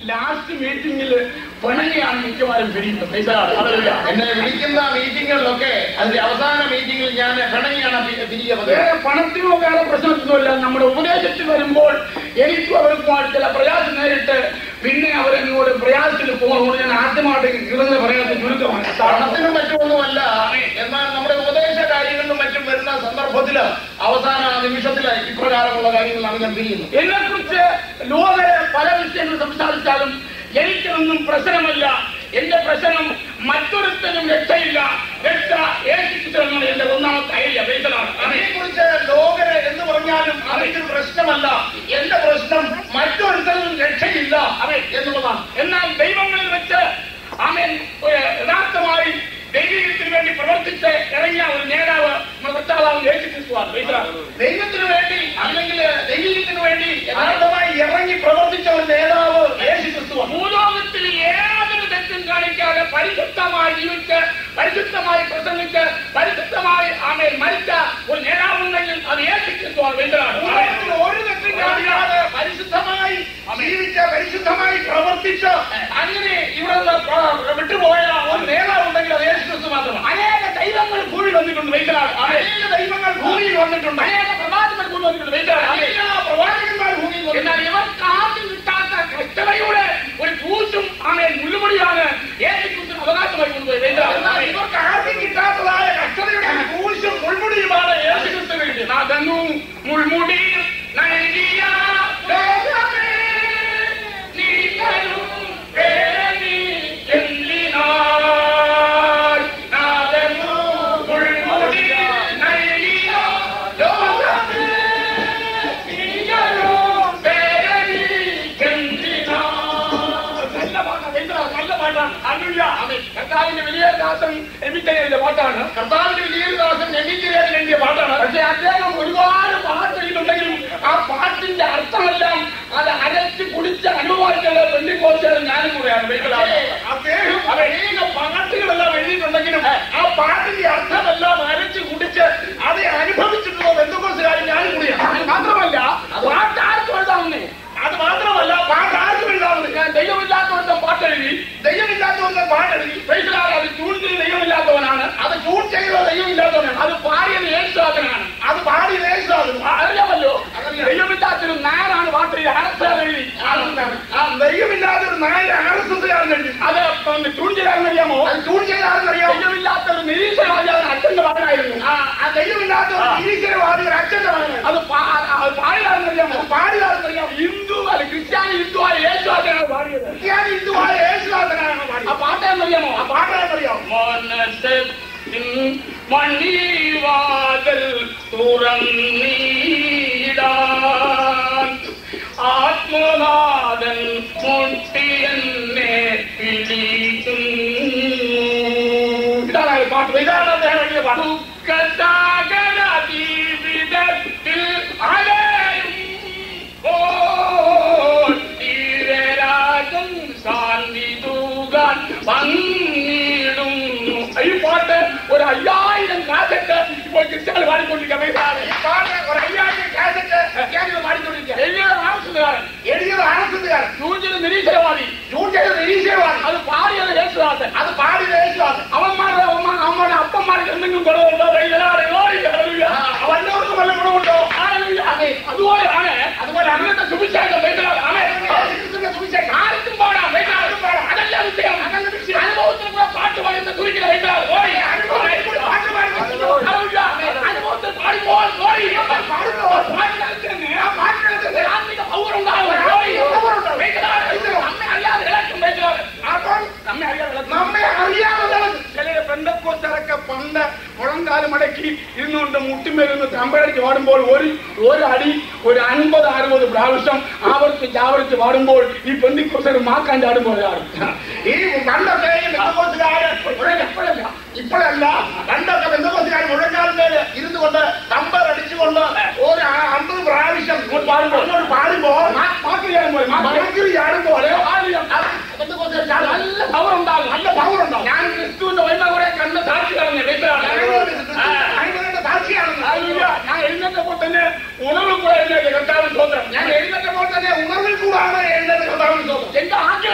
Last മീറ്റിംഗിൽ പണിയാണ് മിക്കവാറും പിരിയുന്നത് പൈസയാണ് അതല്ല എന്നെ വിളിക്കുന്ന മീറ്റിങ്ങുകളിലൊക്കെ അതിന്റെ അവസാന മീറ്റിംഗിൽ ഞാൻ പിണങ്ങിയാണ് പി- പിരിയ പതിവ്. വേറെ പണത്തിനോ വേറെ പ്രശ്നത്തിനുമല്ല നമ്മുടെ ഉപദേശത്തിൽ വരുമ്പോൾ എനിക്കും അവർക്കുമായിട്ട് ചില പ്രയാസം നേരിട്ട് പിന്നെ അവരെന്നോട് പ്രയാസത്തിൽ പോകുന്നതുകൊണ്ട് ഞാൻ ആദ്യമായിട്ട് കിടന്ന പ്രയാസം ചുരുക്കമാണ് പണത്തിനും മറ്റുമൊന്നുമല്ല എന്നാൽ നമ്മുടെ ഉപദേശ കാര്യങ്ങളിലും മറ്റും വരുന്ന സന്ദർഭത്തില് അവസാന നിമിഷത്തില് ഇപ്രകാരമുള്ള കാര്യങ്ങളാണ് ഞാൻ പിരിയുന്നത് എന്നെ കുറിച്ച് ലോകരെ പല വിഷയങ്ങൾ സംസാരിച്ചാലും എനിക്കൊന്നും പ്രശ്നമല്ല എന്റെ പ്രശ്നം മറ്റൊരുത്തനും രക്ഷയില്ല രക്ഷ ഏൽപ്പിച്ചിട്ടാണ് എന്റെ ഒന്നാമത്തെ ഐഡിയ പേസലാണ് അതിനെക്കുറിച്ച് ലോകര് എന്ന് പറഞ്ഞാലും അതൊരു പ്രശ്നമല്ല എന്റെ പ്രശ്നം മറ്റൊരുത്തരും രക്ഷയില്ല അതെ എന്നുള്ളതാണ് എന്നാൽ ദൈവങ്ങളിൽ വെച്ച് ആമേൻ ഒരു യഥാർത്ഥമായി ദൈവത്തിന് വേണ്ടി പ്രവർത്തിച്ച് ഇറങ്ങിയ ഒരു നേതാവ് നമ്മുടെ കർത്താവാണ് യേശു ക്രിസ്തുവാണ് പേസലാണ് ദൈവത്തിന് വേണ്ടി അല്ലെങ്കിൽ ദൈവത്തിന് വേണ്ടി യഥാർത്ഥമായി ഇറങ്ങി പ്രവർത്തിച്ച ഒരു നേതാവ് യേശു ക്രിസ്തുവാണ് ഭൂലോകത്തിൽ ഏതൊരു തെറ്റും കാണിക്കാതെ പരിശുദ്ധമായി ജീവിച്ച് പരിശുദ്ധമായി പ്രസംഗിച്ച് പരിശുദ്ധമായി ആമേൽ മരിച്ച ഒരു നേതാവുണ്ടെങ്കിൽ അത് യേശു ക്രിസ്തുവാണ് പേസലാണ് ഭൂലോകത്തിൽ ഒരു തെറ്റും കാണിക്കാതെ പരിശുദ്ധമായി ജീവിച്ച പരിശുദ്ധമായി പ്രവർത്തിച്ച് അങ്ങനെ ഇവിടെ നിന്ന് പ്ര- വിട്ടുപോയ ഒരു നേതാവുണ്ടെങ്കിൽ അത് യേശു ക്രിസ്തു മാത്രമാണ് അനേക ദൈവങ്ങൾ ഭൂമിയിൽ വന്നിട്ടുണ്ട് വെയിലാണ് അനേക ദൈവങ്ങൾ ഭൂമിയിൽ വന്നിട്ടുണ്ട് അനേക പ്രവാചകർ ഭൂമിയിൽ വന്നിട്ടുണ്ട് വെയിലാണ് എല്ലാ പ്രവാചകന്മാർ ഭൂമിയിൽ വന്നിട്ടുണ്ട് എന്നാൽ ഇവർക്ക് ആദ്യം കിട്ടാത്ത കഷ്ടതയുടെ ഒരു പൂച്ചും ആണ് മുള്ളുമണിയാണ് യേശു ക്രിസ്തു അവകാശമായി കൊണ്ടുപോയി എന്നാൽ ഇവർക്ക് ആദ്യം കിട്ടാത്തതായ കഷ്ടതയുടെ കൂശും മുൾമുടിയുമാണ് യേശു ക്രിസ്തു കിട്ടിയത് നടന്നു മുൾമുടി നൽകിയ ലോകമേ, നീ തരും വേദനി എന്തിനാൽ? നടന്നു മുൾമുടി നൽകിയ ലോകമേ, നീ തരും വേദനി എന്തിനാൽ? നല്ല പാട്ടാണ് എന്താ നല്ല പാട്ടാണ് അല്ല കർത്താവിന്റെ വലിയ ദാസൻ എമിത്തയുടെ പാട്ടാണ് കർത്താവിന്റെ വലിയൊരു ദാസൻ എണ്ണിത്തിരയാൻ വേണ്ടിയ പാട്ടാണ് പക്ഷെ അദ്ദേഹം ഒരുപാട് പാട്ട് ചെയ്തിട്ടുണ്ടെങ്കിലും ആ പാട്ടിന്റെ അർത്ഥമെല്ലാം അത് അരച്ച് കുടിച്ച് അനുഭവിച്ചുള്ള പെണ്ണിക്കോച്ചുകളും ഞാനും കൂടെയാണ് ബൈബിളാണ് അദ്ദേഹം അനേക പാട്ടുകളെല്ലാം എഴുതിയിട്ടുണ്ടെങ്കിലും ആ പാട്ടിന്റെ അർത്ഥമെല്ലാം അരച്ച് കുടിച്ച് അത് അനുഭവിച്ചിട്ടുള്ള ബന്ധുക്കോസുകാരൻ ഞാനും കൂടിയാണ് അത് മാത്രമല്ല പാട്ട് ആർക്കും എഴുതാവുന്നേ അത് മാത്രമല്ല പാട്ട് ആർക്കും എഴുതാവുന്നത് ഞാൻ ദൈവമില്ലാത്തവരുടെ പാട്ടെഴുതി ദൈവമില്ലാത്തവന്റെ പാട്ടെഴുതി ബൈബിളാണ് അത് ട്യൂൺ ചെയ്ത് ദൈവമില്ലാത്തവനാണ് അത് ട്യൂൺ ചെയ്ത ദൈവമില്ലാത്തവനാണ് അത് പാടിയത് യേശുദാസനാണ് അത് പാടി ലേശാകുന്നു ആ, അറിയാമല്ലോ ദൈവമില്ലാത്തൊരു നാരാണ് പാട്ട് ചെയ്ത് ഹരസ്റ്റാണ് എഴുതി ആ ദൈവമില്ലാത്ത ഒരു നായ ആർ എസ് എസ്സുകാരൻ എഴുതി അത് ട്യൂൺ ചെയ്താണെന്നറിയാമോ അത് ട്യൂൺ ചെയ്താണെന്നറിയാം ദൈവമില്ലാത്ത ഒരു നിരീക്ഷണവാദി അവൻ അച്ഛന്റെ മകനായിരുന്നു ആ ആ ദൈവമില്ലാത്ത ഒരു നിരീശ്വരവാദി ഒരു അച്ഛന്റെ മകനാണ് അത് പാ- അത് പാടിയതാണെന്നറിയാമോ പാടിയാണെന്നറിയാം ഹിന്ദു അല്ല ക്രിസ്ത്യാനി ഹിന്ദു ആയ യേശു ആദ്യമാണ് പാടിയത് ക്രിസ്ത്യാനി ഹിന്ദുവായ യേശുദാസനാണ് ആ പാടിയത് പാട്ടെന്നറിയാമോ ആ പാട്ടാണെന്നറിയാം മനസ്സിൻ മണിവാതൽ തുറന്നീടാൻ ആത്മനാഥൻ മുട്ടിയെന്നെ പിടിക്കുന്നു ഇതാണ് ആ പാട്ട് ഇതാണ് അദ്ദേഹം എഴുതിയ പാട്ട് ദുഃഖസാഗര ജീവിതത്തിൽ അലയും ഓ തീരരാജൻ ശാന്തി തൂകാൻ വന്നിടുന്നു ഈ പാട്ട് ഒരു അയ്യായിരം കാസറ്റ് ഇപ്പോൾ ക്രിസ്ത്യാനി പാടിക്കൊണ്ടിരിക്കുക പൈസയാണ് ഈ പാട്ട് ഒരു അയ്യായിരം കാസറ്റ് ക്രിസ്ത്യാനികൾ പാടിക്കൊണ്ടിരിക്കുക എഴുതിയത് ആവശ്യക്കാരൻ എഴുതിയത് ആർ എസ് എസ്സുകാരൻ യൂജിന് നിരീശ്വരവാദി ട്യൂൺ ചെയ്ത നിരീശ്വരവാദി അത് പാടിയത് യേശുദാസൻ അത് പാടി യേശുദാസൻ അവന്മാരുടെ അമ്മ അമ്മയുടെ അപ്പന്മാർക്ക് എന്തെങ്കിലും കുറവുണ്ടോ വല്ലവർക്കും വല്ല ഗുണമുണ്ടോ അതുപോലെയാണ് അതുപോലെ അങ്ങനത്തെ സുവിശേഷം ബൈബിളാണ്. ആമേൻ. യേശുക്രിസ്തുവിന്റെ സുവിശേഷം ആർക്കും പാടാം ബൈബിളാണ്. അതല്ല വിഷയം. അനുഭവത്തിൽ കൂടെ പാട്ട് പാടുന്ന കുരുക്കിലെ ബൈബിളാണ്. ഓടി. പാട്ട് പാടി ഹല്ലേലൂയ. അനുഭവത്തിൽ പാടുമ്പോൾ ഓടി. പാടുമ്പോൾ പാട്ടിനകത്ത് തന്നെ ആ പാട്ടിനകത്ത് തന്നെ ആത്മിക power ഉണ്ടാവും. ഓടി. ബൈബിളാണ്. നമ്മെ അറിയാതെ ഇളക്കും ബൈബിളാണ്. അപ്പോൾ നമ്മെ അറിയാതെ ഇളക്കും. നമ്മെ അറിയാവുന്നവർ ചില പെന്തക്കോസ്തരൊക്കെ പണ്ട് മുഴങ്കാലം മടക്കി ഇരുന്നുകൊണ്ട് മുട്ടിമരുന്ന് തമ്പഴടിച്ച് പാടുമ്പോൾ ഒരു ഒരു അടി ഒരു അൻപത് അറുപത് പ്രാവശ്യം ആവർത്തിച്ച് ആവർത്തിച്ച് പാടുമ്പോൾ ഈ പെന്തിക്കോസ്തർ മാക്കാൻ ചാടുമ്പോൾ ചാടും ഈ പണ്ടൊക്കെ ഈ ബന്ധുക്കോസുകാരൻ ഇപ്പോഴല്ല ഇപ്പോഴല്ല പണ്ടൊക്കെ ബന്ധുക്കോസുകാർ മുഴങ്കാലിന്മേല് ഇരുന്നു കൊണ്ട് നമ്പർ അടിച്ചുകൊണ്ട് ഒരു ആ- അമ്പത് പ്രാവശ്യം ഇങ്ങോട്ട് പാടുമ്പോൾ അങ്ങോട്ട് പാടുമ്പോൾ മാക്കി ചാടുമ്പോൾ മണക്കിൽ ചാടുമ്പോൾ ബന്ധക്കോസ്തർ ചാടും. നല്ല പവർ ഉണ്ടാകും നല്ല പവർ ഉണ്ടാവും ഞാൻ ക്രിസ്തുവിന്റെ വൈമ കുറെ കണ്ട് സാക്ഷി കളഞ്ഞ അതിനുള്ള സാക്ഷിയാണെന്ന് ഞാൻ എഴുന്നേറ്റപ്പോൾ തന്നെ ഉണർവ് കൂടെ എഴുന്നേറ്റ് കർത്താവ് സ്വന്തം ഞാൻ എഴുന്നേറ്റപ്പോൾ തന്നെ ഉണർവിൽ കൂടാണ് എഴുന്നേറ്റ് കർത്താവിന് സ്വന്തം എന്റെ ആദ്യ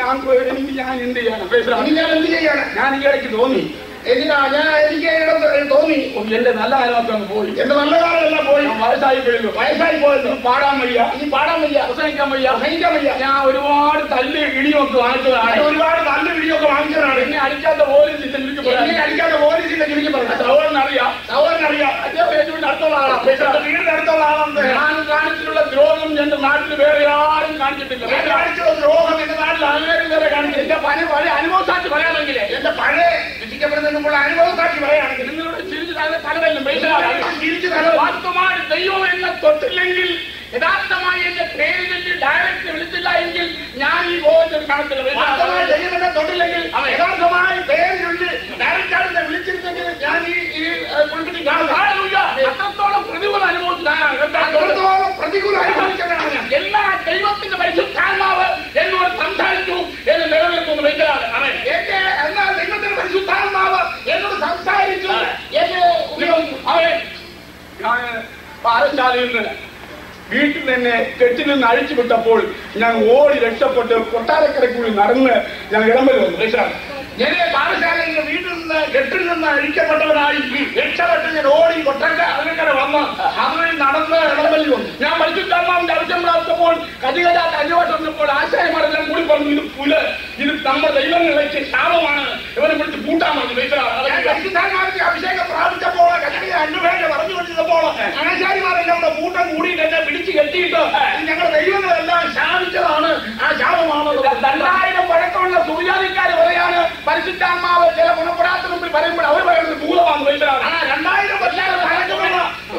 ഞാൻ പോയി എനിക്ക് ഞാൻ എന്ത് ചെയ്യണം പ്രൈസ് ഇനി ഞാൻ എന്ത് ചെയ്യാണ് ഞാൻ ഈ ഇടയ്ക്ക് തോന്നി എന്തിനാ ഞാൻ എനിക്ക് ഇടം തോന്നി ഓ, എന്റെ നല്ല കാലമൊക്കെ അങ്ങ് പോയി എന്റെ നല്ല കാലമെല്ലാം പോയി ഞാൻ വയസ്സായി കഴിഞ്ഞു വയസ്സായി പോയല്ലോ പാടാൻ വയ്യ ഇനി പാടാൻ വയ്യ പ്രസംഗിക്കാൻ വയ്യ പ്രസംഗിക്കാൻ വയ്യ ഞാൻ ഒരുപാട് തല്ല് ഇടിയൊക്കെ വാങ്ങിച്ചതാണ് ഞാൻ ഒരുപാട് നല്ല വീഡിയോ വാങ്ങിച്ചതാണ് എന്നെ അടിക്കാത്ത പോലും ചിന്ത എനിക്ക് എന്നെ പറയാം അടിക്കാതെ പോലീസിന്റെ എനിക്ക് പറഞ്ഞു സഹോദരൻ അറിയാം സഹോദരൻ അറിയാം അദ്ദേഹം ഏറ്റവും അടുത്തുള്ള ആളാണ് എന്റെ വീടിന്റെ അടുത്തുള്ള ആളാണ് ഞാൻ കാണിച്ചിട്ടുള്ള ദ്രോഹം എന്റെ നാട്ടിൽ വേറെ ആരും കാണിച്ചിട്ടില്ല ഞാൻ കാണിച്ച ദ്രോഹം എന്റെ നാട്ടിൽ ആരും വരെ കാണിച്ചില്ല എന്റെ പല പഴയ അനുഭവസാക്ഷി പറയാമെങ്കിലേ എന്റെ പഴയ രക്ഷിക്കപ്പെടുന്നതിനുള്ള അനുഭവ സാക്ഷി പറയുകയാണെങ്കിൽ നിങ്ങളുടെ ചിരിച്ചു തല തലവല്ല മനസ്സിലാകാം തിരിച്ചു തല വാസ്തവമായി ദൈവം എന്നെ തൊട്ടില്ലെങ്കിൽ യഥാർത്ഥമായി എന്റെ പേര് ചൊല്ലി ഡയറക്റ്റ് വിളിച്ചില്ല എങ്കിൽ ഞാൻ ഈ ബോധത്തിൽ വാസ്തവമായി കാണത്തില്ല ദൈവം എന്നെ തൊട്ടില്ലെങ്കിൽ അതെ. യഥാർത്ഥമായി പേര് ചൊല്ലി ഡയറക്റ്റായിട്ട് വിളിച്ചിരുന്നെങ്കിൽ ഞാൻ ഈ ഈ പുള്ളിക്കുട്ടി കാണുക Hallelujah. അത്രത്തോളം പ്രതികൂല അനുഭവത്തിലാണ് അത്രത്തോളം പ്രതികൂല അനുഭവിച്ചവനാണ് ഞാൻ എല്ലാ ദൈവത്തിന്റെ പരിശുദ്ധാത്മാവ് എന്നോട് സംസാരിച്ചു എന്ന് നിലനിൽക്കുന്നു മനസ്സിലാണ് അവൻ എന്റെ എന്നാൽ ദൈവത്തിന്റെ പരിശുദ്ധാത്മാവ് എന്നോട് സംസാരിച്ചു എന്നെ ഉപയോഗിച്ചു അവൻ ഞാൻ പാറശാലയിൽ നിന്ന് വീട്ടിൽ തന്നെ കെട്ടിൽ നിന്ന് അഴിച്ചു വിട്ടപ്പോൾ ഞാൻ ഓടി രക്ഷപ്പെട്ട് കൊട്ടാരക്കരക്കുള്ളിൽ നടന്ന് ഞാൻ ഇടമ്പൽ വന്നു മനസ്സിലാണ് എന്നെ പാഠശാലയിൽ വീട്ടിൽ നിന്ന് കെട്ടിൽ നിന്ന് അഴിക്കപ്പെട്ടവനായി രക്ഷപ്പെട്ട് ഞാൻ ഓടി കൊട്ടക്ക അതിനങ്ങനെ വന്ന് അതിൽ നടന്ന് ഇടമ്പല്ലി വന്നു ഞാൻ പരിശുദ്ധാത്മാവിന്റെ ആവശ്യം പ്രാപ്തപ്പോൾ കതികജ കഞ്ഞവട്ട് വന്നപ്പോൾ ആശയമാരെല്ലാം കൂടി പറഞ്ഞു ഇത് പുല് ഇത് നമ്മുടെ ദൈവങ്ങളിലേക്ക് ശാപമാണ് ഇവനെ വിളിച്ച് കൂട്ടാൻ പറഞ്ഞു ഞാൻ പരിശുദ്ധാത്മാവിന്റെ അഭിഷേകം പ്രാപിച്ചപ്പോൾ കത്തിയ അന്വേഷണം പറഞ്ഞുകൊണ്ടിരുന്നപ്പോൾ ആചാര്യമാരെല്ലാം കൂടെ കൂട്ടം കൂടിയിട്ട് എന്നെ പിടിച്ചു കെട്ടിയിട്ട് ഇത് ഞങ്ങളുടെ ദൈവങ്ങളെല്ലാം ശാപിച്ചതാണ് ആ ശാപമാണ് രണ്ടായിരം പഴക്കമുള്ള സൂര്യാദിക്കാര് പറയാണ് പരിശുദ്ധാത്മാവ് ചില ഗുണപ്പെടാത്ത മുമ്പിൽ പറയുമ്പോൾ അവർ പറയുന്നത് ഭൂതമാണ് ആ മനസ്സിലാണ് രണ്ടായിരം വർഷം പഴക്കമുള്ള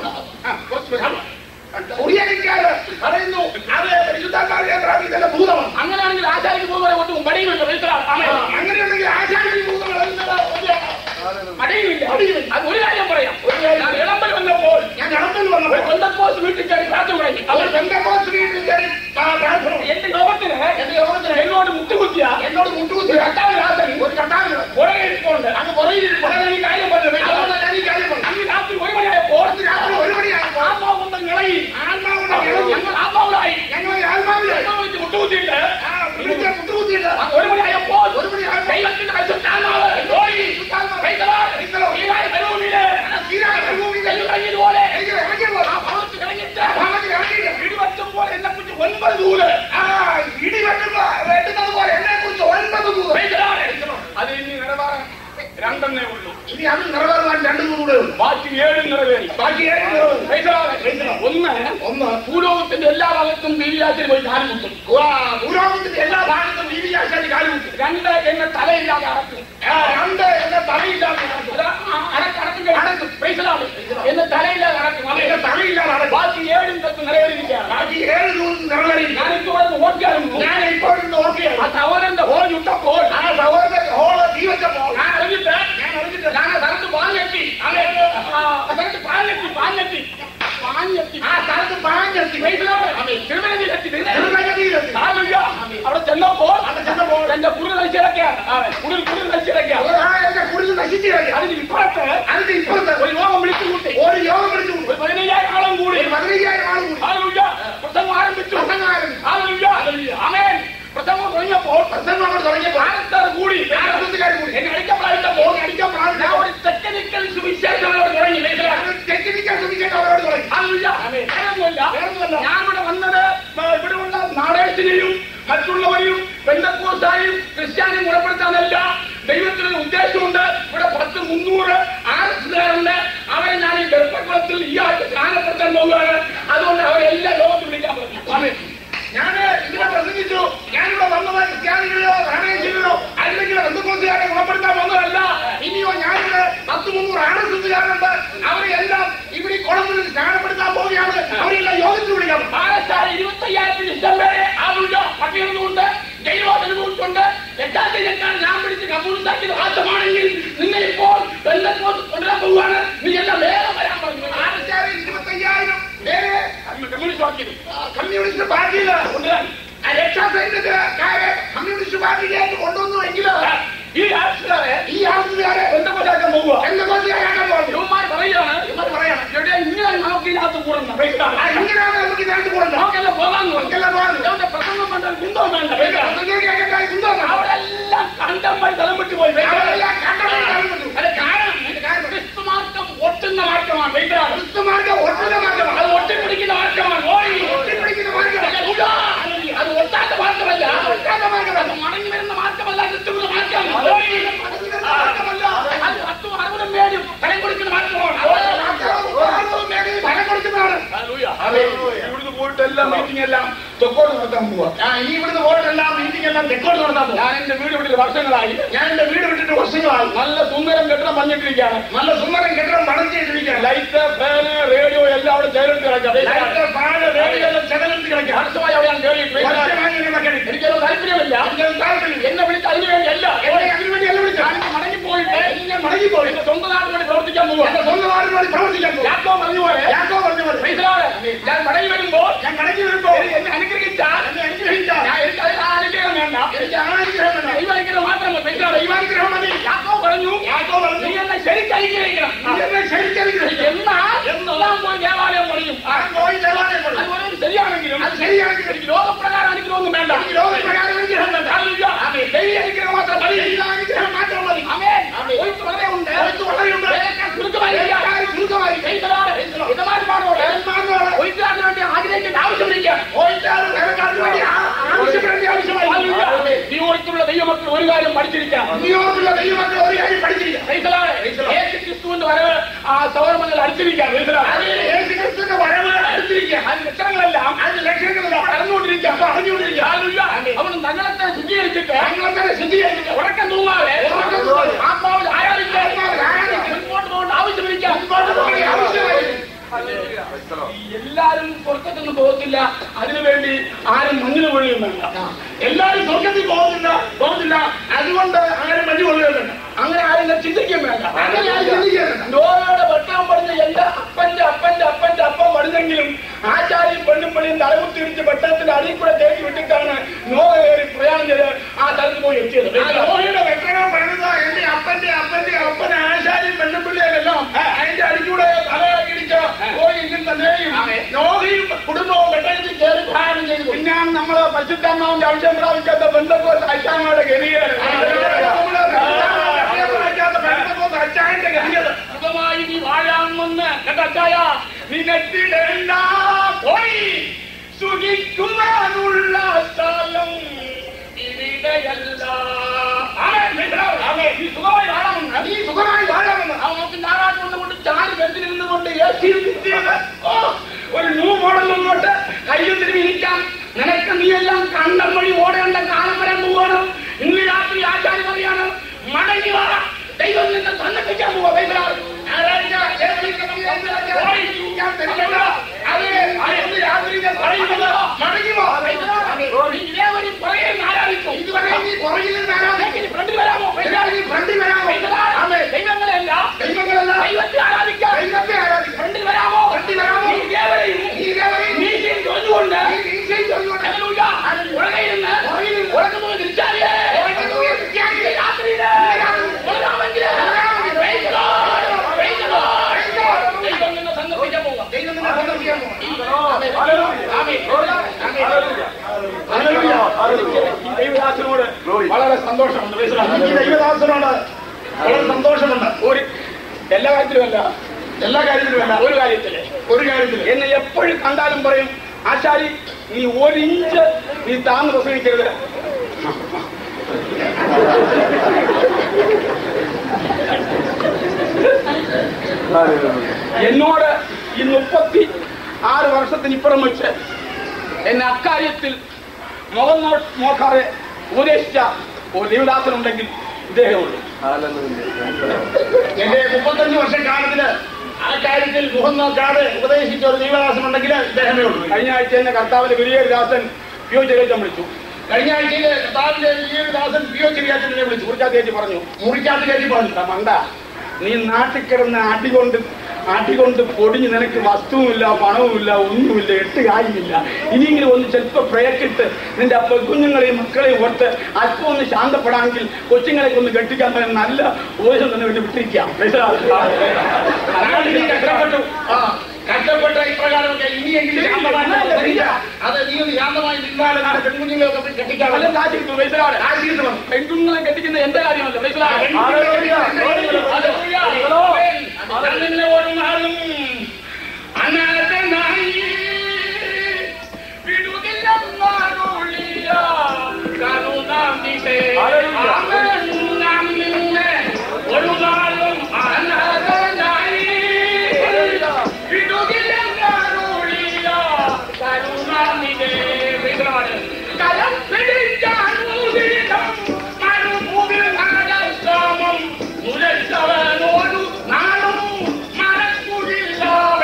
കുടിയനിക്കാര് പറയുന്നു അത് പരിശുദ്ധാത്മാവിനെ പ്രാപിക്കുന്ന ഭൂതമാണ് അങ്ങനെയാണെങ്കിൽ ആചാര്യക്ക് പോകുന്നവരെ ഒട്ടും മടിയുമില്ല മനസ്സിലാണ് അങ്ങനെയുണ്ടെങ്കിൽ ആചാര്യ ഭൂതങ്ങൾ മടിയുമില്ല അത് ഒരു കാര്യം പറയാം ഞാൻ ഇളമ്പൽ വന്നപ്പോൾ ഞാൻ നടന്നു വന്നപ്പോൾ കൊന്തക്കോസ് വീട്ടിൽ കയറി പ്രാർത്ഥന തുടങ്ങി അവർ അവർ ബന്ധക്കോസ് വീട്ടിൽ കയറി പ്രാർത്ഥന എന്റെ യോഗത്തിന് എന്റെ യോഗത്തിന് എന്നോട് മുട്ടുകുത്തിയ എന്നോട് മുട്ടുകുത്തി കർത്താവ് രാത്രി ഒരു കർത്താവിന് പുറകെ ഇരിപ്പുണ്ട് അങ്ങ് പുറകിൽ പുറകെ ഈ കാര്യം പറഞ്ഞു അതുകൊണ്ട് ഞാൻ ഈ കാര്യം പറഞ്ഞു അന്ന് രാത്രി ഒരു മണിയായപ്പോൾ അന്ന് രാത്രി ഒരു മണിയായപ്പോൾ ആത്മാവ് കൊണ്ട് നിളയി ആത്മാവുണ്ട് ഇളകി. ഞങ്ങൾ ആത്മാവിലായി ഞങ്ങൾ ആത്മാവിലായി ഞങ്ങൾ വെച്ച് മുട്ടുകുത്തിയിട്ട് ആ, വിളിച്ച മുട്ടുകുത്തിയിട്ട് ആ ഒരു മണിയായപ്പോൾ ഒരു മണിയായപ്പോൾ ദൈവത്തിന്റെ പരിശുദ്ധാത്മാവ് ഓടി. പരിശുദ്ധാത്മാവ് ഈ കാര്യം മരുഭൂമിയില് തീരായ മരുഭൂമിയിൽ കല്ല് ഇറങ്ങിയതുപോലെ എനിക്ക് ഇറങ്ങിയപ്പോൾ ആ ഭവനത്തിൽ ഇറങ്ങിയിട്ട് ഭാഗത്തിൽ ഇറങ്ങിയിട്ട് ഇടിവച്ചപ്പോൾ എന്നെ കുറിച്ച് ഒൻപത് ദൂര് ആ ഇടി വെട്ടുമ്പോ വെട്ടുന്നത് പോലെ എന്നെ കുറിച്ച് ഒൻപത് ദൂരം അത് ഇനി നിറവേറാൻ രണ്ടെണ്ണേ ഉള്ളൂ ഇനി അത് നിറവേറാൻ രണ്ടു കൂടെ ഉള്ളൂ ബാക്കി ഏഴ് നിറവേറി ബാക്കി ഏഴ് നിറവേറും. ഒന്ന് ഒന്ന് ഭൂലോകത്തിന്റെ എല്ലാ ഭാഗത്തും ദിവ്യാസിൽ പോയി കാലുമുട്ടും ഭൂലോകത്തിന്റെ എല്ലാ ഭാഗത്തും ബി വി ആശാരി കാലുമുട്ടി രണ്ട് എന്നെ തലയില്ലാതെ അടക്കും ആ, രണ്ട് എന്നെ തലയില്ലാതെ നടക്കും. അത് ആ അടക്ക- അടക്കം അടക്കും പൈസലാണ് എന്നെ തലയില്ലാതെ അടക്കും എന്നെ അവരെ തലയില്ലാതെ നടക്കും ബാക്കി ഏഴും തെറ്റ് നിറവേറിയിരിക്കുകയാണ് ബാക്കി ഏഴ് ദൂരം നിറവേറി ഞാനിപ്പോ ഇവിടെ ഓർക്കാറുണ്ട് ഞാൻ ഇപ്പോഴും ഓർക്കുകയാണ് ആ സഹോദരന്റെ ഹോൾ ചുട്ടപ്പോൾ ആ സഹോദരൻ ഹോള് തീ വെച്ചപ്പോൾ ഞാൻ അറിഞ്ഞിട്ട് ഞാൻ അറിഞ്ഞിട്ട് ഞാൻ ആ സ്ഥലത്ത് പാഞ്ഞെത്തി അങ്ങനെ ആ സ്ഥലത്ത് പാഞ്ഞെത്തി പാഞ്ഞെത്തി പാഞ്ഞെത്തി ആ സ്ഥലത്ത് പാഞ്ഞെത്തി തിരുവനന്തപുരത്തി തിരുനഗരിയിലെത്തി. അവിടെ ചെന്നപ്പോൾ അവിടെ ചെന്നപ്പോൾ എന്റെ കുടിൽ നശിച്ചിടക്കാണ് കുടിൽ കുടിൽ നശിച്ചിടക്കാണ് ആ എന്റെ കുടിൽ നശിച്ചു കഴിഞ്ഞു അതിന് ഇപ്പുറത്ത് അതിന്റെ ഇപ്പുറത്ത് ഒരു യോഗം വിളിച്ചു കൂട്ടി ഒരു യോഗം വിളിച്ചു കൂടി. ഒരു പതിനയ്യായിരം ആളും കൂടി ഒരു പതിനയ്യായിരം ആളും കൂടി ഹാലൂയ്യ. പ്രസംഗം ആരംഭിച്ചു പ്രസംഗം ആരംഭിച്ചു. ഹാലൂയ്യ. ആമേൻ പ്രസംഗം തുടങ്ങിയപ്പോൾ പ്രസംഗം അങ്ങോട്ട് തുടങ്ങിയപ്പോൾ ആൾക്കാർ കൂടി ആയിരത്തിക്കാർ കൂടി എന്നെ അടിക്കപ്പെടാതിട്ടപ്പോൾ എന്നെ അടിക്കപ്പെടാതിട്ടപ്പോൾ ഞാൻ ഒരു ടെക്നിക്കൽ സുവിശേഷം അവരോട് തുടങ്ങി മനസ്സിലാക്കി ടെക്നിക്കൽ സുവിശേഷം അവരോട് തുടങ്ങി ഹാലൂയ്യ. വേറൊന്നുമല്ല. വേറൊന്നുമല്ല. ഞാൻ ഇവിടെ വന്നത് ആ, ഇവിടെയുള്ള നാടേഴ്സിനെയും മറ്റുള്ളവരെയും ബന്ധക്കോസായും ക്രിസ്ത്യാനിയും ഗുണപ്പെടുത്താനല്ല ദൈവത്തിന് ഒരു ഉദ്ദേശമുണ്ട് ഇവിടെ പത്ത് മുന്നൂറ് ആർ എസ്കാരുണ്ട് അവരെ ഞാൻ ഈ ഗർഭക്കുളത്തിൽ ഈ ആഴ്ച സ്ഥാനപ്പെടുത്താൻ പോകുകയാണ് അതുകൊണ്ട് അവരെല്ലാം ലോകത്ത് വിളിക്കാൻ പറ്റും ആമേൻ. ഞാൻ ഇവിടെ പ്രസംഗിച്ചു ഞാനിവിടെ വന്നത് ക്രിസ്ത്യാനികളോ ധാനേശികളോ അല്ലെങ്കിൽ ബന്ധുക്കോസുകാരെ ഗുണപ്പെടുത്താൻ വന്നതല്ല ഇനിയോ ഞാനിവിടെ പത്ത് മുന്നൂറ് ആണസുകാരുണ്ട് അവരെ എല്ലാം ഇവിടെ ഈ കുളത്തിൽ സ്നാനപ്പെടുത്താൻ പോവുകയാണ് അവരെല്ലാം യോഗത്തിൽ വിളിക്കാം പാലക്കാട് ഇരുപത്തയ്യായിരത്തിന് ഇഷ്ടം വരെ ആളുണ്ട് പട്ടികളുണ്ട് ജൈവോധനമുണ്ട് എട്ടാത്തിനേക്കാൾ ഞാൻ പിടിച്ച് കമ്മ്യൂണിസ്റ്റാക്കിയത് വാസമാണെങ്കിൽ നിന്നെ ഇപ്പോൾ ബന്ധക്കോസ് കൊണ്ടുവരാൻ പോവുകയാണ് നീ എല്ലാം വേറെ വരാൻ പറഞ്ഞു ആൾക്കാരെ ഇരുപത്തയ്യായിരം പേരെ കമ്മ്യൂണിസ്റ്റ് ആക്കിയത് ആ, കമ്മ്യൂണിസ്റ്റ് പാർട്ടിയില് കൊണ്ടുവരാൻ ആ രക്ഷാസൈന്യക്കാരെ കമ്മ്യൂണിസ്റ്റ് പാർട്ടിയിലേക്ക് കൊണ്ടുവന്നുവെങ്കിൽ ഈ ആൾക്കാരെ ഈ ആൾക്കാരെ ബന്ധക്കോസാക്കാൻ പോവുക എന്തൊക്കെയാകാൻ പോകുന്നു യുവമാർ പറയുകയാണ് ഇവർ പറയണം ഇവിടെ ഇങ്ങനെ നമുക്ക് ഇതിനകത്ത് കൂടണം ആ, ഇങ്ങനെയാണ് നമുക്ക് ഇതിനകത്ത് കൂടുന്നത് നമുക്കെല്ലാം പോകാൻ നമുക്കെല്ലാം പോകാൻ ഇവന്റെ പ്രസംഗം പ്രസംഗം വേണ്ട കുന്തവും വേണ്ട എന്റെ പ്രസംഗം കേൾക്കാൻ കുന്തം വേണം. അവരെല്ലാം കണ്ടമായി തലം വിട്ടു പോയി അവരെല്ലാം കണ്ടമായി തലം വിട്ടു. അത് കാരണം ക്രിസ്തു മാർക്കം ഒട്ടുന്ന മാർക്കമാണ് വെയിറ്ററാണ്. ക്രിസ്തുമാർഗം ഒട്ടുന്ന മാർഗമാണ്. അത് ഒട്ടിപ്പിടിക്കുന്ന മാർക്കമാണ് ഓടി ഒട്ടിപ്പിടിക്കുന്ന മാർഗമാണ്. ഹല്ലേലൂയ. അത് ഒട്ടാത്ത മാർക്കമല്ല ഒട്ടാത്ത മാർഗമല്ല. അത് മടങ്ങി വരുന്ന മാർക്കമല്ല ക്രിസ്തുവിന്റെ മാർക്കം ഓടി. മാർഗമല്ല. അത് പത്തും അറുപതും പേരും ഫലം കൊടുക്കുന്ന മാർക്കമാണ് ആർക്കും മേഖലയിൽ ഫലം കൊടുക്കുന്നതാണ്. അതെ ഇവിടുന്ന് പോയിട്ട് എല്ലാം മീറ്റിംഗ് എല്ലാം തെക്കോട്ട് നടത്താൻ പോവാ ആ, ഈ ഇവിടുന്ന് പോയിട്ടെല്ലാം മീറ്റിംഗ് എല്ലാം തെക്കോട്ട് നടത്താൻ പോകും ഞാൻ എന്റെ വീട് വിട്ടിട്ട് വർഷങ്ങളായി ഞാൻ എന്റെ വീട് വിട്ടിട്ട് വർഷങ്ങളായി നല്ല സുന്ദരം കെട്ടിടം പണിഞ്ഞിട്ടിരിക്കുകയാണ് നല്ല സുന്ദരം കെട്ടിടം മടങ്ങിയിട്ടിരിക്കുകയാണ് ലൈറ്റ് ഫാന് റേഡിയോ എല്ലാം അവിടെ ചേർത്ത് കിടക്കാം ലൈറ്റ്, ഫാന്, റേഡിയോ എല്ലാം ചെതലിട്ട് കിടക്കുകയാണ്. വർഷമായി അവിടെ ഞാൻ കേറിയിട്ട് വർഷമായി ഇങ്ങനെ കിടക്കുകയാണ്. എനിക്കൊന്നും താല്പര്യമില്ല എനിക്കത് താല്പര്യമില്ല. എന്നെ വിളിച്ച് അതിനു വേണ്ടിയല്ല എന്നെ അതിനു വേണ്ടി അല്ല വിളിച്ചത്. ഞാൻ മടങ്ങി പോയിട്ട് ഞാൻ മടങ്ങിപ്പോയി. എന്റെ സ്വന്തം നാട്ടിൽ വേണ്ടി പ്രവർത്തിക്കാൻ പോവുക എന്റെ സ്വന്തം നാടിന് വേണ്ടി പ്രവർത്തിക്കാൻ പോകും. യാക്കോ പറഞ്ഞ പോലെ യാക്കോബ് പറഞ്ഞ പോലെ. പ്രീതലോടെ, ഞാൻ മടങ്ങി വരുമ്പോൾ ഞാൻ മടങ്ങി വരുമ്പോൾ എന്നെ അനുഗ്രഹിച്ചാൽ എന്നെ അനുഗ്രഹിച്ചാൽ ഞാൻ എനിക്ക് അതിൽ ആ അനുഗ്രഹം വേണ്ട എനിക്ക് ആ അനുഗ്രഹം വേണം. ദൈവാനുഗ്രഹം മാത്രം മതി. പ്രീതലോടെ, ദൈവാനുഗ്രഹം മതി. യാക്കോ പറഞ്ഞു യാക്കോബ് പറഞ്ഞു, നീ എന്നെ ശരിക്കും അനുഗ്രഹിക്കണം നീ എന്നെ ശരിക്കും അനുഗ്രഹിക്കണം. എന്നാൽ എല്ലാം പോയി ദേവാലയം പണിയും ഞാൻ പോയി ദേവാലയം പണിയും. അത് വളരെ ശരിയാണെങ്കിലും അത് ശരിയാണെങ്കിലും എനിക്ക് ലോകപ്രകാരം അനുഗ്രഹമൊന്നും വേണ്ട എനിക്ക് ലോകപ്രകാരം അനുഗ്രഹം വേണ്ട. ഹല്ലേലൂയ. ദൈവീക അനുഗ്രഹം മാത്രം മതി ദൈവാനുഗ്രഹം മാത്രം മതി. ആമേൻ. ഒഴുക്ക് വളരെ ഉണ്ട് ഒഴുക്ക് വളരെയുണ്ട്. വേലക്കാർ ചുരുക്കമായിരിക്കാം. വേലക്കാർ ചുരുക്കമായിരിക്കാം. ദൈവത്തോട് യജമാനന്മാരോട് യജമാനന്മാരോട് ഒഴുക്കുകാരന് വേണ്ടി ആഗ്രഹിക്കേണ്ട ആവശ്യമില്ല പോയിട്ടാണ് വേലക്കാർക്ക് വേണ്ടി ആ- ആവശ്യപ്പെടേണ്ട ആവശ്യമായി. ഹല്ലേലൂയ. നീയോടുത്തുള്ള ദൈവമക്കൾ ഒരു കാര്യം പഠിച്ചിരിക്കാം നിയോഗമുള്ള ദൈവമക്കൾ ഒരു കാര്യം പഠിച്ചിരിക്കാം. ക്രൈസ്തലോട് യേശു ക്രിസ്തുവിന്റെ വരവ് ആ സൗരമങ്ങൾ അടിച്ചിരിക്കാം ക്രൈസ്തലോട്. അതിൽ യേശുക്രിസ്തുവിന്റെ വരവ് അടുത്തിരിക്കുക. അതിന്റെ ലക്ഷണങ്ങളെല്ലാം അതിന്റെ ലക്ഷണങ്ങളെല്ലാം അറിഞ്ഞുകൊണ്ടിരിക്കാം അറിഞ്ഞുകൊണ്ടിരിക്കുക. ഹല്ലേലൂയ. അവൻ തങ്ങളെ ശുദ്ധീകരിച്ചിട്ട് തങ്ങളെ തന്നെ ശുദ്ധീകരിക്കുക. ഉറക്കം തൂങ്ങാതെ ഉറക്കം തൂങ്ങാതെ ആത്മാവിൽ ആരാധിക്കാൻ ആത്മാവിൽ ആരാധിക്കാൻ മുൻപോട്ട് പോകേണ്ട ആവശ്യമില്ല മുൻപോട്ട് പോകേണ്ട ആവശ്യമില്ല. എല്ലാരും സ്വർഗത്തൊന്നും പോകത്തില്ല അതിനുവേണ്ടി ആരും മുന്നിൽ വീഴുകയും വേണ്ട എല്ലാവരും സ്വർഗത്തിൽ പോകുന്നില്ല പോകുന്നില്ല അതുകൊണ്ട് ആരും വഴി കൊള്ളുകയുണ്ട് അങ്ങനെ ആരും ചിന്തിക്കുകയും വേണ്ട അങ്ങനെ ആരും ചിന്തിക്കുകയുണ്ട് നോവയുടെ വെട്ടം പണിഞ്ഞ എന്റെ അപ്പന്റെ അപ്പന്റെ അപ്പന്റെ അപ്പം പണിഞ്ഞെങ്കിലും ആചാര്യം പെണ്ണും പണിയും തലകുത്തിരിച്ച് വെട്ടത്തിന്റെ അടിയിൽ കൂടെ തേടി വിട്ടിട്ടാണ് നോവ കയറി പ്രയാണം ചെയ്ത് ആ സ്ഥലത്ത് പോയി എത്തിയത് ആ ലോഹയുടെ വെട്ടണം പണിത എന്റെ അപ്പന്റെ അപ്പന്റെ അപ്പൻ ആശാരിയും പെണ്ണുപിള്ളിയെല്ലാം അതിന്റെ അടിക്കൂടെ തലയിടിച്ച് പോയി എങ്കിൽ തന്നെയും നോഹയും കുടുംബവും വെട്ടത്തിൽ കയറി പ്രയാണം ചെയ്തു പോയി. പിന്നെ നമ്മള് പരിശുദ്ധാത്മാവിന്റെ അംശം പ്രാപിക്കാത്ത ബന്ധപ്പെട്ട അച്ഛാമ്മയുടെ ഗതികേട് അച്ചായന്റെ ഗതികേട് സുഖമായി നീ വാഴാമെന്ന് കേട്ടച്ചായ നിനക്കിടേണ്ട പോയി സുഖിക്കുവാനുള്ള സ്ഥലം ഇവിടെയല്ല ആമേൻ, മിത്രം. ആമേൻ. നീ സുഖമായി വാഴാമെന്ന് നീ സുഖമായി വാഴാമെന്ന് അവൻ നോക്കി ഞായറാഴ്ച കൊണ്ട് ചാരി ബെഞ്ചിലിരുന്നുകൊണ്ട് ഏസിയിൽ കുത്തിയത്. ഓ, ഒരു ന്യൂ മോഡൽ മുന്നോട്ട് കയ്യും തിരിഞ്ഞിരിക്കാം നിനക്ക് നീയെല്ലാം കണ്ടം വഴി ഓടേണ്ട കാലം വരാൻ പോവാണ് ഇന്ന് രാത്രി ആചാര്യ പറയാണ് മടങ്ങി വാ ദൈവം നിന്നെ സന്നദ്ധിക്കാൻ പോവാ വൈദ്യരാൾ. ഞായറാഴ്ച ഏതെങ്കിലും പോയി ഞാൻ തരില്ല. അത് അതൊന്ന് രാത്രി ഞാൻ പറയുന്നത് മടങ്ങി വാ വൈദ്യരാൾ. നീ ഇതേ വഴി പുറകെ നിന്ന് ആരാധിച്ചു. ഇതുവരെ നീ പുറകിൽ നിന്ന് ആരാധിക്കും നീ ഫ്രണ്ടിൽ വരാമോ വൈദ്യരാൾ? നീ ഫ്രണ്ടിൽ വരാമോ വൈദ്യരാൾ. ദൈവങ്ങളെയല്ല ദൈവങ്ങളല്ല ദൈവത്തെ ആരാധിക്കാം ദൈവത്തെ ആരാധിക്കും ഫ്രണ്ടിൽ വരാമോ ഫ്രണ്ടിൽ വരാമോ? നീ ഇതേവരെയും നീ ഇതേവരെയും നീതിയും ചൊല്ലുകൊണ്ട് നീ ഈശോയെ ചൊല്ലുകൊണ്ട് ഹല്ലേലൂയ. പുറകെ ഇരുന്ന് ഉറക്കം തൂങ്ങി തിരിച്ചാലേ ഉറക്കം തൂങ്ങി തിരിച്ചാലേ രാത്രിയില് ഉറങ്ങാമെങ്കില് Praise the Lord. Praise the Lord. ദൈവം നിന്നെ സന്ദർശിക്കാൻ പോവാ. ദൈവം നിന്നെ സന്ദർശിക്കാൻ പോകും. ആമേൻ. ആമേൻ. ഈ ദൈവദാസനോട് വളരെ സന്തോഷമുണ്ട് Praise the Lord. ഈ ദൈവദാസനോട് വളരെ സന്തോഷമുണ്ട് ഒരു എല്ലാ കാര്യത്തിലുമല്ല എല്ലാ കാര്യത്തിലുമല്ല ഒരു കാര്യത്തില് ഒരു കാര്യത്തിൽ എന്നെ എപ്പോഴും കണ്ടാലും പറയും ആശാരി നീ ഒരു ഇഞ്ച് നീ താന്ന് പ്രസംഗിക്കരുത് എന്നോട് ഈ മുപ്പത്തി ആറ് വർഷത്തിനിപ്പുറം വെച്ച് എന്നെ അക്കാര്യത്തിൽ മുഖം നോ നോക്കാതെ ഉപദേശിച്ച ഒരു ദൈവദാസനുണ്ടെങ്കിൽ ഇദ്ദേഹമുള്ളൂ എന്റെ മുപ്പത്തഞ്ച് വർഷക്കാലത്തിന് ആ കാര്യത്തിൽ മുഖം നോക്കാതെ ഉപദേശിച്ച ഒരു ദൈവദാസനുണ്ടെങ്കിൽ ഇദ്ദേഹമേ ഉള്ളൂ കഴിഞ്ഞ ആഴ്ച എന്നെ കർത്താവിന്റെ വലിയ ദാസൻ പിയോ ചെറിയ വിളിച്ചു കഴിഞ്ഞ ആഴ്ചയില് കർത്താവിന്റെ ഈ ഒരു ദാസൻ പിയോ ചെറിയാച്ചനെ വിളിച്ചു കുറിച്ചാ ചേച്ചി പറഞ്ഞു മുറിക്കാത്ത കയറ്റി പറഞ്ഞു "എടാ മണ്ട നീ നാട്ടിൽ കിടന്ന് അടികൊണ്ട് അടികൊണ്ട് പൊടിഞ്ഞ് നിനക്ക് വസ്തുവുമില്ല പണവുമില്ല ഒന്നുമില്ല എട്ട് കായുമില്ല ഇനിയെങ്കിലും ഒന്ന് ചിലപ്പോൾ പ്രയക്കിട്ട് നിന്റെ കുഞ്ഞുങ്ങളെയും മക്കളെയും ഓർത്ത് അല്പം ഒന്ന് ശാന്തപ്പെടാമെങ്കിൽ കൊച്ചുങ്ങളെ ഒന്ന് കെട്ടിക്കാൻ പറ്റുന്ന നല്ല ഉപദേശം തന്നെ വേണ്ടി വിട്ടിരിക്കാം മനസ്സിലാവും? അതാണ് നീ കഷ്ടപ്പെട്ടു ആ കഷ്ടപ്പെട്ട ഇപ്രകാരമൊക്കെ ഇനിയെങ്കിലും ശാന്തമായി വരിക. അത് നീ ഒന്ന് ശാന്തമായി നിന്നാൽ നിന്റെ പെൺകുഞ്ഞുങ്ങളെയൊക്കെ പോയി കെട്ടിക്കാൻ നല്ല കാശ് കിട്ടും പൈസലാണ് കാശ് കിട്ടണം. പെൺകുഞ്ഞുങ്ങളെ കെട്ടിക്കുന്ന എന്റെ കാര്യമല്ല പൈസലാണ് അതിന് ഒരു നാളും അനാഥനായി വിടുകില്ലെന്നാരുളിയ കരുണാനിധേ. അവൻ നാം നിന്നെ ഒരു നാളും അനാഥനായി വിടുകില്ലെന്നാരുളിയ കരുണാനിധേ. കരം പിടിച്ചാനൂതിരം മരുഭൂമി നാടശ്രമം മുരച്ചവനോടു നാളും മറക്കുകില്ല.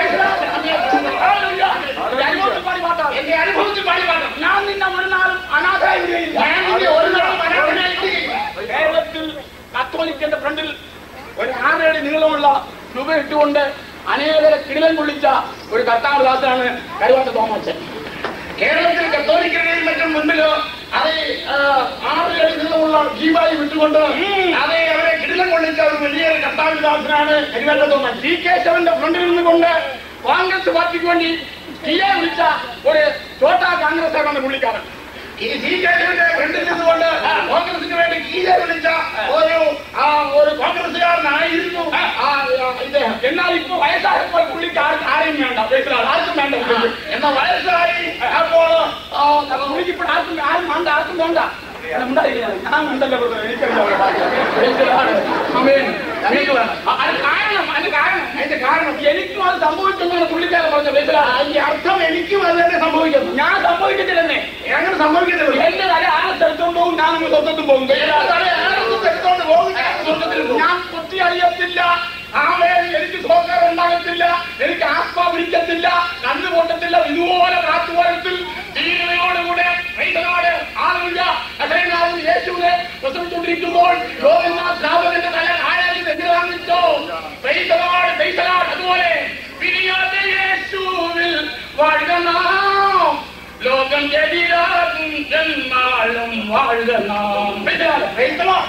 എന്റെ അനുഭവത്തിൽ പാടി പാടാം ഞാൻ നിന്നെ ഒരു നാളും അനാഥരായി വിടുകയില്ല. ഞാൻ നിന്നെ ഒരു നാളും അനാഥനായിരിക്കുകയില്ല. കേരളത്തിൽ കത്തോലിക്കന്റെ ഫ്രണ്ടിൽ ഒരു ആറേഴ് നീളമുള്ള രൂപ ഇട്ടുകൊണ്ട് അനേകരെ കിടിലൻ കൊള്ളിച്ച ഒരു കർത്താവ് ദാസനാണ് കരുവാത്ത തോമാച്ചൻ കേരളത്തിൽ കത്തോലിക്കരുടെയും മറ്റും മുൻപിലോ അത് ആ, ആറ് അടി നീളമുള്ള ജീവായി വിട്ടുകൊണ്ട് അതെ അവരെ കിടിലം കൊള്ളിച്ച ഒരു വലിയ കർത്താവിദാസനാണ് കരിവല്ല തോമസ് സി കേശവന്റെ ഫ്രണ്ടിൽ നിന്നുകൊണ്ട് കോൺഗ്രസ് പാർട്ടിക്ക് വേണ്ടി കിയെ വിളിച്ച ഒരു ചോട്ടാ കോൺഗ്രസ്സാണ് പുള്ളിക്കാരൻ ഈ സി കേശവന്റെ ഫ്രണ്ടിൽ നിന്നുകൊണ്ട് കോൺഗ്രസിന് വേണ്ടി കീഴെ വിളിച്ച ഒരു ആ, ഒരു കോൺഗ്രസുകാരനായിരുന്നു ആ, ആ, ഇദ്ദേഹം എന്നാൽ ഇപ്പൊ വയസ്സായപ്പോൾ പുള്ളിക്ക് ആർക്കും ആരെയും വേണ്ട വയസ്സിലാണ് ആർക്കും വേണ്ട പുള്ളിക്ക്. എന്ന വയസ്സായി അപ്പോൾ ആ, പുള്ളിക്ക് ഇപ്പോൾ ആർക്കും ആരും വേണ്ട ആർക്കും വേണ്ട അല്ല, ഉണ്ടായിരിക്കണം. ഞാൻ ഉണ്ടല്ലോ ബ്രദർ, എനിക്കറിയാം അവരുടെ ഭാഗ്യം. വയസ്സിലാണ്. ആമേൻ. ഞങ്ങൾക്ക് വേണം. അ- അത് കാരണം അത് കാരണം അതിന്റെ കാരണം എനിക്കും അത് സംഭവിച്ചെന്നാണ് പുള്ളിക്കാരൻ പറഞ്ഞ വയസ്സിലാണ് അതിന്റെ അർത്ഥം എനിക്കും അത് തന്നെ സംഭവിക്കുന്നു ഞാൻ സംഭവിക്കത്തില്ലെന്നേ അങ്ങനെ സംഭവിക്കത്തില്ല എന്റെ തല ആ സ്ഥലത്തും പോകും ഞാൻ അങ്ങ് സ്വന്തത്തും പോകും എടുത്തോണ്ട് പോകും ഞാൻ സ്വർഗ്ഗത്തിൽ പോകും. ഞാൻ കുത്തി അറിയത്തില്ല ആമേൻ എനിക്ക് സോക്കർ ഉണ്ടാകത്തില്ല എനിക്ക് ആത്മാ പിടിക്കത്തില്ല കണ്ണു പൊട്ടത്തില്ല ഇതുപോലെ കാറ്റുപോലത്തിൽ ജീവനോടുകൂടെ വൈദ്യനോട് ആളുമില്ല കഥയിനാവും യേശുവിനെ പ്രസവിച്ചുകൊണ്ടിരിക്കുമ്പോൾ ലോകനാഥ് രാഘവന്റെ തല ആരാലും എതിരെ വാങ്ങിച്ചോ വൈദ്യനോട് വൈദ്യനാട് അതുപോലെ പിരിയാതെ യേശുവിൽ വാഴുക നാം ലോകം എതിരാകും എന്നാളും വാഴുക നാം വൈദ്യനാട് വൈദ്യനാട്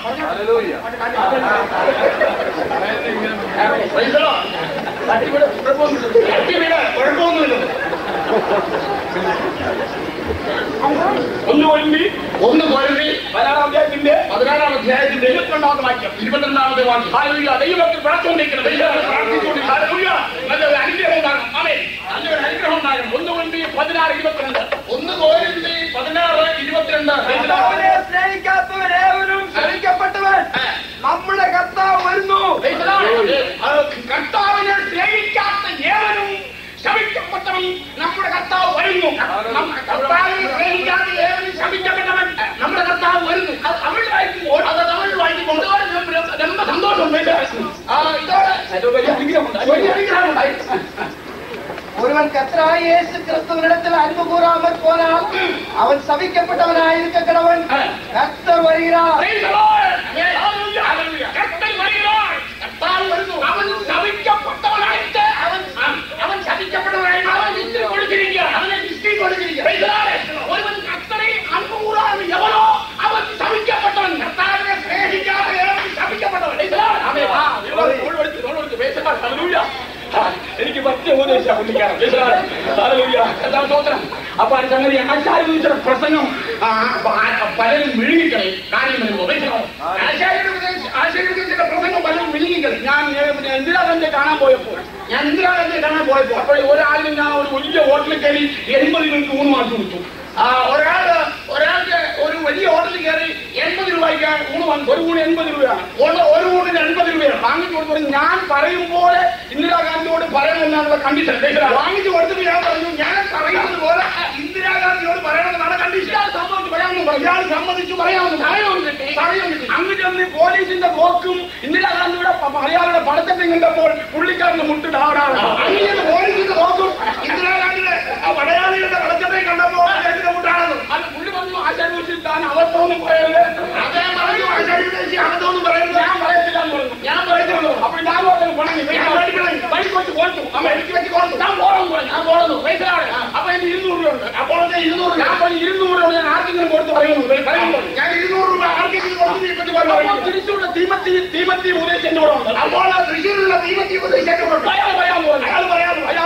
പൈസലോ തട്ടിവിടെ കുഴപ്പമൊന്നുമില്ല തട്ടിവിട കുഴപ്പമൊന്നുമില്ല ഒന്ന് ഒഴുമ്പി ഒന്ന് പൊരുതി പതിനാറാം അധ്യായത്തിന്റെ പതിനാറാം അധ്യായത്തിന്റെ ഇരുപത്തിരണ്ടാമത്തെ വാക്യം ഇരുപത്തിരണ്ടാമത്തെ വാക്യം ഹാലൂയ ദൈവത്തിൽ പ്രാർത്ഥിച്ചുകൊണ്ടിരിക്കണം ദൈവത്തിൽ പ്രാർത്ഥിച്ചുകൊണ്ടിരിക്കണം ഹാലൂയ നല്ലൊരു അനുഗ്രഹം ഉണ്ടാകണം ആമേൻ നല്ലൊരു അനുഗ്രഹം ഉണ്ടാകണം ഒന്ന് ഒഴുമ്പി പതിനാറ് ഇരുപത്തിരണ്ട് ഒന്ന് കോരിന്തി പതിനാറ് ഇരുപത്തിരണ്ട് കർത്താവിനെ സ്നേഹിക്കാത്തവരേവനും ശപിക്കപ്പെട്ടവൻ നമ്മുടെ കർത്താവ് വരുന്നു കർത്താവിനെ സ്നേഹിക്കാത്ത ഏവനും ശപിക്കപ്പെട്ടവൻ നമ്മുടെ കർത്താവ് വരുന്നു നമ്മ- കർത്താവിനെ സ്നേഹിക്കാത്ത ഏവനും ശപിക്കപ്പെട്ടവൻ നമ്മുടെ കർത്താവ് വരുന്നു അത് തമിഴ് വായിക്കുമ്പോൾ അത് തമിഴ് വായിക്കുമ്പോൾ ഇതോടെ രം- രമ്പ സന്തോഷം ആ, ഇതോടെ വലിയ അനുഗ്രഹമുണ്ട് വലിയ അനുഗ്രഹമുണ്ടായി ഒരുവൻ കർത്താവായ യേശു ക്രിസ്തുവിനിടത്തിൽ അன்பு கூறாமல் போனால் அவன் சபிக்கப்பட்டவனாயிருக்க கடவன் கர்த்தர் வருகிறார் Praise the Lord. Hallelujah. കർത്തൻ വരുகிறார். കർത്താവ് വരുന്നു. അവൻ ശപിക്കപ്പെട്ടവനായിട്ട് അവൻ അവൻ ശപിക്കപ്പെട്ടവനായിട്ട് അവൻ ലിസ്റ്റിൽ കൊടുത്തിരിക്കുക അവനെ ലിസ്റ്റിൽ കൊടുത്തിരിക്കുക Praise the Lord. ഒരുവൻ കർത്തനെ അன்பு കൂടാതെ എവനോ അവൻ ശപിക്കപ്പെട്ടവൻ കർത്താവിനെ സ്നേഹിക്കാതെ ഏവൻ ശപിക്കപ്പെട്ടവൻ Praise the Lord. ആമേൻ. ആ, ഇവിടെ തോൾ കൊടുത്ത്, തോൾ കൊടുത്ത്. Praise the Lord. Hallelujah. ആ, എനിക്ക് പറ്റിയ ഉപദേശം പുള്ളിക്കാരൻ Praise the Lord. Hallelujah. കർത്താവ് സ്തോത്രം. അപ്പൊ ആ സംഗതി ആചാര്യ പ്രസംഗം ആ, ആ, പലരും വിഴുങ്ങിക്കളയും കാര്യം വരുമ്പോ Praise the Lord. ആചാര്യരുടെ ഉപദേശം- ആചാര്യരുടെ ചില പ്രസംഗം പലരും വിഴുങ്ങിക്കളയും ഞാൻ ഏ, പിന്നെ ഇന്ദിരാഗാന്ധിയെ കാണാൻ പോയപ്പോൾ ഞാൻ ഇന്ദിരാഗാന്ധിയെ കാണാൻ പോയപ്പോൾ അപ്പോൾ ഒരാളിന് ഞാൻ ഒരു വലിയ ഹോട്ടലിൽ കയറി എൺപത് രൂപയ്ക്ക് ഊണ് വാങ്ങിച്ചു കൊടുത്തു ആ ഒരാള് ഒരാൾക്ക് ഒരു വലിയ ഹോട്ടലിൽ കയറി എൺപത് രൂപയ്ക്ക് ഊണ് വാങ്ങി ഒരു ഊണ് എൺപത് രൂപയാണ് ഒരു- ഒരു ഊണിന് എൺപത് രൂപയാണ് വാങ്ങിച്ചു കൊടുത്തപ്പോൾ ഞാൻ പറയുമ്പോൾ ഇന്ദിരാഗാന്ധിയോട് പറയണമെന്നുള്ള കണ്ടീഷൻ വാങ്ങിച്ചു കൊടുത്തിട്ട് ഞാൻ പറഞ്ഞു ഞാൻ പറയുന്നത് പോലെ ഇന്ദിരാഗാന്ധിയോട് പറയണമെന്നാണ് കണ്ടീഷൻ ഇയാൾ സമ്മതിച്ചു പറയാമെന്ന് പറഞ്ഞു ഇയാൾ സമ്മതിച്ചു പറയാമെന്ന് തടയൊന്നും കിട്ടി തടയും കിട്ടി. അങ്ങ് ചെന്ന് പോലീസിന്റെ പോക്കും ഇന്ദിരാഗാന്ധിയുടെ പ- മലയാളിയുടെ പടച്ചട്ടം കണ്ടപ്പോൾ പുള്ളിക്കാരന്റെ മുട്ടിട്ട് ആടാണ് അങ്ങനെ പോലീസിന്റെ നോക്കും ഇന്ദിരാഗാന്ധിയുടെ ആ മലയാളികളുടെ വെളച്ചത്തെ കണ്ടപ്പോൾ അദ്ദേഹത്തിന്റെ മുട്ടാണെന്ന് അത് പുള്ളി പറഞ്ഞു ആചാര്യ താൻ അവർക്കൊന്നും പോയത് അദ്ദേഹം പറഞ്ഞു ആചാര്യ അകത്തൊന്നും പറയുന്നത് ഞാൻ പറയത്തില്ല എന്ന് പറഞ്ഞു ഞാൻ പറയുന്നുള്ളൂ അപ്പൊ ഞാൻ പറഞ്ഞു പണങ്ങി ഞാൻ പഠിക്കണം. ബൈക്ക് വെച്ച് കൊടുത്തു അമ്മ എനിക്ക് വെച്ച് കൊടുത്തു ഞാൻ പോകണം പറഞ്ഞു ഞാൻ പോകണം പൈസയാണ് അപ്പൊ എന്റെ ഇരുന്നൂറ് രൂപ ഉണ്ട് അപ്പോൾ അത് ഇരുന്നൂറ് ഞാൻ പറഞ്ഞു ഇരുന്നൂറ് രൂപ ഞാൻ ആർക്കെങ്കിലും കൊടുത്ത് പറയുന്നു പറയുന്നു ഞാൻ ഇരുന്നൂറ് രൂപ ആർക്കെങ്കിലും കൊടുത്തു പറ്റി അപ്പോൾ പറഞ്ഞു തിരിച്ചുള്ള തീമത്തി തീമത്തി ഉപദേശം എന്റെ കൂടെ ഉണ്ട് അപ്പോൾ ആ തൃശ്ശൂരിലുള്ള ദൈവത്തെ ഉപദേശിച്ചിട്ടുണ്ട് അയാൾ പറയാൻ പോകുന്നു അയാൾ പറയാമോ അയാൾ അറുത്ത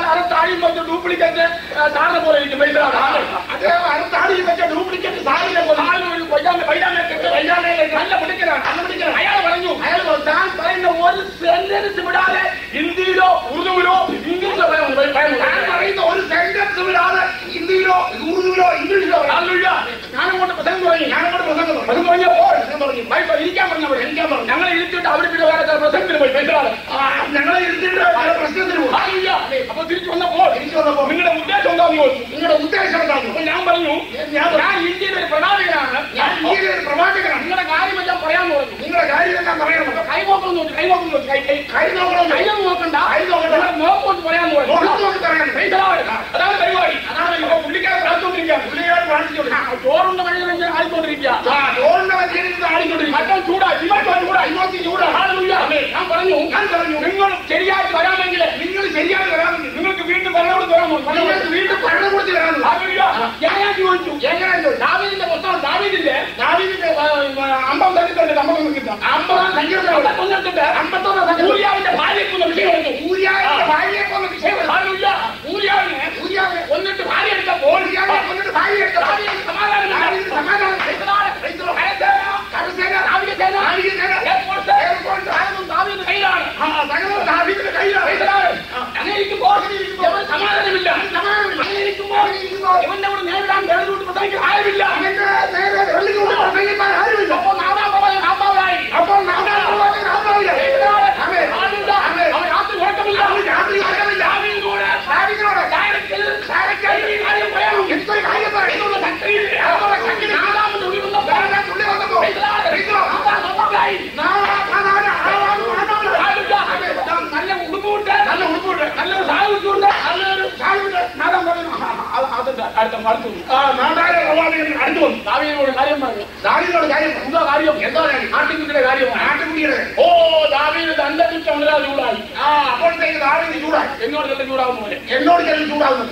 താടിയും വെച്ച ഡ്യൂപ്ലിക്കേറ്റ് സാറിനെ പോലെ ഇരിക്കും പൈസ അദ്ദേഹം അടുത്ത ആടിയിൽ വെച്ച ഡ്യൂപ്ലിക്കേറ്റ് സാരിനെ പോലെ ഒരു പൈജാമ പൈജാമ നല്ല പിടിക്കലാണ് നല്ല പിടിക്കണം അയാൾ പറഞ്ഞു അയാൾ പറഞ്ഞു, താൻ പറയുന്ന ഒരു സെന്റൻസ് വിടാതെ ഹിന്ദിയിലോ ഉറുദുവിലോ ഇംഗ്ലീഷിലോ പറയാൻ പറയാൻ ഞാൻ പറയുന്ന ഒരു സെന്റൻസ് വിടാതെ ഹിന്ദിയിലോ ഉറുദുവിലോ ഇംഗ്ലീഷിലോ പറയാം. ഹല്ലേലൂയ. ഞാനങ്ങോട്ട് പ്രസംഗം തുടങ്ങി ഞാനങ്ങോട്ട് പ്രസംഗം തുടങ്ങി. പ്രസംഗം തുടങ്ങിയപ്പോൾ പ്രസംഗം തുടങ്ങി. വൈഫ് ഇരിക്കാൻ പറഞ്ഞവർ ഇരിക്കാൻ പറഞ്ഞു ഞങ്ങളെ ഇരുത്തിയിട്ട് അവർ പിന്നെ വേറെ ചില പ്രസംഗത്തിന് പോയി പൈസയാണ് ആ, ഞങ്ങളെ ഇരുത്തിയിട്ട് ചില പ്രശ്നത്തിന് പോകും അപ്പൊ തിരിച്ചു വന്നപ്പോൾ തിരിച്ചു വന്നപ്പോൾ നിങ്ങളുടെ ഉദ്ദേശം എന്താണെന്ന് ചോദിച്ചു നിങ്ങളുടെ ഉദ്ദേശം എന്താണെന്ന് അപ്പൊ ഞാൻ പറഞ്ഞു ഞാൻ ഞാൻ ഇന്ത്യയിലെ ഒരു പ്രധാനമാണ് ഞാൻ ഇന്ത്യയിലെ ഒരു പ്രവാചകനാണ് നിങ്ങളുടെ കാര്യം ഞാൻ പറയാൻ പറഞ്ഞു നിങ്ങളുടെ കാര്യം എല്ലാം പറയണം അപ്പൊ കൈ നോക്കണം നോക്കി കൈ നോക്കണം നോക്കി കൈ കൈ കൈ നോക്കണം കൈയൊന്നും നോക്കണ്ട കൈ നോക്കണ്ട. നിങ്ങളുടെ നോക്കോട്ട് പറയാൻ പറഞ്ഞു മുഖത്ത് നോക്കി പറയണം പൈസയാണ്. അതാണ് പരിപാടി അതാണ് ഇപ്പൊ പുള്ളിക്കാരെ പ്രാർത്ഥിച്ചുകൊണ്ടിരിക്കുക പുള്ളിയോട് പ്രാർത്ഥിച്ചോളൂ ചോറുണ്ട് മനുഷ്യനെ ആയിക്കൊണ്ടിരിക്കുക ആ ചോറിന്റെ മധ്യത്തിൽ ആടിക്കൊണ്ടിരിക്കും മറ്റം ചൂടാ ഇമോട്ട് ചൂടാ ഇങ്ങോട്ട് ചൂടാ ഹല്ലേലൂയ. ഞാൻ പറഞ്ഞു ഞാൻ പറഞ്ഞു നിങ്ങൾ ശരിയായിട്ട് വരാമെങ്കിൽ നിങ്ങൾ ശരിയായി വരാമെങ്കിൽ നിങ്ങൾക്ക് വീണ്ടും ഭരണകൂടം തരാമോ നിങ്ങൾക്ക് വീണ്ടും ഭരണം കൊടുത്ത് വരാമെന്ന് ഹല്ലേലൂയ. ഞാൻ ചോദിച്ചു എങ്ങനെ ചോദിച്ചു? ദാവീദിന്റെ പുസ്തകം ദാവീദിന്റെ ദാവീദിന്റെ അമ്പം തന്നിട്ടുണ്ട് നമ്മൾക്ക് കിട്ടാം അമ്പതാം സങ്കീർത്തനം കൊന്നിട്ടുണ്ട് അമ്പത്തൊന്നാം സങ്കീർത്തനം ഊരിയാവിന്റെ ഭാര്യയ്ക്കുള്ള വിഷയം എടുത്തു ഊരിയാവിന്റെ ഭാര്യയെ കൊന്ന വിഷയം ഹല്ലേലൂയ. ഊരിയാവിനെ ഊരിയാവിനെ കൊന്നിട്ട് ഭാര്യ എടുത്തപ്പോൾ ഊരിയാവിനെ കൊന്നിട്ട് ഭാര്യയെ എടുത്ത ദാവീദിന് സമാധാനമില്ല. ദാവീദിന് സമാധാനം. ക്രൈസ്തവ കരസേന, കരസേന, നാവികസേന, നാവികസേന, എയർഫോഴ്സ്, എയർഫോഴ്സ്, അതൊന്നും ദാവീദിന്റെ കയ്യിലാണ് ആ, സകലവും ദാവീദിന്റെ കയ്യിലാണ്. ക്രൈസ്തവരെ, അങ്ങനെ ഇരിക്കുമ്പോൾ ഇവന് സമാധാനമില്ല സമാധാനമില്ല. അങ്ങനെ ഇരിക്കുമ്പോൾ ഇവന്റെ കൂടെ നേരിടാൻ വേറൊരു പ്രസംഗിക്കാൻ ആരുമില്ല അവന്റെ നേരെ വെള്ളിക്കൂട്ട് പ്രസംഗിക്കാൻ ആരുമില്ല. അപ്പോൾ നാദാം പ്രവാചകൻ ആത്മാവിലായി. അപ്പോൾ നാദാം പ്രവാചകൻ ആത്മാവിലായി. ക്രൈസ്തവരെ, ആമേൻ. ആരുമില്ല. ആമേൻ. അവൻ രാത്രി ഉറക്കമില്ല. അവൻ രാത്രി ഉറക്കമില്ല. ദാവീദിനോട് ദാവീദിനോട് ഡയറക്റ്റിൽ ഡയറക്റ്റായി ഈ കാര്യം പറയണം. എന്തൊരു കാര്യം പറയണം. എന്നുള്ള ശക്തിയിൽ എന്നുള്ള ശക്തിയിൽ നാദാമിന്റെ ഉള്ളിൽ വന്നപ്പോൾ നാദാം തുള്ളി വന്നപ്പോൾ ക്രൈസ്തവരെ, ക്രൈസ്തവർ, നാദാം ആത്മാവിലായി. നാദാം പ്രധാന ആളാണ് ആത്മാവിലായി. ആരുമില്ല. നല്ല ഉടുപ്പുണ്ട് നല്ല ഉടുപ്പുണ്ട്. നല്ലൊരു സാഹചര്യമുണ്ട് നല്ലൊരു സാധനമുണ്ട്. നാദാം പറഞ്ഞു "ആ, അത് അതിന്റെ അടുത്ത അടുത്തു ആ നാദായ പ്രവാചകൻ അടുത്തു വന്നു. ദാവീദിനോട് കാര്യം പറഞ്ഞു ദാവീദിനോട് കാര്യം പറഞ്ഞു. എന്തോ കാര്യം എന്തോ കാര്യം? ആട്ടിൻകുട്ടിയുടെ കാര്യമാണ് ആട്ടുകുട്ടിയുടെ ഓ ദാവീദ് തന്റെ കുറ്റം വളരെ ചൂടായി ആ അപ്പോഴത്തേക്ക് ദാവീദ് ചൂടായി എന്നോട് നല്ല ചൂടാവുന്ന പോലെ എന്നോട് ചെന്ന് ചൂടാവുന്നു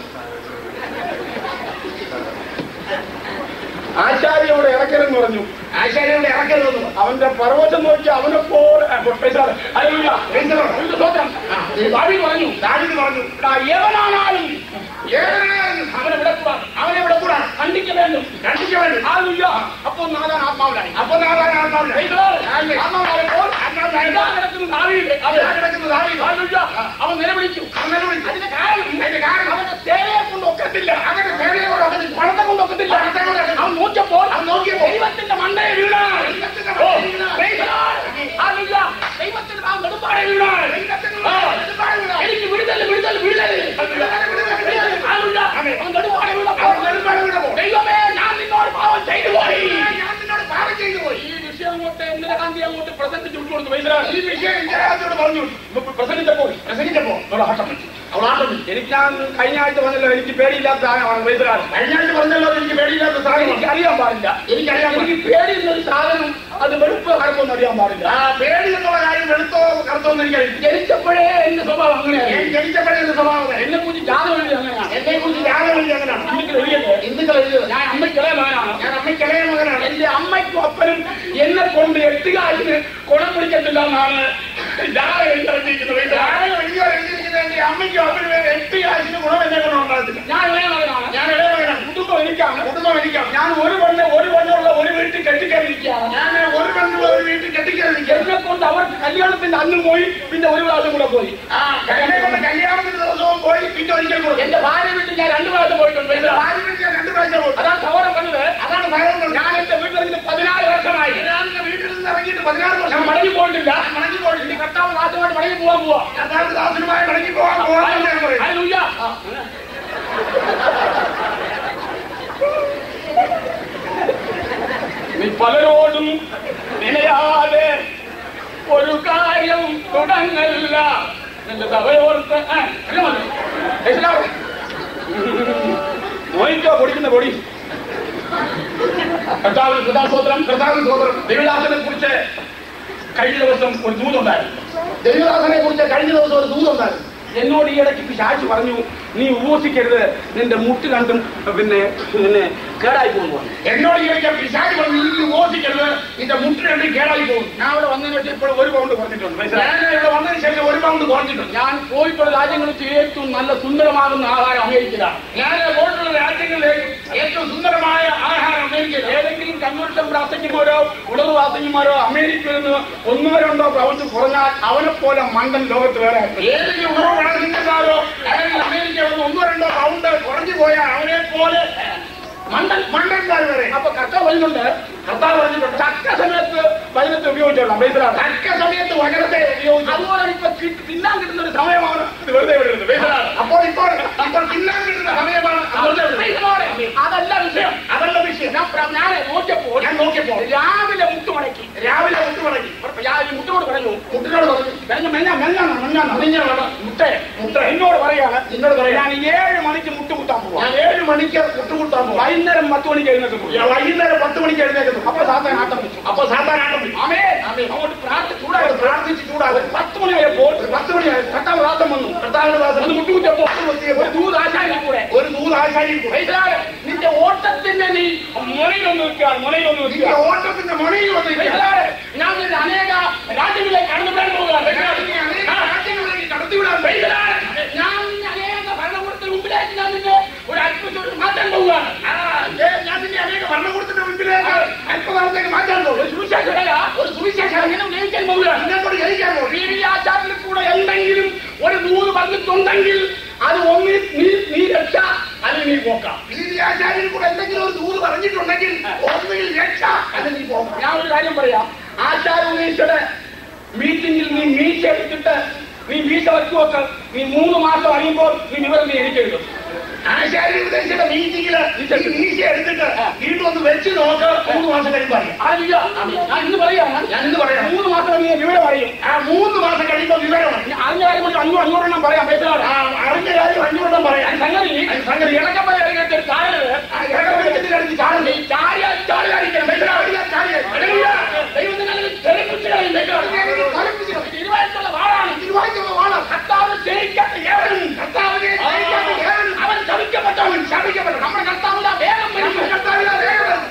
ആശാരിയോട് ഇറക്കലെന്ന് പറഞ്ഞു ആശാരിയുടെ ഇറക്കരുതെന്ന് പറഞ്ഞു. അവന്റെ പർവ്വതം നോക്കി അവനെ പോലെ ഹല്ലേലൂയ. ക്രൈസ്തവർ, അവന്റെ സ്തോത്രം. ദാവീദ് പറഞ്ഞു ദാവീദ് പറഞ്ഞു "ദാ ഏവനാണാലും ഏവനായാലും അവനെ വിടക്കൂടാ അവനെ ഇവിടെ കൂടാണ് ഖണ്ഡിക്ക വേണ്ടും രണ്ടിക്ക് വേണ്ടി ഹല്ലേലൂയ. അപ്പോൾ നാദാൻ ആത്മാവിലായി അപ്പൊ നാദായ ആത്മാവിലായി. ക്രൈസ്തവർ, ആത്മാവിലായപ്പോൾ ആത്മാവിലായി. ഇതാ കിടക്കുന്ന ദാവീദ്. ഇതാ കിടക്കുന്ന ദാവീദ്. ഹല്ലേലൂയ. അവൻ നിലവിളിച്ചു അവൻ നിലവിളിച്ചു. അതിന്റെ കാരണം അതിന്റെ കാരണം അവന്റെ സേനയെ കൊണ്ട് ഒക്കത്തില്ല അവന്റെ സേനയെ കൊണ്ട് ഒക്കത്തില്ല. പണത്തെ കൊണ്ട് ഒക്കത്തില്ല പണത്തെ കൊണ്ട് ഒക്കത്തില്ല. അവൻ നോക്കിയപ്പോൾ അവൻ നോക്കിയപ്പോൾ ദൈവത്തിന്റെ മണ്ടയെ വീണാണ് ദൈവത്തിന്റെ ഓ, മണ്ടയിൽ വീണാണ്. praise the Lord. Hallelujah. ദൈവത്തിന്റെ ആ നെടുമ്പാടെ വീണാണ് ദൈവത്തിന്റെ ആ, നെടുമ്പാടെ വീണാണ്. എനിക്ക് വിടുതൽ വിടുതൽ വിടുതൽ വിടുതൽ, വിടുതൽ, വിടുതൽ. Hallelujah. ആമേൻ. അവൻ നെടുമ്പാടെ വീണപ്പോൾ അവൻ നെടുമ്പാടെ വീണപ്പോൾ ദൈവമേ ഞാൻ നിന്നോട് പാവം ചെയ്തു പോയി ഞാൻ നിന്നോട് പാപം ചെയ്തു പോയി ഈ വിഷയം അങ്ങോട്ട് ഇന്ദിരാഗാന്ധി അങ്ങോട്ട് പ്രസംഗിച്ച് വിട്ടുകൊടുത്തു വൈദ്യരാണ് ഈ വിഷയം ഇന്ദിരാഗാന്ധിയോട് പറഞ്ഞു പ്രസംഗിച്ചപ്പോൾ പ്രസംഗിച്ചപ്പോ അവൾ ആട്ടം വെച്ചു. അവൾ ആട്ടം വെച്ചു. എനിക്ക് ഞാൻ കഴിഞ്ഞ ആഴ്ച പറഞ്ഞല്ലോ എനിക്ക് പേടിയില്ലാത്ത സാധനമാണ് വൈദ്യരാണ് കഴിഞ്ഞ ആഴ്ച പറഞ്ഞല്ലോ എനിക്ക് പേടിയില്ലാത്ത സാധനം എനിക്ക് അറിയാൻ പാടില്ല എനിക്കറിയാൻ പാടില്ല. എനിക്ക് പേടിയുന്നൊരു സാധനം അത് വെളുപ്പ് കറക്കൊന്നും അറിയാൻ പാടില്ല ആ പേടി എന്നുള്ള കാര്യം വെളുത്തോ കറുത്തോ എന്ന് എനിക്കറിയില്ല ജനിച്ചപ്പോഴേ എന്റെ സ്വഭാവം അങ്ങനെയാണ് ഞാൻ ജനിച്ചപ്പോഴേ എന്റെ സ്വഭാവം എന്നെ കുറിച്ച് ജാതകം എഴുതി അങ്ങനെയാണ് എന്നെ കുറിച്ച് ജാതകം എഴുതി അങ്ങനെയാണ് എനിക്ക് എഴുതിയത് ഹിന്ദുക്കൾ എഴുതിയത് ഞാൻ അമ്മയ്ക്കിളയ മകനാണ് ഞാൻ അമ്മയ്ക്കിളയ മകനാണ് എന്റെ അമ്മയ്ക്കും അപ്പനും എന്നെ കൊണ്ട് എട്ടുകാശിന് കുണം പിടിക്കത്തില്ല എന്നാണ് ജാതകം എഴുതിയിരിക്കുന്നത് ജാതകം എഴുതിയോ എഴുതിയിരിക്കുന്നത് എന്റെ അമ്മയ്ക്കും അപ്പനും വേറെ എട്ട് കാശിന് ഗുണം എന്നെ കൊണ്ട് ഉണ്ടാകത്തില്ല ഞാൻ ഇളയ മകനാണ് ഞാൻ ഇളയ മകനാണ് കുടുംബം എനിക്കാണ് കുടുംബം എനിക്കാണ് ഞാൻ ഒരു പെണ്ണ് ഒരു പെണ്ണുള്ള ഒരു വീട്ടിൽ കെട്ടിക്കഴിഞ്ഞിരിക്കുകയാണ് ഞാൻ ഒരു പെണ്ണുള്ള ഒരു വീട്ടിൽ കെട്ടിക്കാതിരിക്കുന്നു എന്നെ കൊണ്ട് അവർക്ക് കല്യാണത്തിന്റെ അന്നും പോയി പിന്നെ ഒരു പ്രാവശ്യം കൂടെ പോയി ആ എന്നെ കൊണ്ട് കല്യാണത്തിന്റെ ദിവസവും പോയി പിന്നെ ഒരിക്കൽ കൂടെ എന്റെ ഭാര്യ വീട്ടിൽ ഞാൻ രണ്ടു പ്രാവശ്യം പോയിട്ടുണ്ട് വൈദ്യരാ. ഭാര്യ വീട്ടിൽ രണ്ടു പ്രാവശ്യം പോയി അതാണ് സഹോദരൻ പറഞ്ഞത് അതാണ് ഭയം ഞാൻ എന്റെ വീട്ടിൽ നിന്ന് പതിനാല് വർഷമായി ഞാൻ എന്റെ വീട്ടിൽ നിന്ന് ഇറങ്ങിയിട്ട് പതിനാറ് ഞാൻ വർഷം മടങ്ങി പോയിട്ടില്ല മടങ്ങി പോയിട്ടില്ല ഇനി കർത്താവ് ദാസമായിട്ട് മടങ്ങി പോകാൻ പോവാ കർത്താവ് ദാസനുമായി മടങ്ങി പോകാൻ പോകാൻ ഞാൻ പറയും ഹല്ലേലൂയ. നീ പലരോടും നിലയാതെ ഒരു കാര്യം തുടങ്ങല്ല നിന്റെ സഭയോർത്ത് ആ, അങ്ങനെ മതി. രക്ഷിതാവേ. നോയിക്കോ പൊടിക്കുന്ന പൊടി കർത്താവിന് കൃതാസ്തോത്രം കർത്താവിന് സ്വതന്ത്രം ദൈവദാസനെ കുറിച്ച് കഴിഞ്ഞ ദിവസം ഒരു ദൂതുണ്ടായിരുന്നു ദൈവദാസനെ കുറിച്ച് കഴിഞ്ഞ ദിവസം ഒരു ദൂതുണ്ടായിരുന്നു എന്നോട് ഈ ഇടയ്ക്ക് പിശാച് പറഞ്ഞു നീ ഉപവസിക്കരുത് നിന്റെ മുട്ട് കണ്ടും പിന്നെ നിന്നെ കേടായി പോകുന്നു എന്നോട് ചോദിക്കാൻ പിശാചി പറഞ്ഞു നീ ഉപവസിക്കരുത് നിന്റെ മുട്ട രണ്ട് കേടായി പോകും ഞാൻ ഇവിടെ വന്നതിന് ശേഷം ഇപ്പോൾ ഒരു പൗണ്ട് കുറഞ്ഞിട്ടുണ്ട് മനസ്സിലായോ? ഞാൻ ഇവിടെ വന്നതിന് ശേഷം ഒരു പൗണ്ട് കുറഞ്ഞിട്ടുണ്ട് ഞാൻ പോയിട്ടുള്ള രാജ്യങ്ങളിൽ വെച്ച് ഏറ്റവും നല്ല സുന്ദരമാകുന്ന ആഹാരം അമേരിക്കയിലാണ് ഞാൻ പോയിട്ടുള്ള രാജ്യങ്ങളിലെ ഏറ്റവും സുന്ദരമായ ആഹാരം അമേരിക്കയിലാണ് ഏതെങ്കിലും കൺവെൻഷൻ പ്രാർത്ഥിക്കുമ്പോഴോ ഉണർവ് പ്രാർത്ഥിക്കുമ്പോഴോ അമേരിക്കയിൽ നിന്ന് ഒന്നോ രണ്ടോ പ്രവൃത്തി കുറഞ്ഞാൽ അവനെ പോലെ മണ്ടൻ ലോകത്ത് വേറെ ആരുമില്ല. ഏതെങ്കിലും ഉണർവ് വളർന്നിട്ടുണ്ടാരോ അല്ലെങ്കിൽ അമേരിക്ക വന്ന് ഒന്നോ രണ്ടോ പൗണ്ട് കുറഞ്ഞു പോയാൽ അവനെ പോലെ മണ്ടൻ മണ്ടന്മാർ വരെ അപ്പൊ കക്ക വരുന്നുണ്ട് കർത്താവ് പറഞ്ഞിട്ടുണ്ട് തക്ക സമയത്ത് വചനത്തെ ഉപയോഗിച്ചോളാം മനസ്സിലാണ് തക്ക സമയത്ത് വചനത്തെ ഉപയോഗിച്ചു അതുപോലെ ഇപ്പൊ കി- തിന്നാൻ കിട്ടുന്ന ഒരു സമയമാണ് ഇത് വെറുതെ വിടുന്നത് മനസ്സിലാണ് അപ്പോൾ ഇപ്പോൾ ഇപ്പോൾ തിന്നാൻ കിട്ടുന്ന സമയമാണ് അതുകൊണ്ട് അതല്ല വിഷയം അതല്ല വിഷയം ഞാൻ പ്ര- ഞാൻ നോക്കിയപ്പോൾ ഞാൻ നോക്കിയപ്പോൾ രാവിലെ മുട്ടുമടക്കി രാവിലെ മുട്ടുമടങ്ങി ഞാൻ ഈ മുട്ടിനോട് പറഞ്ഞു കുട്ടിനോട് പറഞ്ഞു മെഞ്ഞ മെഞ്ഞ മെഞ്ഞാണ് മെഞ്ഞാണ് കുഞ്ഞാണ് മുട്ടേ മുട്ട എന്നോട് പറയാണ് എന്നോട് പറയാം ഞാൻ ഏഴ് മണിക്ക് മുട്ട് മുട്ടാൻ പോവാ ഞാൻ ഏഴ് മണിക്ക് മുട്ടുമുട്ടാൻ പോകും വൈകുന്നേരം പത്ത് മണിക്ക് എഴുന്നേറ്റ് പോകും ഞാൻ വൈകുന്നേരം പത്ത് മണിക്ക് എഴുന്നേക്കുന്നു അപ്പൊ സാത്താൻ ആട്ടം വെച്ചു അപ്പൊ സാധാരണ ആട്ടം വിളിക്കും. ആമേ ആമേൻ. അങ്ങോട്ട് പ്രാർത്ഥിച്ച് ചൂടായി ചൂടായി പ്രാർത്ഥിച്ച് ചൂടാകും പത്ത് മണിയായപ്പോൾ ഒരു പത്ത് മണിയായി കർത്താവ് പ്രാർത്ഥന വന്നു കർത്താവിന്റെ ദാസൻ ഒന്ന് മുട്ടുകുത്തിയപ്പോ ഒരു ദൂത് ആശാനും കൂടെ ഒരു നൂറ് ആശാരിയും കൂടെ മനസ്സിലായോ? നിന്റെ ഓട്ടത്തിന്റെ നീ മുനയിലൊന്ന് നിൽക്കുകയാണ് മുനയിലൊന്ന് നിന്റെ നിൽക്കുക ഓട്ടത്തിന്റെ മണിയിൽ വന്നിരിക്കുകയാണ്. മനസ്സിലായോ? ഞാൻ നിന്റെ അനേക രാജ്യങ്ങളിലേക്ക് കടന്നുവിടാൻ പോവുകയാണ് നീ അനേക ആ. രാജ്യങ്ങളിലേക്ക് കടത്തിവിടാൻ മനസ്സിലായോ? ഞാൻ നിന്നെ അനേക ഭരണകൂടത്തിന് മുമ്പിലേക്ക് ഞാൻ നിന്നെ ഒരു അത്ഭുതം മാറ്റാൻ പോവുകയാണ് ആ, ഏ, ഞാൻ നിന്നെ അനേക ഭരണകൂടത്തിന്റെ മുമ്പിലേക്ക് അല്പകാലത്തേക്ക് മാറ്റാൻ പോകും ഒരു സുവിശേഷകനാ, ഒരു സുവിശേഷകൻ ഇങ്ങനെ ഉപയോഗിക്കാൻ പോവുകയാണ് നിന്നെ കൊണ്ട് ജയിക്കാൻ പോകും പി വി ആചാര്യത്തിൽ കൂടെ എന്തെങ്കിലും ഒരു നൂറ് പറഞ്ഞിട്ടുണ്ടെങ്കിൽ അത് ഒന്നി നീ നീ രക്ഷ അല്ലെങ്കിൽ നീ പോക്കാം ഈ ആചാര്യൻ കൂടെ എന്തെങ്കിലും ഒരു ദൂത് പറഞ്ഞിട്ടുണ്ടെങ്കിൽ ഒന്നുകിൽ രക്ഷ അല്ലെങ്കിൽ നീ പോകാം ഞാൻ ഒരു കാര്യം പറയാം ആചാര്യ ഉന്നയിച്ചയുടെ മീറ്റിംഗിൽ നീ മീശ എടുത്തിട്ട് നീ മീശ വച്ചു വെക്ക് നീ മൂന്ന് മാസം അറിയുമ്പോൾ നീ വിവരം നീ എനിക്ക് എഴുതും ആശാരി ഉദ്ദേശിച്ച മീറ്റിംഗില് ഈ മീശ എടുത്തിട്ട് വീണ്ടും ഒന്ന് വെച്ച് നോക്ക് മൂന്ന് മാസം കഴിയുമ്പോൾ അറിയാം ആരില്ല ഞാൻ ഇന്ന് പറയാണ് ഞാൻ ഇന്ന് പറയാം മൂന്ന് മാസം നീ വിവരം അറിയും ആ മൂന്ന് മാസം കഴിയുമ്പോൾ വിവരമാണ് ഞാൻ അറിഞ്ഞ കാര്യം കൊണ്ട് അഞ്ഞൂറ് അഞ്ഞൂറെണ്ണം പറയാം പൈസ ആ അറിഞ്ഞ കാര്യം അഞ്ഞൂറെണ്ണം പറയാം സംഗതി സംഗതി ഇളക്കപ്പല ഇറങ്ങിയിട്ട് ഒരു കാര്യം ആ ഇടകവെളിച്ചത്തിലടിച്ച് ചാടുന്നു ചാരിയാൽ ചാടുകാരിക്കണം ദൈവത്തിന് അല്ലെങ്കിൽ തെളിപ്പിച്ച് കളയും ഇരുവായിട്ടുള്ള വാളാണ് കർത്താവ് സ്നേഹിക്കാത്ത ഏവനും കർത്താവിനെ സ്നേഹിക്കാത്ത ഏവനും അവൻ ശപിക്കപ്പെട്ടവൻ ശപിക്കപ്പെട്ടവൻ. നമ്മുടെ കർത്താവിനെ വേഗം വരും നമ്മുടെ കർത്താവിനെ വേഗം വരും.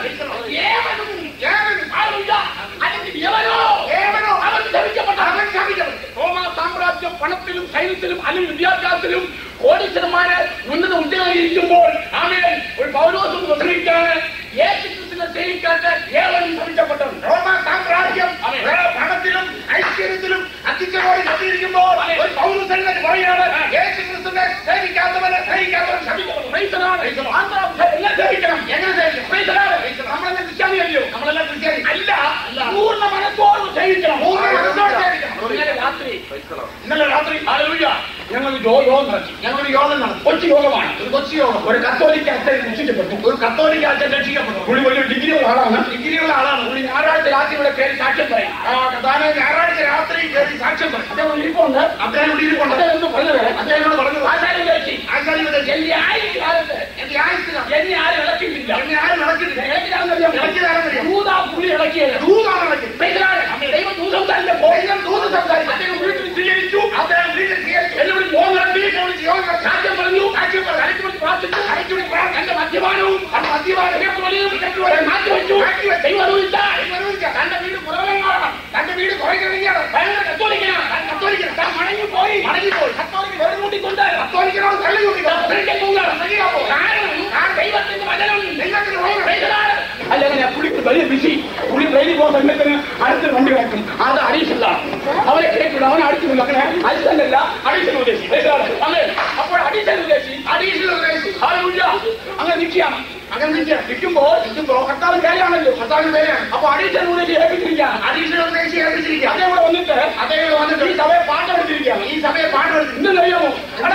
ഏവനും ഏവനും ഹല്ലേലൂയ. അല്ലെങ്കിൽ എവനോ ഏവനോ അവൻ ശപിക്കപ്പെട്ടവൻ അവൻ ശപിക്കപ്പെട്ടു റോമാ സാമ്രാജ്യം പണത്തിലും സൈന്യത്തിലും അല്ലെങ്കിൽ വിദ്യാഭ്യാസത്തിലും കോടീശ്വരന്മാര് ഉന്നത ഉദ്യോഗയിലിരിക്കുമ്പോൾ ആമേൻ ഒരു പൗരോസം പ്രസംഗിക്കാണ് യേശുക്രിസ്തുവിനെ സ്നേഹിക്കാത്ത ഏവനും ശപിക്കപ്പെട്ടവൻ റോമ സാമ്രാജ്യം ആമേൻ. പണത്തിലും ഐശ്വര്യത്തിലും അത്തിച്ചോടി കത്തിയിരിക്കുമ്പോൾ ആമേൻ. ഒരു പൗരസന്നെ പറയാണ് യേശു ക്രിസ്തുവിനെ സ്നേഹിക്കാത്തവനെ സ്നേഹിക്കാത്തവൻ ശപിക്കപ്പെടും പ്രൈസലാണ്. ആന്ധ്ര എങ്ങനെ സേവിക്കണം? എങ്ങനെ സേവിക്കണം? പ്രൈസലാണ്. നമ്മളെല്ലാം ക്രിസ്ത്യാനിയല്ലോ. നമ്മളെല്ലാം ക്രിസ്ത്യാനി അല്ല പൂർണ്ണ മനസ്സോട് സേവിക്കണം പൂർണ്ണ മനസ്സോട് സേവിക്കണം. ഇന്നലെ രാത്രി ഇന്നലെ രാത്രി ഹല്ലേലൂയ. ഞങ്ങൾ ഒരു യോ- യോഗം നടത്തി ഞങ്ങളൊരു യോഗം നടന്നു കൊച്ചു യോഗമാണ് ഒരു കൊച്ചു യോഗം ഒരു കത്തോലിക്ക അച്ഛൻ രക്ഷിക്കപ്പെട്ടു ഒരു കത്തോലിക്ക അച്ഛൻ രക്ഷിക്കപ്പെട്ടു പുള്ളി വലിയ ഡിഗ്രിയുള്ള ആളാണ് ഡിഗ്രിയുള്ള ആളാണ് പുള്ളി ഞായറാഴ്ച രാത്രി ഇവിടെ കയറി സാക്ഷ്യം പറയും ആ കഥാന ഞായറാഴ്ച രാത്രി കയറി സാക്ഷ്യം പറയും അദ്ദേഹം ഇരിപ്പുണ്ട് അദ്ദേഹം ഇവിടെ ഇരിപ്പുണ്ട് അദ്ദേഹം എന്ന് പറഞ്ഞത് അദ്ദേഹത്തോട് പറഞ്ഞത് ആചാര്യം കഴിച്ചു ആചാര്യ ഉപദേശി എന്റെ ആയിരം കാലത്ത് എന്റെ ആയുസിനാണ് എന്നെ ആരും ഇളക്കിയിട്ടില്ല എന്നെ ആരും നടക്കില്ല ഇളക്കിയാണെന്നറിയാം ഇളക്കിയതാണെന്നറിയാം. ദൂതാ പുള്ളി ഇളക്കിയത് ദൂതാണ് നടക്കില്ല പ്രൈസലാണ്. ദൈവം ദൂതം തന്നെ ദൈവം ദൂത് സംസാരിച്ചു. അദ്ദേഹം വീട്ടിൽ സ്വീകരിച്ചു അദ്ദേഹം വീട്ടിൽ സ്വീകരിച്ചു. എന്നെ വിളിച്ച് യോഗം നടത്തി എന്നെ വിളിച്ച് യോഗം നടത്തി. സാക്ഷ്യം പറഞ്ഞു സാക്ഷ്യം പറഞ്ഞു. അരച്ചു വിളിച്ച് പ്രാർത്ഥിച്ചു അരച്ചു വിളിച്ച് പ്രാർത്ഥിച്ചു. എന്റെ മദ്യപാനവും അത് മദ്യപാനം. ഇതൊക്കെ വലിയ ഇതൊക്കെ വലിയ മാറ്റി വെച്ചു മാറ്റി വെച്ചു. ദൈവം അനുവദിച്ചാൽ ദൈവം അനുവദിച്ചാൽ. തന്റെ വീട് പുറകെയാണ് തന്റെ വീട് കുറയ്ക്കണമെങ്കിലാണ് ഭയങ്കര കത്തോലിക്കനാണ് താൻ കത്തോലിക്കനാണ്. താൻ മടങ്ങിപ്പോയി മടങ്ങിപ്പോയി. കത്തോലിക്ക് വേറെ കൂട്ടിക്കൊണ്ട് കത്തോലിക്കനോട് തള്ളി കൂട്ടിക്കണം. പ്രസംഗിക്കാൻ പോവുകയാണ്. പ്രസംഗിക്കാൻ പോവുക. കാരണം ആ ദൈവത്തിന്റെ വചനം ദൈവത്തിന്റെ വചനം. പ്രൈസലാണ്. അല്ല അങ്ങനെ പുള്ളിക്ക് വലിയ ബിസി പുള്ളി ട്രെയിനിൽ പോകുന്ന സമയത്തിന് അടുത്ത് വണ്ടി കിടക്കും അത് അഡീഷണലാണ് അവനെ കേട്ടില്ല അവനെ അടിച്ചില്ല അങ്ങനെ അടിച്ചല്ല അഡീഷണൽ ഉദ്ദേശി പ്രൈസലാണ്. അങ്ങനെ അപ്പോൾ അഡീഷണൽ ഉദ്ദേശി അഡീഷണൽ ഉപദേശി. ഹല്ലേലൂയ. അങ്ങനെ നിൽക്കുകയാണ് അങ്ങനെ നിൽക്കുക. നിൽക്കുമ്പോൾ നിൽക്കുമ്പോൾ കർത്താവ് കാര്യമാണല്ലോ കർത്താവിന്റെ പേരാണ്. അപ്പൊ അഡീഷണൽ ഉദ്ദേശി ഏൽപ്പിച്ചിരിക്കുകയാണ് അഡീഷണൽ ഉപദേശി ഏൽപ്പിച്ചിരിക്കുക. അതേ കൂടെ വന്നിട്ട് അദ്ദേഹം വന്നിട്ട് ഈ സഭയെ പാട്ടെടുത്തിരിക്കുകയാണ് ഈ സഭയെ പാടുപെടുത്തി. ഇന്ന് അറിയാമോ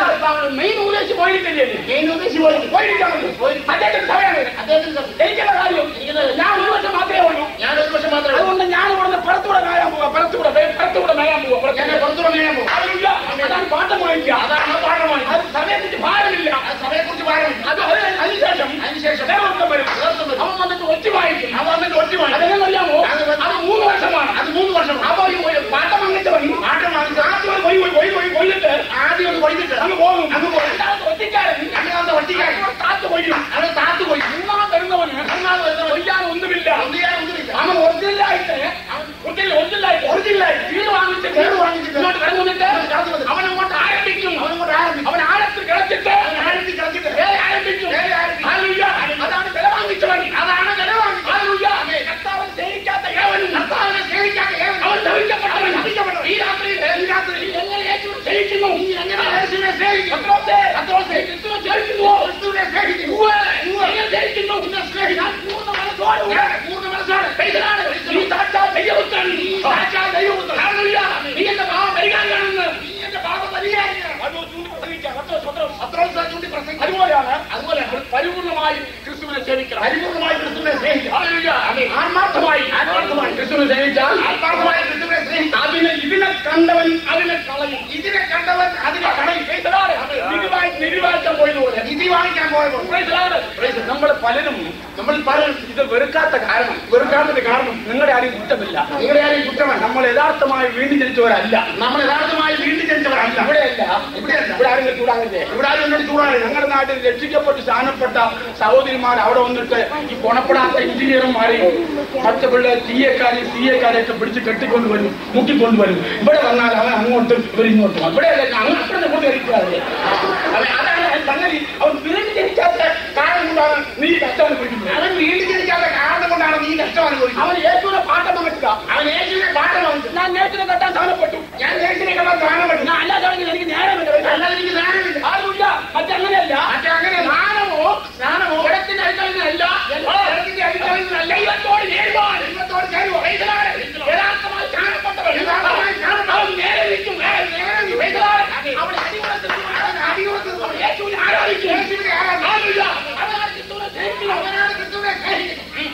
മെയിൻ ഉദ്ദേശിച്ച് പോയിട്ടില്ലേ മെയിൻ ഉപദേശി പോയി. പോയിരിക്കാമല്ലോ അദ്ദേഹത്തിന്റെ സഭയാണ് അദ്ദേഹത്തിന്റെ സഭ. എനിക്കുള്ള കാര്യം ഞാൻ ഒരു വർഷം മാത്രമേ ഉള്ളൂ ഞാൻ ഒരു വർഷം മാത്രമേ ഉള്ളൂ. അതുകൊണ്ട് ഞാൻ ഇവിടുന്ന് പുറത്തൂടെ മേയാൻ പോവാ പുറത്തൂടെ പുറത്തൂടെ മേയാൻ പോവാ ഞാൻ പുറത്തുകൂടെ മേയാൻ പോകും. അതില്ല അതാണ് പാട്ടം പോയിക്കുക അതാണ് പാഠമായി. അത് സമയത്തിന്റെ ഭാരമില്ല ആ സഭയെക്കുറിച്ച് പാടും. അത് അത് അതിനുശേഷം അതിനുശേഷം ദേവത്വം വരും ദേവത്വം വരും. അവൻ വന്നിട്ട് ഒറ്റ വായിക്കും അവൻ വന്നിട്ട് ഒറ്റമായി. അതെന്നറിയാമോ അത് അത് മൂന്ന് വർഷമാണ് അത് മൂന്ന് വർഷം അപ്പൊ ഈ ഒരു പാട്ടം വാങ്ങിച്ചവൻ പാഠം വാങ്ങിച്ച് ആദ്യം ഒരു പോയി പോയി പോയി പോയി കൊല്ലിട്ട് ആദ്യം ഒന്ന് വൈകിട്ട് അങ്ങ് പോകും അങ്ങ് പോകും. രണ്ടാമത്തെ ഒറ്റക്കാരൻ രണ്ടാമത്തെ ഒറ്റയ്ക്കാരൻ. താത്ത് കൊയ്യും അത് താത്തു പോയി മൂന്നാമത്തെ പരിപൂർണമായി ക്രിസ്തുവിനെ സ്നേഹിക്കണം ഹല്ലേലൂയ. ആമേൻ. ആത്മാർത്ഥമായി ആത്മാർത്ഥമായി ക്രിസ്തുവിനെ സ്നേഹിച്ചാൽ ആത്മാർത്ഥമായി ക്രിസ്തുവിനെ സ്നേഹിക്കണം അതിനെ ഇതിനെ കണ്ടവൻ അതിനെ കളയും ഇതിനെ കണ്ടവൻ അതിനെ കളയും നിരുവായി നിരുവാഴ്ച പോയതുപോലെ നിധി വാങ്ങിക്കാൻ പോയപ്പോൾ നമ്മൾ പലരും നമ്മൾ പലരും ഇത് വെറുക്കാത്ത കാരണം വെറുക്കാത്തതിന് കാരണം നിങ്ങളുടെ ആരും കുറ്റമില്ല നിങ്ങളുടെ ആരെയും കുറ്റമല്ല നമ്മൾ യഥാർത്ഥമായി വീണ്ടും ജനിച്ചവരല്ല നമ്മൾ യഥാർത്ഥമായി വീണ്ടും ജനിച്ചവരല്ല ഇവിടെയല്ല ഇവിടെയല്ല. ഇവിടെ ആരെങ്കിലും ചൂടാകരുതേ ഇവിടെ ആരും എന്നോട് ചൂടാണ് ഞങ്ങളുടെ നാട്ടിൽ രക്ഷിക്കപ്പെട്ട് സ്ഥാനപ്പെട്ട സഹോദരിമാർ അവിടെ വന്നിട്ട് ഈ ഗുണപ്പെടാത്ത എഞ്ചിനീയർമാരെയും മറ്റു പിള്ളേർ സി എക്കാരെയും സി എക്കാരെയൊക്കെ പിടിച്ച് കെട്ടിക്കൊണ്ടുവരും മുക്കിക്കൊണ്ടുവരും ഇവിടെ വന്നാൽ അവൻ അങ്ങോട്ടും ഇവർ ഇങ്ങോട്ടും ഇവിടെ അങ്ങ് അപ്പുറത്തെ കൂടെ ഇരിക്കാതെ അതാണ് സംഗതി അവൻ വീണ്ടും ജനിക്കാത്ത കാരണം കൊണ്ടാണ് നീ കഷ്ടം അനുഭവിക്കുന്നത് അവൻ വീണ്ടും ജനിക്കാത്ത കാരണം കൊണ്ടാണ് നീ കഷ്ടം അനുഭവിക്കുന്നത് അവൻ യേശുവിനെ പാട്ടം വാങ്ങിച്ചത് അവൻ യേശുവിനെ പാഠം വാങ്ങിച്ചു ഞാൻ യേശുവിനെ കെട്ടാൻ സ്ഥാനപ്പെട്ടു ഞാൻ യേശുവിനെ കണ്ടാൽ കാണപ്പെട്ടു ഞാൻ അല്ലാതാണെങ്കിൽ എനിക്ക് നേരമില്ല അല്ലാതെ എനിക്ക് ധാരണമില്ല ആരുമില്ല മറ്റങ്ങനെയല്ല മറ്റേ അങ്ങനെ സ്നാനമോ സ്നാനമോ ജലത്തിന്റെ അടിത്തളിനല്ല ജലത്തിന്റെ അടിത്തളിനല്ല. ദൈവത്തോട് നേരുവാൻ ദൈവത്തോട് ചേരുവാൻ. യഥാർത്ഥമായി കാണപ്പെട്ടവൻ യഥാർത്ഥമായി കാണപ്പെട്ടവൻ. അവൻ നേരെ നിൽക്കും നേരെ നേരെ നിൽക്കും. അവൻ അടിമത്തത്തിൽ അവൻ അടിമത്തത്തിൽ നിന്ന് യേശുവിനെ ആരാധിക്കും യേശുവിനെ ആരാധിക്കും. ആരുമില്ല. അവനാണ് ക്രിസ്തുവിനെ സ്നേഹിക്കുന്നത്. അവനാണ് ക്രിസ്തുവിനെ സ്നേഹിക്കുന്നത്.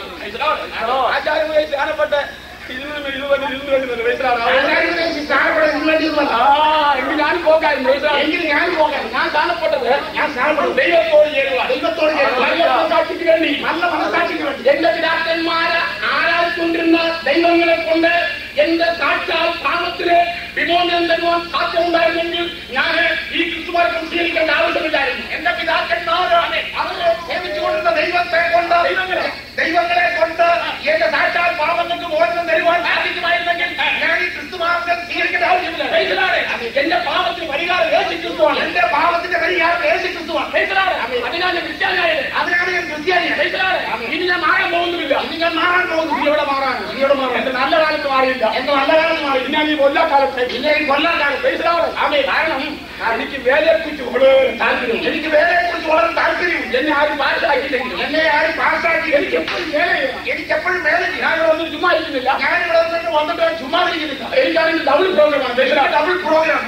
ആചാര്യമായി സ്ഥാനപ്പെട്ട് ഇരുന്ന് ഇരുപത് ഇരുന്ന് വരുന്നത് വയസ്സിലാണ് ആചാര്യനെ സ്ഥാനപ്പെടാൻ നിങ്ങൾ വേണ്ടിയൊന്നുമല്ല. ആ എങ്കിൽ ഞാൻ പോകായിരുന്നു വയസ്സിലാണ് എങ്കിൽ ഞാൻ പോകാം ഞാൻ സ്ഥാനപ്പെട്ടത് ഞാൻ സ്ഥാനപ്പെടും ദൈവത്തോട് ചേരുവാൻ ദൈവത്തോട് ചേരുവാൻ. നല്ല മനസ്സാക്ഷിക്ക് വേണ്ടി നല്ല മനസ്സാക്ഷിക്ക് വേണ്ടി എന്റെ പിതാക്കന്മാര് ആരാധിക്കൊണ്ടിരുന്ന ദൈവങ്ങളെ കൊണ്ട് എന്റെ സാക്ഷാൽ പാപത്തില് വിമോചനം തരുവാൻ സാധ്യമുണ്ടായിരുന്നെങ്കിൽ ഞാൻ ഈ ക്രിസ്തുമാർക്കും സ്വീകരിക്കേണ്ട ആവശ്യമില്ലായിരുന്നു എന്റെ പിതാക്കന്മാരാണ് അവരെ സേവിച്ചുകൊണ്ടിരുന്ന ദൈവത്തെ കൊണ്ട് ദൈവങ്ങളെ. ദൈവങ്ങളെ കൊണ്ട് എന്റെ സാക്ഷാൽ പാപങ്ങൾക്ക് മോചനം തരുവാൻ സാധിക്കുമായിരുന്നെങ്കിൽ ഞാൻ ഈ ക്രിസ്തുമാർഗം സ്വീകരിക്കേണ്ട ആവശ്യമില്ല മനസ്സിലാടെ എന്റെ പാപത്തിന് പരിഹാരം യേശു ക്രിസ്തുവാണ് എന്റെ പാപത്തിന്റെ പരിഹാരം യേശു ക്രിസ്തുവാണ് മനസ്സിലാടെ അതിനാൽ ഞാൻ ക്രിസ്ത്യാനിയായത് അതിനാണ് ഞാൻ ക്രിസ്ത്യാനിയാണ് മനസ്സിലാടെ ഇനി ഞാൻ മാറാൻ പോകുന്നുമില്ല ഇനി ഞാൻ മാറാൻ പോകുന്നു നീ എവിടെ മാറാൻ നീയോട് മാറാൻ എന്റെ നല്ല കാലത്ത് മാറിയില്ല എന്റെ നല്ല കാലത്ത് മാറി പിന്നെ ഈ കൊല്ലാ കാലത്ത് പിന്നെ ഈ കൊല്ലാൻ കാലം മനസ്സിലാടെ ആമേ. കാരണം എനിക്ക് വേലയെ കുറിച്ച് വളരെ താല്പര്യം എനിക്ക് വേലയെ കുറിച്ച് വളരെ താല്പര്യമുണ്ട് എന്നെ ആരും പാസ്സാക്കിയില്ലെങ്കിലും എന്നെ ആരും പാസ്സാക്കി എനിക്ക് എപ്പോഴും വേല ചെയ്യണം എനിക്ക് എപ്പോഴും വേല ചെയ്യണം ഞാൻ ഇവിടെ ഒന്നും ചുമ്മാ ഇരിക്കുന്നില്ല ഞാൻ ഇവിടെ വന്നിട്ട് വന്നിട്ട് ചുമ്മാ ഇരിക്കുന്നില്ല എനിക്കാണെങ്കിൽ ഡബിൾ പ്രോഗ്രാമാണ് മനസ്സിലാടെ ഡബിൾ പ്രോഗ്രാം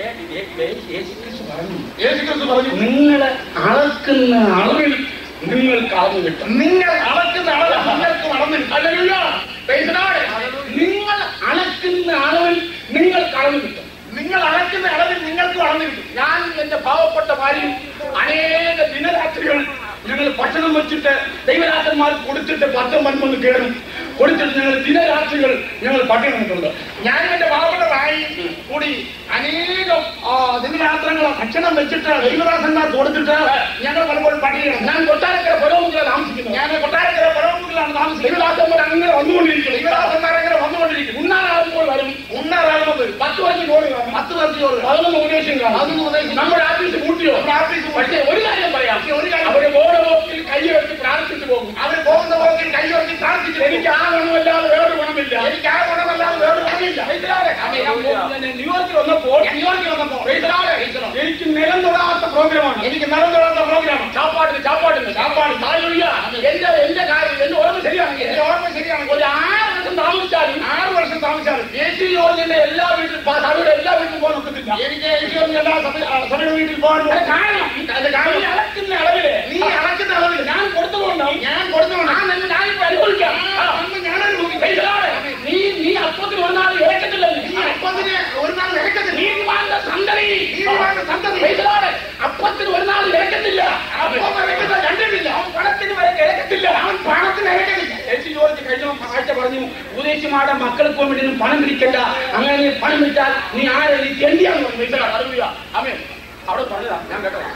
യേശു ക്രിസ്തു പറഞ്ഞു നിങ്ങളെ അളക്കുന്ന അളവിൽ നിങ്ങൾ കളഞ്ഞു കിട്ടും നിങ്ങൾ അളക്കുന്ന അളവ് നിങ്ങൾക്ക് വളർന്നില്ല ഹല്ലേലൂയ. Praise the Lord. നിങ്ങൾ അളക്കുന്ന അളവിൽ നിങ്ങൾ കളഞ്ഞു കിട്ടും നിങ്ങൾ അളക്കുന്ന അളവിൽ നിങ്ങൾക്ക് വളർന്നില്ല ഞാൻ എന്റെ പാവപ്പെട്ട ഭാര്യയും അനേക ദിനരാത്രികൾ ഞങ്ങൾ ഭക്ഷണം വെച്ചിട്ട് ദൈവരാത്രന്മാർ കൊടുത്തിട്ട് പത്തും പന്ത്രണ്ട് കയറും കൊടുത്തിട്ട് ഞങ്ങൾ ദിനരാത്രികൾ ഞങ്ങൾ പട്ടിണി നിന്നിട്ടുണ്ട് ഞാനും എന്റെ പാവപ്പെട്ട ഭാര്യയും കൂടി അനേകം ആ, ദിനരാത്രങ്ങൾ ഭക്ഷണം വെച്ചിട്ട് ദൈവദാസന്മാർ കൊടുത്തിട്ട് ഞങ്ങൾ പലപ്പോഴും പട്ടിണിയാണ് ഞാൻ കൊട്ടാരക്കര പുരോമുഖിലാണ് താമസിക്കുന്നത് ഞാൻ കൊട്ടാരക്കര പുറമുക്കിലാണ് താമസിക്കുന്നത് ദൈവദാസന്മാർ അങ്ങനെ വന്നുകൊണ്ടിരിക്കുന്നു ദൈവദാസന്മാർ അങ്ങനെ വന്നുകൊണ്ടിരിക്കുന്നു ഉണ്ണാനാകുമ്പോൾ വരും ഉണ്ണാറാകുമ്പോൾ വരും. പത്ത് പേർക്ക് ജോലി കാണും പത്ത് പേർക്ക് ചോറ് കാണും. പതിനൊന്ന് ഉപദേശം കാണും പതിനൊന്ന് ഉപദേശം. നമ്മുടെ ആഫീസ് കൂട്ടിയോ നമ്മുടെ ആഫീസ് കൂട്ടി. പക്ഷേ ഒരു കാര്യം പറയാം പക്ഷേ ഒരു കാര്യം അവര് ഓരോ വോക്കിൽ കൈ വെച്ച് പ്രാർത്ഥിച്ചു പോകും അവർ പോകുന്ന പോക്കിൽ കൈയോർത്തി പ്രാർത്ഥിച്ചു എനിക്ക് ആ ഗുണമല്ലാതെ വേറൊരു ഗുണമില്ല എനിക്ക് ആ ഗുണമല്ലാതെ വേറെ ഗുണമില്ല മനസ്സിലായോ? അതെ, ഞാൻ പോകും. ഞാൻ ന്യൂയോർക്കിൽ വന്നപ്പോൾ ഞാൻ ന്യൂയോർക്കിൽ വന്നപ്പോൾ മനസ്സിലായോ? എനിക്ക് നിലം തൊടാത്ത പ്രോഗ്രാമാണ് എനിക്ക് നിറം തൊടാത്ത പ്രോഗ്രാം ചാപ്പാട്ടിന് ചാപ്പാട്ടിന് ചാപ്പാട് താല്പര്യ എന്റെ എന്റെ കാര്യം എന്റെ ഓർമ്മ ശരിയാണെങ്കിൽ എന്റെ ഓർമ്മ ശരിയാണ് ഒരു ആറ് വർഷം താമസിച്ചാലും ആറ് വർഷം താമസിച്ചാലും യേശു ജോർജിന്റെ എല്ലാ വീട്ടിൽ സഭയുടെ എല്ലാ വീട്ടിലും പോകാൻ ഒക്കത്തില്ല എനിക്ക് എനിക്ക് തോന്നുന്നു എല്ലാ സഭ- ആ, സഭയുടെ വീട്ടിൽ പോകാൻ അത് കാരണം അത് കാരണം നീ അളക്കുന്ന അളവില് നീ അളക്കുന്ന അളവിൽ ഞാൻ കൊടുത്തുകൊണ്ടാവും ഞാൻ കൊടുത്തുകൊണ്ട് ആ നന്മ ഞാനിപ്പോ അനുഭവിക്കാം ആ അന്ന് ഞാൻ അനുഭവിക്കും മനസ്സിലായോ? നീ നീ അപ്പത്തിന് ഒരു നാൾ ഇഴക്കത്തില്ലല്ലേ നീ അപ്പത്തിന് ഒരു നാൾ ഇറക്കത്തില്ല നീതിമാന്റെ സന്തതി നീതിമാന്റെ സന്തതി. മനസ്സിലായോ? അപ്പത്തിന് ഒരു നാൾ ഇഴക്കത്തില്ല അപ്പം ഇറക്കുന്നത് കണ്ടിട്ടില്ല അവൻ പണത്തിന് വരെ ഇഴക്കത്തില്ല അവൻ പണത്തിന് ഇറക്കത്തില്ല യേശു ജോർജ് കഴിഞ്ഞ ആഴ്ച പറഞ്ഞു ഉപദേശിമാരുടെ മക്കൾക്ക് വേണ്ടി പണം പിരിക്കണ്ട അങ്ങനെ നീ പണം വിറ്റാൽ നീ ആരെ നീ തെണ്ടിയാന്ന് പറഞ്ഞു മനസ്സിലാ അറിയുക അവൻ അവിടെ പറഞ്ഞതാ ഞാൻ കേട്ടതാ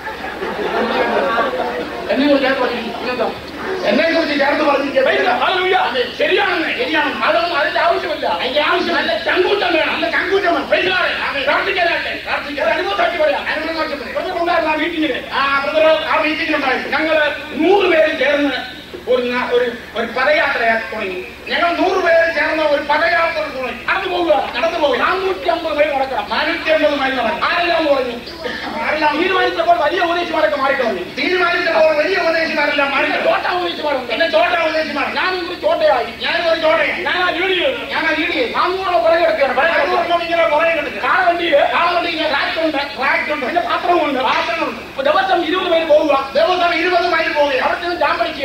എന്നെ കുറിച്ച് ഞാൻ പറഞ്ഞു ഇങ്ങനെന്താ എന്നെ കുറിച്ച് ചേർത്ത് പറഞ്ഞിരിക്കുക ശരിയാണെന്ന് ശരിയാണ് അതൊന്നും അതിന്റെ ആവശ്യമില്ല അതിന്റെ ആവശ്യം നല്ല ചങ്കൂറ്റം വേണം നല്ല കങ്കൂറ്റം വേണം. മനസ്സിലായോ? പ്രാർത്ഥിക്കാനാട്ടെ പ്രാർത്ഥിക്കാൻ അനുഭവസാക്ഷി പറയാം അനുഭവം നോക്കിയപ്പോൾ പ്രജകളുണ്ടായിരുന്ന ആ മീറ്റിങ്ങിന് ആ ബ്രദർ ആ മീറ്റിംഗിലുണ്ടായിരുന്നു ഞങ്ങള് നൂറ് പേര് ചേർന്ന് ഒരു ന- ഒരു ഒരു പദയാത്ര തുടങ്ങി ഞങ്ങൾ നൂറ് പേര് ചേർന്ന് ഒരു പദയാത്ര തുടങ്ങി നടന്നു പോവുക നടന്നു പോകുക നാനൂറ്റി അമ്പത് മൈൽ നടക്കണം നാനൂറ്റി അമ്പത് മൈൽ നടന്നു ആരെല്ലാം പറഞ്ഞു ആരെല്ലാം തീരുമാനിച്ചപ്പോൾ വലിയ ഉപദേശിമാരൊക്കെ മാറിക്കളഞ്ഞു തീരുമാനിച്ചപ്പോൾ വലിയ ഉപദേശിമാരെല്ലാം മാറി പിന്നെ ചോട്ട ഉപദേശിമാരുണ്ട് എന്നെ ചോട്ട ഉപദേശിമാർ ഞാനും ഒരു ചോട്ടയായി ഞാനും ഒരു ചോട്ടയാണ് ഞാൻ ആ വീഡിയോ ഞാൻ ആ വീഡിയോ നാനൂറോളം പുറകെ കിടക്കുകയാണ് പുറകെ കിടക്കുകയാണ്. അറുപതെണ്ണം ഇങ്ങനെ പുറകെ കിടക്കുക കാളവണ്ടിയില് കാളവണ്ടിയിൽ ട്രാക്ടറുണ്ട് ട്രാക്ടറുണ്ട് പിന്നെ പാത്രമുണ്ട് പാത്രങ്ങളുണ്ട് അപ്പൊ ദിവസം ഇരുപത് പേര് പോവുക ദിവസം ഇരുപത് മൈൽ പോവുകയാണ് അവിടെ ചെന്ന് ജാം പഠിക്കുക അവിടെ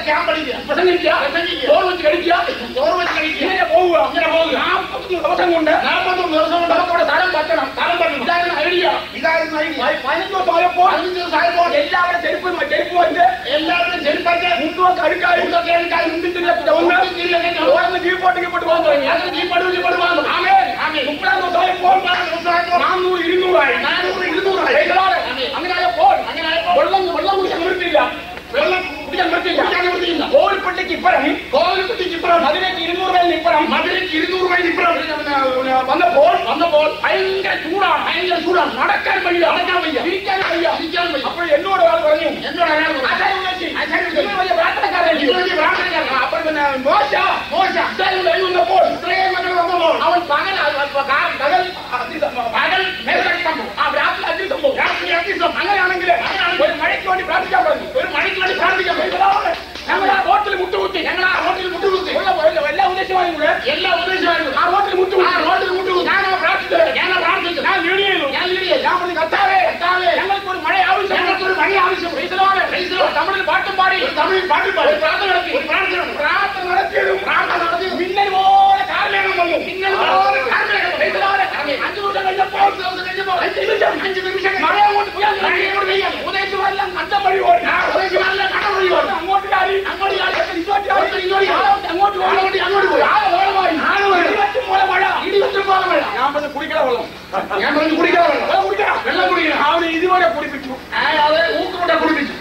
ക്യാമ്പ് അടിക്കുക പ്രസംഗിക്കുക പ്രസംഗിക്കുക. ചോറ് വെച്ച് കഴിക്കുക ചോറ് വെച്ച് കഴിക്കുക ഇങ്ങനെ പോവുക ഇങ്ങനെ പോവുക. നാൽപ്പത്തൊന്ന് ദിവസം കൊണ്ട് നാൽപ്പത്തൊന്ന് ദിവസം കൊണ്ട് നമുക്കവിടെ സ്ഥലം പറ്റണം സ്ഥലം പറ്റണം. ഇതായിരുന്നു ഐഡിയ ഇതായിരുന്നു ഐഡിയ പതിനഞ്ച് ദിവസം ആയപ്പോൾ പതിനഞ്ച് ദിവസം ആയപ്പോൾ എല്ലാവരും ചെരുപ്പ് ചെരുപ്പ് വെച്ച് എല്ലാവരും ചെരുപ്പറ്റ് മുണ്ടുമൊക്കെ അടുക്കായി മുണ്ടൊക്കെ എടുക്കാൻ മുണ്ടിന്റെ ഒന്ന് ഓരോന്ന് കീഴ്പോട്ട് കീഴ്പോട്ട് പോകാൻ തുടങ്ങി അങ്ങനെ ജീപ്പടി ജീപ്പടി വന്നു ആമേൻ. ആമേൻ. മുപ്പതാം ദിവസം ആയപ്പോൾ ദിവസമായപ്പോൾ നാനൂറ് ഇരുന്നൂറായി നാനൂറ് ഇരുന്നൂറായി. ദൈവമേ, ആമേൻ. അങ്ങനെ ആയപ്പോൾ അങ്ങനെ ആയപ്പോൾ വെള്ളം വെള്ളം കുടിക്കാൻ നിർത്തിയില്ല വെള്ളം കുടിക്കാൻ നിർത്തിയില്ല കുടിക്കാൻ നിർത്തിയില്ല. കോവിൽപ്പള്ളിക്ക് ഇപ്പുറം കോവിൽപ്പട്ടിക്ക് ഇപ്പുറം അതിലേക്ക് ഇരുന്നൂറ് പേരിന് ഇപ്പുറം മധുരയ്ക്ക് ഇരുന്നൂറ് മൈൽ ഇപ്പുറം വന്നപ്പോൾ വന്നപ്പോൾ ഭയങ്കര ചൂടാണ് ഭയങ്കര ചൂടാണ് നടക്കാൻ വയ്യ നടക്കാൻ വയ്യ. ഇരിക്കാൻ വയ്യ ഇരിക്കാൻ വയ്യ. അപ്പോൾ എന്നോട് ഒരാൾ പറഞ്ഞു എന്നോട് അയാൾ പറഞ്ഞു, ആശാരി ഉണ്ണാച്ചി, ആശാരി ഉണ്ണാച്ചി, നിങ്ങൾ വലിയ പ്രാർത്ഥനക്കാരല്ലേ? നിങ്ങൾ വലിയ പ്രാർത്ഥനക്കാരനാ. അപ്പോൾ പിന്നെ മോശ മോശ ഇസ്രായേൽ കഴിഞ്ഞ് വന്നപ്പോൾ ഇത്രയും മക്കൾ വന്നപ്പോൾ അവൻ പകൽ പകൽ പകൽ പകൽ മേഘം സംഭവം ആ രാത്രി അഗ്നി സംഭവം രാത്രി അഗ്നിസം അങ്ങനെയാണെങ്കിൽ ഒരു മഴയ്ക്ക് വേണ്ടി പ്രാർത്ഥിക്കാൻ പറഞ്ഞു ഒരു മണിക്ക് വേണ്ടി പ്രാർത്ഥിക്കാൻ പോയി. ഞങ്ങൾ ആ റോട്ടിൽ മുട്ടുകുത്തി ഞങ്ങൾ ആ റോട്ടിൽ മുട്ടുകുത്തി ഉള്ള ഉള്ള എല്ലാ ഉദ്ദേശമായും കൂടെ എല്ലാ ഉദ്ദേശമായിരുന്നു ആ റോട്ടിൽ മുട്ടുകുത്തി ആ റോട്ടിൽ മുട്ടുകുത്തി. ഞാനാ പ്രാർത്ഥിച്ചത് ഞാൻ പ്രാർത്ഥിച്ചു ഞാൻ ലീഡ് ചെയ്തു ഞാൻ ലീഡ് ചെയ്തു. ഞാൻ പറഞ്ഞു കർത്താവേ കർത്താവേ, ഞങ്ങൾക്ക് ഒരു മഴ ആവശ്യം ഞങ്ങൾക്ക് ഒരു മഴ ആവശ്യം. ക്രൈസ്തവമാണ്. Praise the Lord. തമിഴിൽ പാട്ടും പാടി ഒരു തമിഴ് പാട്ട് പാടി. ഒരു പ്രാർത്ഥന നടത്തി ഒരു പ്രാർത്ഥന നടത്തി. പ്രാർത്ഥന നടത്തിയതും പ്രാർത്ഥന നടത്തിയതും മിന്നൽ പോലെ കാർമേഘം വന്നു മിന്നൽ പോലെ കാർമേഘം വന്നു. Praise the Lord. ആമേൻ. അഞ്ച് ദിവസം കഴിഞ്ഞപ്പോൾ പത്ത് ദിവസം കഴിഞ്ഞപ്പോൾ അഞ്ച് നിമിഷം അഞ്ച് നിമിഷം മഴ അങ്ങോട്ട് പെയ്യാൻ തുടങ്ങി. മഴ അങ്ങോട്ട് പെയ്യാൻ. ഉദയത്തുമാരെല്ലാം കണ്ടം വഴി ഓടി ആ ഉദയത്തുമാരെല്ലാം കണ്ടം വഴി ഓടി. അങ്ങോട്ട് ചാടി അങ്ങോട്ട് ചാടി. ഇങ്ങോട്ട് ചാടി. ഒരുത്തൻ ഇങ്ങോട്ട് ചാടി. ആളെ അങ്ങോട്ട് പോയി. ആളെ അങ്ങോട്ട് പോയി. ആളെ ഓളമായി. ആളെ ഓളമായി. ഇടിവെട്ടും പോലെ മഴ ഇടിവെട്ടും പോലെ മഴ. ഞാൻ പറഞ്ഞു കുടിക്കണ വെള്ളം ഞാൻ പറഞ്ഞു കുടിക്കണം വെള്ളം. വെള്ളം കുടിക്കണം വെള്ളം കുടിക്കണം. അവന് ഇതുവരെ കുടിപ്പിച്ചു ആ, അത് ഊക്കുമുട്ട കുടിപ്പിച്ചു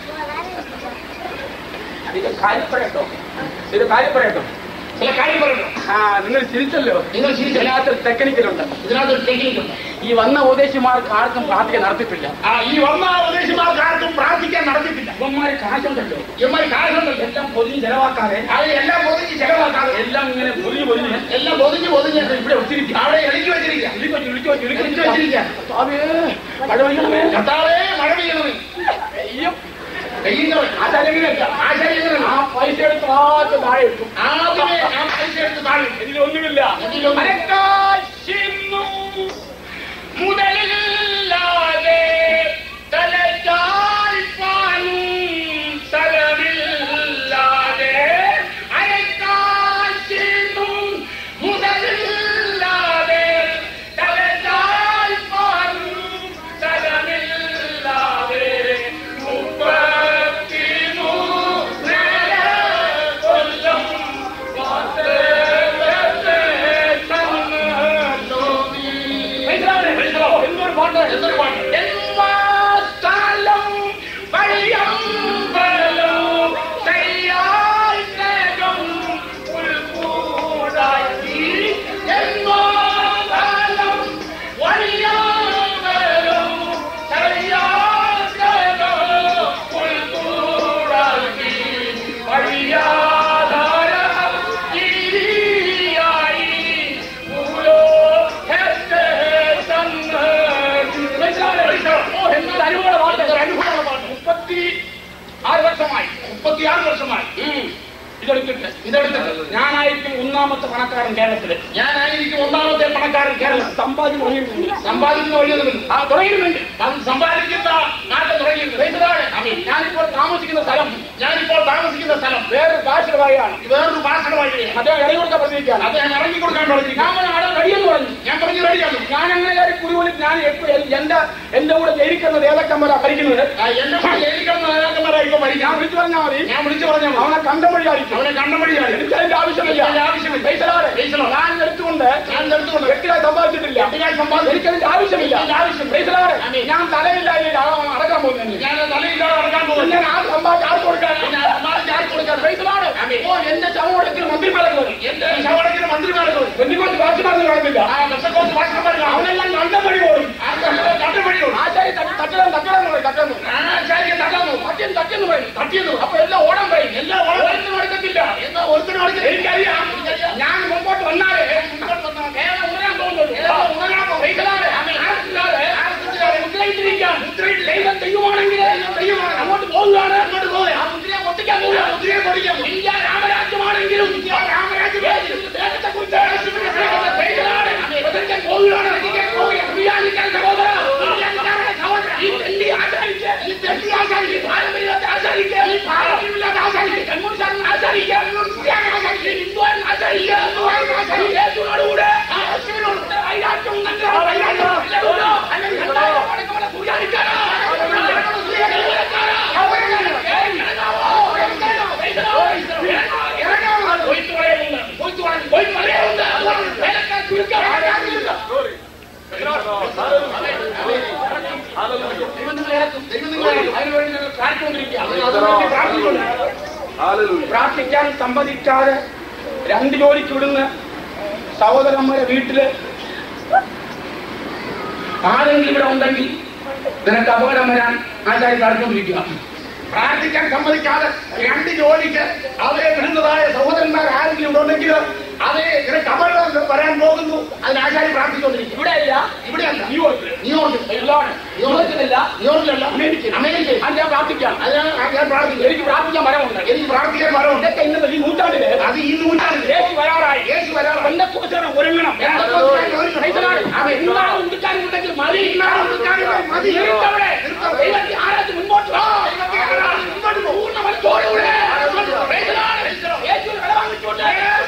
ഇത് കാര്യം പറയട്ടോ ഇത് കാര്യം പറയട്ടോ ചില കാര്യം പറയണം ആ നിങ്ങൾ ചിരിച്ചല്ലോ നിങ്ങൾ ചിരിച്ചല്ലോ. ഇതിനകത്ത് ടെക്നിക്കലുണ്ട് ഇതിനകത്ത് ഒരു ടെക്നിക്ക് ഉണ്ട് ഈ വന്ന ഉപദേശിമാർക്ക് ആർക്കും പ്രാർത്ഥിക്കാൻ നടത്തിപ്പില്ല ആ ഈ വന്ന ഉപദേശിമാർക്ക് ആർക്കും പ്രാർത്ഥിക്കാൻ നടത്തിയിട്ടില്ല ഇവന്മാര് കാശുണ്ടല്ലോ ഇവന്മാർ കാരണമുണ്ടല്ലോ എല്ലാം പൊതിഞ്ഞ് ചെലവാക്കാതെ അത് എല്ലാം പൊതിഞ്ഞ് ചെലവാക്കാതെ എല്ലാം ഇങ്ങനെ പൊതിഞ്ഞ് പൊതിഞ്ഞ് എല്ലാം പൊതിഞ്ഞ് പൊതിഞ്ഞ് ഇവിടെ ഒത്തിരിക്കും അവിടെ ഇളക്കി വെച്ചിരിക്കുക ഇളിച്ചു വെച്ച് ഇളിച്ചു വെച്ച് ഇളിച്ചു ഇളക്കി വെച്ചിരിക്കുക സ്വാമിയേ, മഴ പെയ്യണമേ കർത്താവേ മഴ പെയ്യണമേ അയ്യോ പെയ്യുന്നവൻ ആചാര്യങ്ങനെയല്ല ആചാര്യങ്ങളാണ് ആ പൈസ എടുത്ത് ആദ്യം താഴെ ഇട്ടു ആദ്യമേ ഞാൻ പൈസ എടുത്ത് താഴെ ഇതിലൊന്നുമില്ല ഇതിലൊന്നും- അരക്കാശിന്നു മുതലില്ലാതെ തലചായ്പാനും സ്ഥലമില്ലാതെ അരക്കാശിന്നു മുതലില്ലാതെ തലചായ്പാനും സ്ഥലമില്ലാതെ മുപ്പത്തിമൂന്നര കൊല്ലം എന്തൊരു പാട്ട് എന്തൊരു പാട്ട് എല്ലാ സ്ഥലം വഴിയമ്പലം ശരിയായി സ്നേഹം ഉൾക്കൂടാക്കി എന്നോ സ്ഥലം വഴിയമ്പലം ശരിയായി സ്നേഹം ഉൾക്കൂടാക്കി വഴിയാധാര ഇരിയായി ഭൂലോകത്തെ തന്ന് ഓ, എന്തൊരു അനുഭവമുള്ള പാട്ട്. എന്തൊരു അനുഭവമുള്ള പാട്ട്. മുപ്പത്തി ആറ് വർഷമായി മുപ്പത്തിയാറ് വർഷമായി ഉം. ഇതെടുത്തിട്ട് ഇതെടുത്തിട്ട് ഞാനായിരിക്കും ഒന്നാമത്തെ പണക്കാരൻ കേരളത്തില് ഞാനായിരിക്കും ഒന്നാമത്തെ പണക്കാരൻ കേരളം സമ്പാദ്യം തുടങ്ങിയിട്ടുണ്ട് സമ്പാദിക്കുന്ന വഴിയൊന്നുമില്ല ആ തുടങ്ങിയിട്ടുണ്ട് അത് സമ്പാദിക്കുന്ന നാട്ടിൽ തുടങ്ങിയിട്ടുണ്ട് ഇതാണ്. ഞാനിപ്പോൾ താമസിക്കുന്ന സ്ഥലം ഞാനിപ്പോൾ താമസിക്കുന്ന സ്ഥലം വേറൊരു ഭാഷയുടെ വഴിയാണ് വേറൊരു ഭാഷയുടെ വഴിയാണ് അദ്ദേഹം ഇറങ്ങി കൊടുക്കാൻ പറഞ്ഞിരിക്കുകയാണ് അത് ഞാൻ ഇറങ്ങി കൊടുക്കാൻ തുടങ്ങി ഞാൻ പറഞ്ഞു, അവിടെ റെഡിയെന്ന് പറഞ്ഞു ഞാൻ പറഞ്ഞു റെഡിയാണ് ഞാൻ അങ്ങനെ കയറി കുടിവളി ഞാൻ എപ്പോ- എന്റെ എന്റെ കൂടെ ജയിക്കുന്നത് ഏതൊക്കെ ഭരിക്കുന്നത് എന്റെ കൂടെ ജയിലിക്കുന്ന നേതാക്കന്മാരായിരിക്കും ഞാൻ ഭരിക്കാം വിളിച്ചു പറഞ്ഞാൽ മതി ഞാൻ വിളിച്ചു പറഞ്ഞാൽ മതി. അവനെ കണ്ടം വഴിയായിരിക്കും അവനെ കണ്ട വഴിയാണ് എനിക്ക് അതിന്റെ ആവശ്യമില്ല അതിന്റെ ആവശ്യമില്ല. പൈസലാടെ. പൈസലാടെ. ഞാൻ എടുത്തുകൊണ്ട് ഞാൻ എടുത്തുകൊണ്ട് വ്യക്തിയായി സമ്പാദിച്ചിട്ടില്ല വ്യക്തിയായി സമ്പാദിച്ചില്ല. എനിക്കതിന്റെ ആവശ്യമില്ല എനിക്കതിന്റെ ആവശ്യമില്ല. പൈസലാടെ. ആമീൻ. ഞാൻ തലയില്ലാതെ അടക്കാൻ പോകുന്നു ഞാൻ തലയില്ലാതെ നടക്കാൻ പോകുന്നു ഞാൻ ആ സമ്പാദിച്ച് ആർക്ക് കൊടുക്കാൻ ഞാൻ സമ്പാദിച്ച് ആർക്ക് കൊടുക്കാൻ? പൈസലാടെ. ആമീൻ. ഓ എന്റെ ചവടത്തിൽ മന്ത്രിമാരെ കയറി എന്റെ ശവടത്തിന് മന്ത്രിമാർക്ക് പെണ്ണിക്കോട്ട് ഭാഷമാർ കാണുന്നില്ല ആ ദശകോട്ട് ഭാഷമാർക്ക് അവനെല്ലാം കണ്ടം വഴി പോലും കണ്ട വഴിയുള്ളൂ ആശാരി തട്ടണം തട്ടണം പറയും തട്ടണം ആശാരിക്ക് തട്ടാമോ തട്ടിയെന്ന് തട്ടിയെന്ന് പറയും തട്ടിയെന്ന് അപ്പൊ എല്ലാം ഓടാൻ പറയും എല്ലാം ഓടാൻ പറയും. ഒരെണ്ണം എടുക്കത്തില്ല എന്താ ഒരുത്തനും അടുക്കൽ എനിക്കറിയാം ഞാൻ മുമ്പോട്ട് വന്നാലേ കേരളം ഉണരാൻ പോകുന്നുള്ളൂ കേരളം ഉണരാൻ പോകും. പൈസലാടെ, ആർക്കില്ലാതെ, മുദ്രയിട്ടിരിക്കാൻ. ദൈവം ദൈവമാണെങ്കിൽ അങ്ങോട്ട് പോകുകയാണ് അങ്ങോട്ട് പോകുക ആ മുദ്രയെ പൊട്ടിക്കാൻ പോകുക മുദ്രയെ പൊട്ടിക്കാൻ പോകും. ഇന്ത്യ രാമരാജ്യമാണെങ്കിലും ഇന്ത്യ രാമരാജ്യം ദേശത്തെ കുറിച്ച് പൈസലാടെ, പ്രസംഗിക്കാൻ പോവുകയാണ് പ്രസംഗിക്കാൻ പോവുകയാണ്. ക്രിസ്ത്യാനിക്കാൻ സഹോദര ക്രിസ്ത്യാനിക്കാരുടെ സഹോദര ഈ തെണ്ടി ആചാരിച്ച് ഈ തെണ്ടി ആചാരിച്ച് പാരമ്പര്യത്തെ ആചാരിച്ച് ഈ പാരമ്പര്യമില്ലാത്ത ആചാരിച്ച് കമ്മ്യൂണിസ്റ്റ് പ്രാർത്ഥിക്കാൻ സമ്മതിക്കാതെ രണ്ട് ജോലിക്ക് വിടുന്ന സഹോദരന്മാരെ വീട്ടില് ആരെങ്കിലും ഇവിടെ ഉണ്ടെങ്കിൽ നിനക്ക് അപകടം വരാൻ ആചാര്യ പ്രാർത്ഥിക്കൊണ്ടിരിക്കുക പ്രാർത്ഥിക്കാൻ സമ്മതിക്കാതെ രണ്ട് ജോലിക്ക് അവരെ വിടുന്നതായ സഹോദരന്മാർ ആരെങ്കിലും ഇവിടെ ഉണ്ടെങ്കിൽ അവരെ നിനക്ക് അപകടം വരാൻ പോകുന്നു അതിന് ആശാരി പ്രാർത്ഥിച്ചുകൊണ്ടിരിക്കും ഇവിടെ അല്ല ഇവിടെയല്ല ന്യൂയോർക്കിൽ ന്യൂയോർക്കിൽ എല്ലാവരും ന്യൂയോർക്കിലല്ല ന്യൂയോർക്കിലല്ല അമേരിക്കയിൽ അമേരിക്കയിൽ അത് ഞാൻ പ്രാർത്ഥിക്കാം അതിനാണ് ഞാൻ പ്രാർത്ഥിക്കുന്നത് എനിക്ക് പ്രാർത്ഥിക്കാൻ വരമുണ്ട് എനിക്ക് പ്രാർത്ഥിക്കാൻ വരവുണ്ട് ഇതൊക്കെ ഇന്നത്തെ ഈ നൂറ്റാണ്ടില് അത് ഈ നൂറ്റാണ്ടിൽ യേശു വരാറായി യേശു വരാറായി. പെന്തക്കോസ്തുകാരൻ ഒരുങ്ങണം ഒരുങ്ങണം. അവൻ ഇന്നാണ് ഉണ്ടിക്കാനുണ്ടെങ്കിൽ മതി ഇന്നാണ് ഉണ്ടിക്കാനുണ്ടെങ്കിൽ മതി. നിർത്തവിടെ. നിർത്തവിടെ. ദൈവത്തെ ആരാധന മുൻപോട്ട് വാ. ദൈവത്തെ ആരാധന മുൻപോട്ട് പോ. പൂർണ്ണ മനസ്സോടുകൂടെ. Praise the Lord. യേശുവിനെ വില വാങ്ങിച്ചുകൊണ്ട്.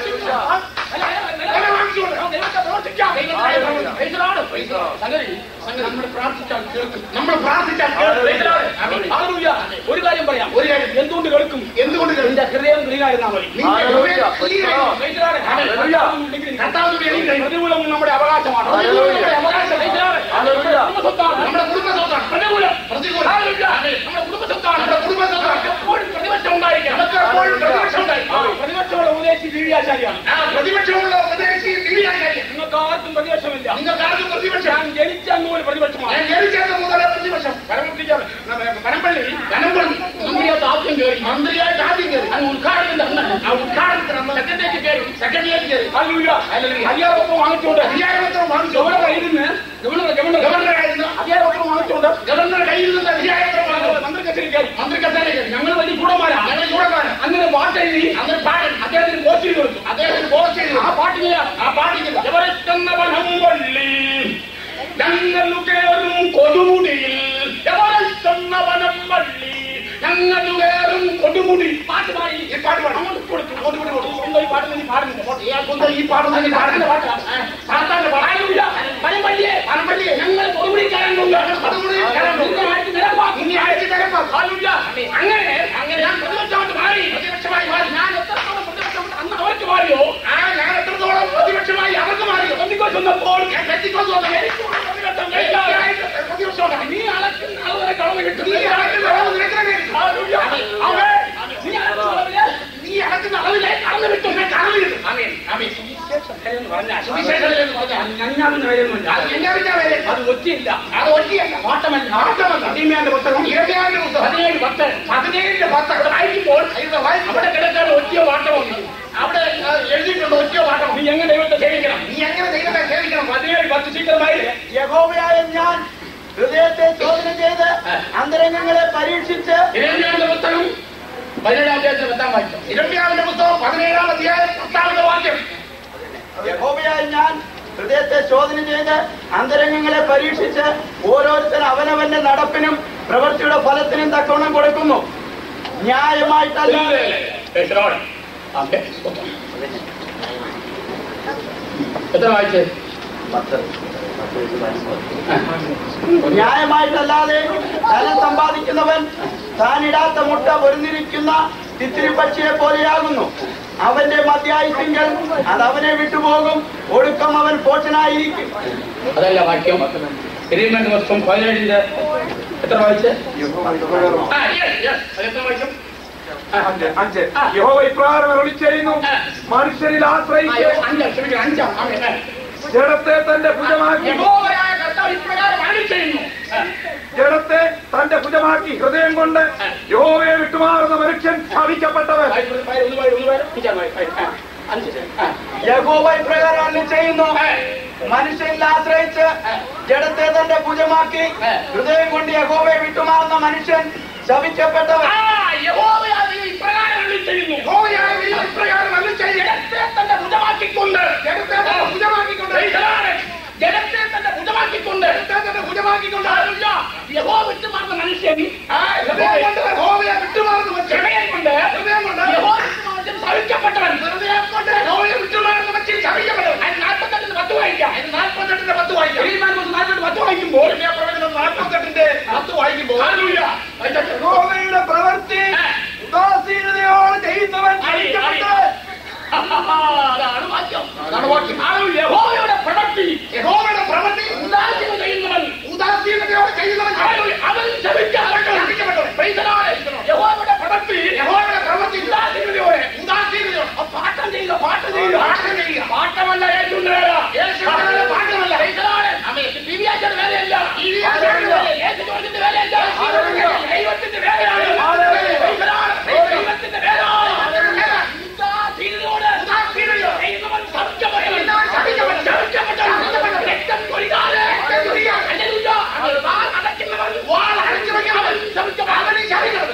വില- വില- വില വാങ്ങിച്ചുകൊണ്ട്. ദൈവത്തെ പ്രവർത്തിക്കാം. Praise the Lord. സംഗതി സംഗതി നമ്മൾ പ്രാർത്ഥിച്ചാൽ കേൾക്കും നമ്മൾ പ്രാർത്ഥിച്ചാൽ Praise the Lord. Amen. Hallelujah. ഒരു കാര്യം പറയാം ഒരു കാര്യം. എന്തുകൊണ്ട് കേൾക്കും എന്തുകൊണ്ട് നിന്റെ ഹൃദയം ക്ലീൻ ആയിരുന്നാ മതി നിന്റെ ഹൃദയം clean ആയി. Praise the Lord. Hallelujah. കർത്താവിന്റെ പേരിൽ പ്രതികൂലം നമ്മുടെ അവകാശമാണ് പ്രതികൂലം നമ്മുടെ അവകാശം Praise the Lord. നമ്മുടെ കുടുംബസ്വത്താണ്. നമ്മുടെ കുടുംബ സ്വത്താണ് പ്രതികൂലം പ്രതികൂലം. Hallelujah. ആമേൻ. നമ്മുടെ കുടുംബസ്വത്താണ് നമ്മുടെ കുടുംബ സ്വത്താണ്. എപ്പോഴും പ്രതിപക്ഷം ഉണ്ടായിരിക്കണം നമുക്ക് എപ്പോഴും പ്രതിപക്ഷം ഉണ്ടായിരിക്കണം. ആ, പ്രതിപക്ഷമുള്ള ഉപദേശി ദിവ്യാചാര്യാണ് ആ പ്രതിപക്ഷമുള്ള ഉപദേശി ദിവ്യാചാര്യൻ നിങ്ങൾക്ക് ആർക്കും പ്രതിപക്ഷമില്ല നിങ്ങൾക്ക് ആർക്കും പ്രതിപക്ഷം ഞാൻ ജനിച്ച അന്നുപോലെ പ്രതിപക്ഷമാണ് ഞാൻ ജനിച്ചത് മുതലേ പ്രതിപക്ഷം പരമപ്പിച്ചാൽ പരമ്പള്ളി വനംപള്ളി മന്ത്രിയായിട്ട് ആദ്യം കയറി മന്ത്രിയായിട്ട് ആദ്യം കയറി അത് ഉദ്ഘാടനത്തിന്റെ അന്ന് ആ ഉദ്ഘാടനത്തിന് അന്ന് സെക്രട്ടേറിയറ്റ് കയറി സെക്രട്ടറിയേറ്റ് കയറി Hallelujah. Hallelujah. അധികാരപത്രം വാങ്ങിച്ചുകൊണ്ട് അധികാരപത്രം വാങ്ങിച്ചു ഗവർണർ ഇരുന്ന് ഗവർണർ ഗവർണർ ഗവർണറായിരുന്നു അധികാരപത്രം വാങ്ങിച്ചുകൊണ്ട് ഗവർണറുടെ കയ്യിൽ നിന്ന് അധികാരപത്രം വാങ്ങിച്ചു മന്ത്രി കച്ചേരി കയറി മന്ത്രി കസേരയിൽ കയറി ഞങ്ങൾ വലിയ കൂടന്മാരാണ് ഞങ്ങൾ ചൂടമാണ് അങ്ങനെ പാട്ടെഴുതി അന്ന് പാടൻ അദ്ദേഹത്തിന് പോസ്റ്റ് ചെയ്ത് കൊടുത്തു അദ്ദേഹത്തിന് പോസ്റ്റ് ചെയ്തു ആ പാട്ടിന് ആ പാട്ടിക്കില്ല എവരെത്തുന്ന വനം വള്ളി ഞങ്ങൾ കയറും കൊടുമുടിയിൽ എവരെത്തുന്ന വനം വള്ളി ഞങ്ങൾ കയറും കൊടുമുടി പാട്ട് പാടി ഈ പാട്ട് പാടി അങ്ങോട്ട് കൊടുത്തു അങ്ങോട്ട് കൊടുത്തു കൊടുത്തു. സ്വന്തം ഈ പാട്ട് നീ പാടുന്നില്ല പോട്ടെ. ഇയാൾക്കൊന്നും ഈ പാടുന്ന ഈ പാടിന്റെ പാട്ടാണ് സാത്താന്റെ പാട്ട് ഹല്ലേലൂയ. വനംവള്ളിയെ, വനംവള്ളിയെ, ഞങ്ങൾ കൊടുമുടിക്കാരൻ കൊണ്ട് കൊടുമുടിക്കാരൻ കൊണ്ട് നിന്നെ ആഴ്ച നിരപ്പാക്കും. ഇനി ആഴ്ച നിരപ്പാക്കും. ഹല്ലേലൂയ. അങ്ങനെ അങ്ങനെ ഞാൻ പ്രതിപക്ഷമായിട്ട് മാറി പ്രതിപക്ഷമായി മാറി ഞാൻ എത്രത്തോളം പ്രതിപക്ഷമായിട്ട് അന്ന് അവർക്ക് മാറിയോ ആ ഞാൻ എത്രത്തോളം പ്രതിപക്ഷമായി അവർക്ക് മാറിയോ പെന്തിക്കോസ് വന്നപ്പോൾ ഞാൻ പെന്തിക്കോസ് വന്നു. എനിക്ക് പ്രതിപക്ഷം കഴിക്കാതെ എനിക്കായിട്ട് പ്രതിപക്ഷമാണ് നീ അളക്കുന്ന അളവിനെ കളവ് കിട്ടും നീ അളക്കുന്ന അളവ് നിനക്കിനെ കിട്ടും. ഹല്ലേലൂയ. ആമേൻ. നീ അളക്കുന്ന അളവിനെ നീ അളക്കുന്ന അളവിലെ കളവ് കിട്ടും ഞാൻ കളവ് കിട്ടും. ആമേൻ. ആമേൻ. എന്ന് പറഞ്ഞാൽ സുവിശേഷത്തിലെന്ന് പറഞ്ഞാൽ ഞഞ്ഞാവിന് വരെയൊന്നുമില്ല അത് ഞഞ്ഞാവിന്റെ വരെ. അത് ഒറ്റയില്ല അത് ഒറ്റയല്ല. ഓട്ടമല്ല ഓട്ടമല്ല. അടിമയാന്റെ പുസ്തകം ഇരമ്യാവിന്റെ പുസ്തകം. പതിനേഴ് പത്ത് പതിനേഴിന്റെ പത്ത് അവിടെ വായിക്കുമ്പോൾ ഇവിടെ വായിക്കുമ്പോൾ അവിടെ കിടക്കാൻ ഒറ്റ വാട്ടമുണ്ട് അവിടെ ആ, എഴുതിയിട്ടുണ്ട് ഒറ്റ പാഠം നീ എങ്ങനെ ദൈവത്തെ സേവിക്കണം നീ എങ്ങനെ ദൈവത്തെ സേവിക്കണം പതിനേഴ് പത്ത് ശീഘ്രമായി യഹോവയായ ഞാൻ ഹൃദയത്തെ ചോദന ചെയ്ത് അന്തരംഗങ്ങളെ പരീക്ഷിച്ച് ഇരമ്യാന്റെ പുസ്തകം പതിനേഴാം അധ്യായത്തിൽ പത്താം വാക്യം ഇരമ്യാവിന്റെ പുസ്തകം പതിനേഴാം അധ്യായം പത്താമത്തെ വാക്യം യഹോവയായ ഞാൻ ഹൃദയത്തെ ചോദന ചെയ്ത് അന്തരംഗങ്ങളെ പരീക്ഷിച്ച് ഓരോരുത്തർ അവനവന്റെ നടപ്പിനും പ്രവൃത്തിയുടെ ഫലത്തിനും തക്കവണ്ണം കൊടുക്കുന്നു ന്യായമായിട്ടല്ലാതെ പേശലോടെ. ആമേൻ. എത്ര വായിച്ചേ ന്യായമായിട്ടല്ലാതെ ധനം സമ്പാദിക്കുന്നവൻ താനിടാത്ത മുട്ട പൊരുന്നിരിക്കുന്ന തിത്തിരി പക്ഷിയെ പോലെയാകുന്നു അവന്റെ മധ്യായുസിങ്കൽ അത് അവനെ വിട്ടുപോകും ഒടുക്കം അവൻ പോഷനായിരിക്കും അതല്ല വാക്യം ഇരമ്യാന്റെ പുസ്തകം പതിനേഴിന്റെ എത്ര വായിച്ചേ ആ yes, yes. അത് എത്ര വാക്യം അഞ്ച് അഞ്ച് യഹോവ ഇപ്രകാരം അരുളി ചെയ്യുന്നു മനുഷ്യരിൽ ആ, ആശ്രയിച്ച് അഞ്ചാം ക്ഷമിക്കണം അഞ്ചാം ആമേൻ. ആ. ജഡത്തെ തന്റെ ഭുജമാക്കി യഹോവയായ കർത്താവ് ഇപ്രകാരം അരുളി ചെയ്യുന്നു ആ. ജഡത്തെ തന്റെ ഭുജമാക്കി ഹൃദയം കൊണ്ട് യഹോവയെ വിട്ടുമാറുന്ന മനുഷ്യൻ ശാപിക്കപ്പെട്ടവൻ വായി, വായി, ഒന്ന് വായി, ഒന്ന് വായി. ടീച്ചർ വായി, വായി. ആ. അഞ്ച് ആ. യഹോവ ഇപ്രകാരം അരുളി ചെയ്യുന്നു ആ. മനുഷ്യനിൽ ആശ്രയിച്ച് ജഡത്തെ തന്റെ ഭുജമാക്കി ഹൃദയം കൊണ്ട് യഹോവയെ വിട്ടുമാറുന്ന മനുഷ്യൻ ശപിക്കപ്പെട്ടവൻ ആ, യഹോവയായ ദൈവം ഇപ്രകാരം അരുളി ചെയ്യുന്നു യഹോവയായ ദൈവം ഇപ്രകാരം അരുളി ചെയ്യുന്നു. ജഡത്തെ തന്റെ ഭുജമാക്കിക്കൊണ്ട് ജഡത്തെ തന്റെ ഭുജമാക്കിക്കൊണ്ട് ദൈവമാണ്. ജഡത്തെ തന്റെ ഭുജമാക്കിക്കൊണ്ട് ജഡത്തെ തന്റെ ഭുജമാക്കിക്കൊണ്ട് ഹല്ലേലൂയ. യഹോവ വിട്ടുമാറുന്ന മനുഷ്യൻ ആ, ഹൃദയം കൊണ്ട് യഹോവയെ വിട്ടുമാറുന്ന മനുഷ്യൻ. ഹൃദയം കൊണ്ട് ഹൃദയം കൊണ്ട് യഹോവ വിട്ടുമാറുന്ന ശപിക്കപ്പെട്ടവൻ ഹൃദയം കൊണ്ട് യഹോവയെ വിട്ടുമാറുന്ന മനുഷ്യൻ ശപിക്കപ്പെട്ടവൻ. അതിന് നാൽപ്പത്തെട്ടിന് പത്ത് വായിക്കാം അതിന് നാൽപ്പത്തെട്ടിന്റെ പത്ത് വായിക്കാം ഇരമ്യാൻ പുസ്തകം നാൽപ്പത്തെട്ട് പത്ത് വായിക്കുമ്പോൾ ഇരമ്യാ പ്രവചനം നാൽപ്പത്തെട്ടിന്റെ പത്ത് വായിക്കുമ്പോൾ ഹല്ലേലൂയ. യഹോവയുടെ പ്രവൃത്തി ഉദാസീനതയോടെ ചെയ്യുന്നവൻ ശപിക്കപ്പെട്ടവൻ അതാണ് വാക്യം അതാണ് വാക്യം ഹല്ലേലൂയ. യഹോവയുടെ പ്രവൃത്തി യഹോവയുടെ പ്രവൃത്തി ഉദാസീന ചെയ്യുന്നവൻ ഉദാസീനതയോടെ ചെയ്യുന്നവൻ ഹല്ലേലൂയ. അവൻ ശപിക്കപ്പെട്ടവൻ ശപിക്കപ്പെട്ടവൻ. Praise the Lord. യഹോവയുടെ പ്രവൃത്തി യഹോവയുടെ പ്രവൃത്തി ഉദാസീന ചെയ്യുക പാട്ട് ചെയ്യുക പാട്ട് ചെയ്യുക. പാട്ടമല്ല യേശുവിന്റെ വേല യേശുവിന്റെ വേല പാട്ടമല്ല. ദൈവമാണ്. ദിവ്യാച്ചയുടെ വേലയല്ല ദിവ്യാച്ചയുടെ വേല. യേശു ജോർജിന്റെ വേലയല്ല ഹല്ലേലൂയ. ദൈവത്തിന്റെ വേലയാണ് ഹല്ലേലൂയ. ദൈവമാണ്. ദൈവത്തിന്റെ വേലയാണ് ഹല്ലേലൂയ. ഉദാസീനതയോട് ഉദാസീനതയോട് ദൈവം ശപിക്കപ്പെട്ടവൻ. ദൈവം ശപിക്കപ്പെട്ടവൻ. ശപിക്കപ്പെട്ടവൻ. ശപിക്കപ്പെട്ടവൻ. രക്തം ചൊരിയാതെ. രക്തം ചൊരിയാതെ. ഹല്ലേലൂയ. അവൻ വാൾ അടയ്ക്കുന്നവൻ. വാൾ അടച്ചു വെക്കുന്നവൻ. അവൻ ശപിക്കപ്പെട്ടവൻ. അവനെ ശപിക്കണം.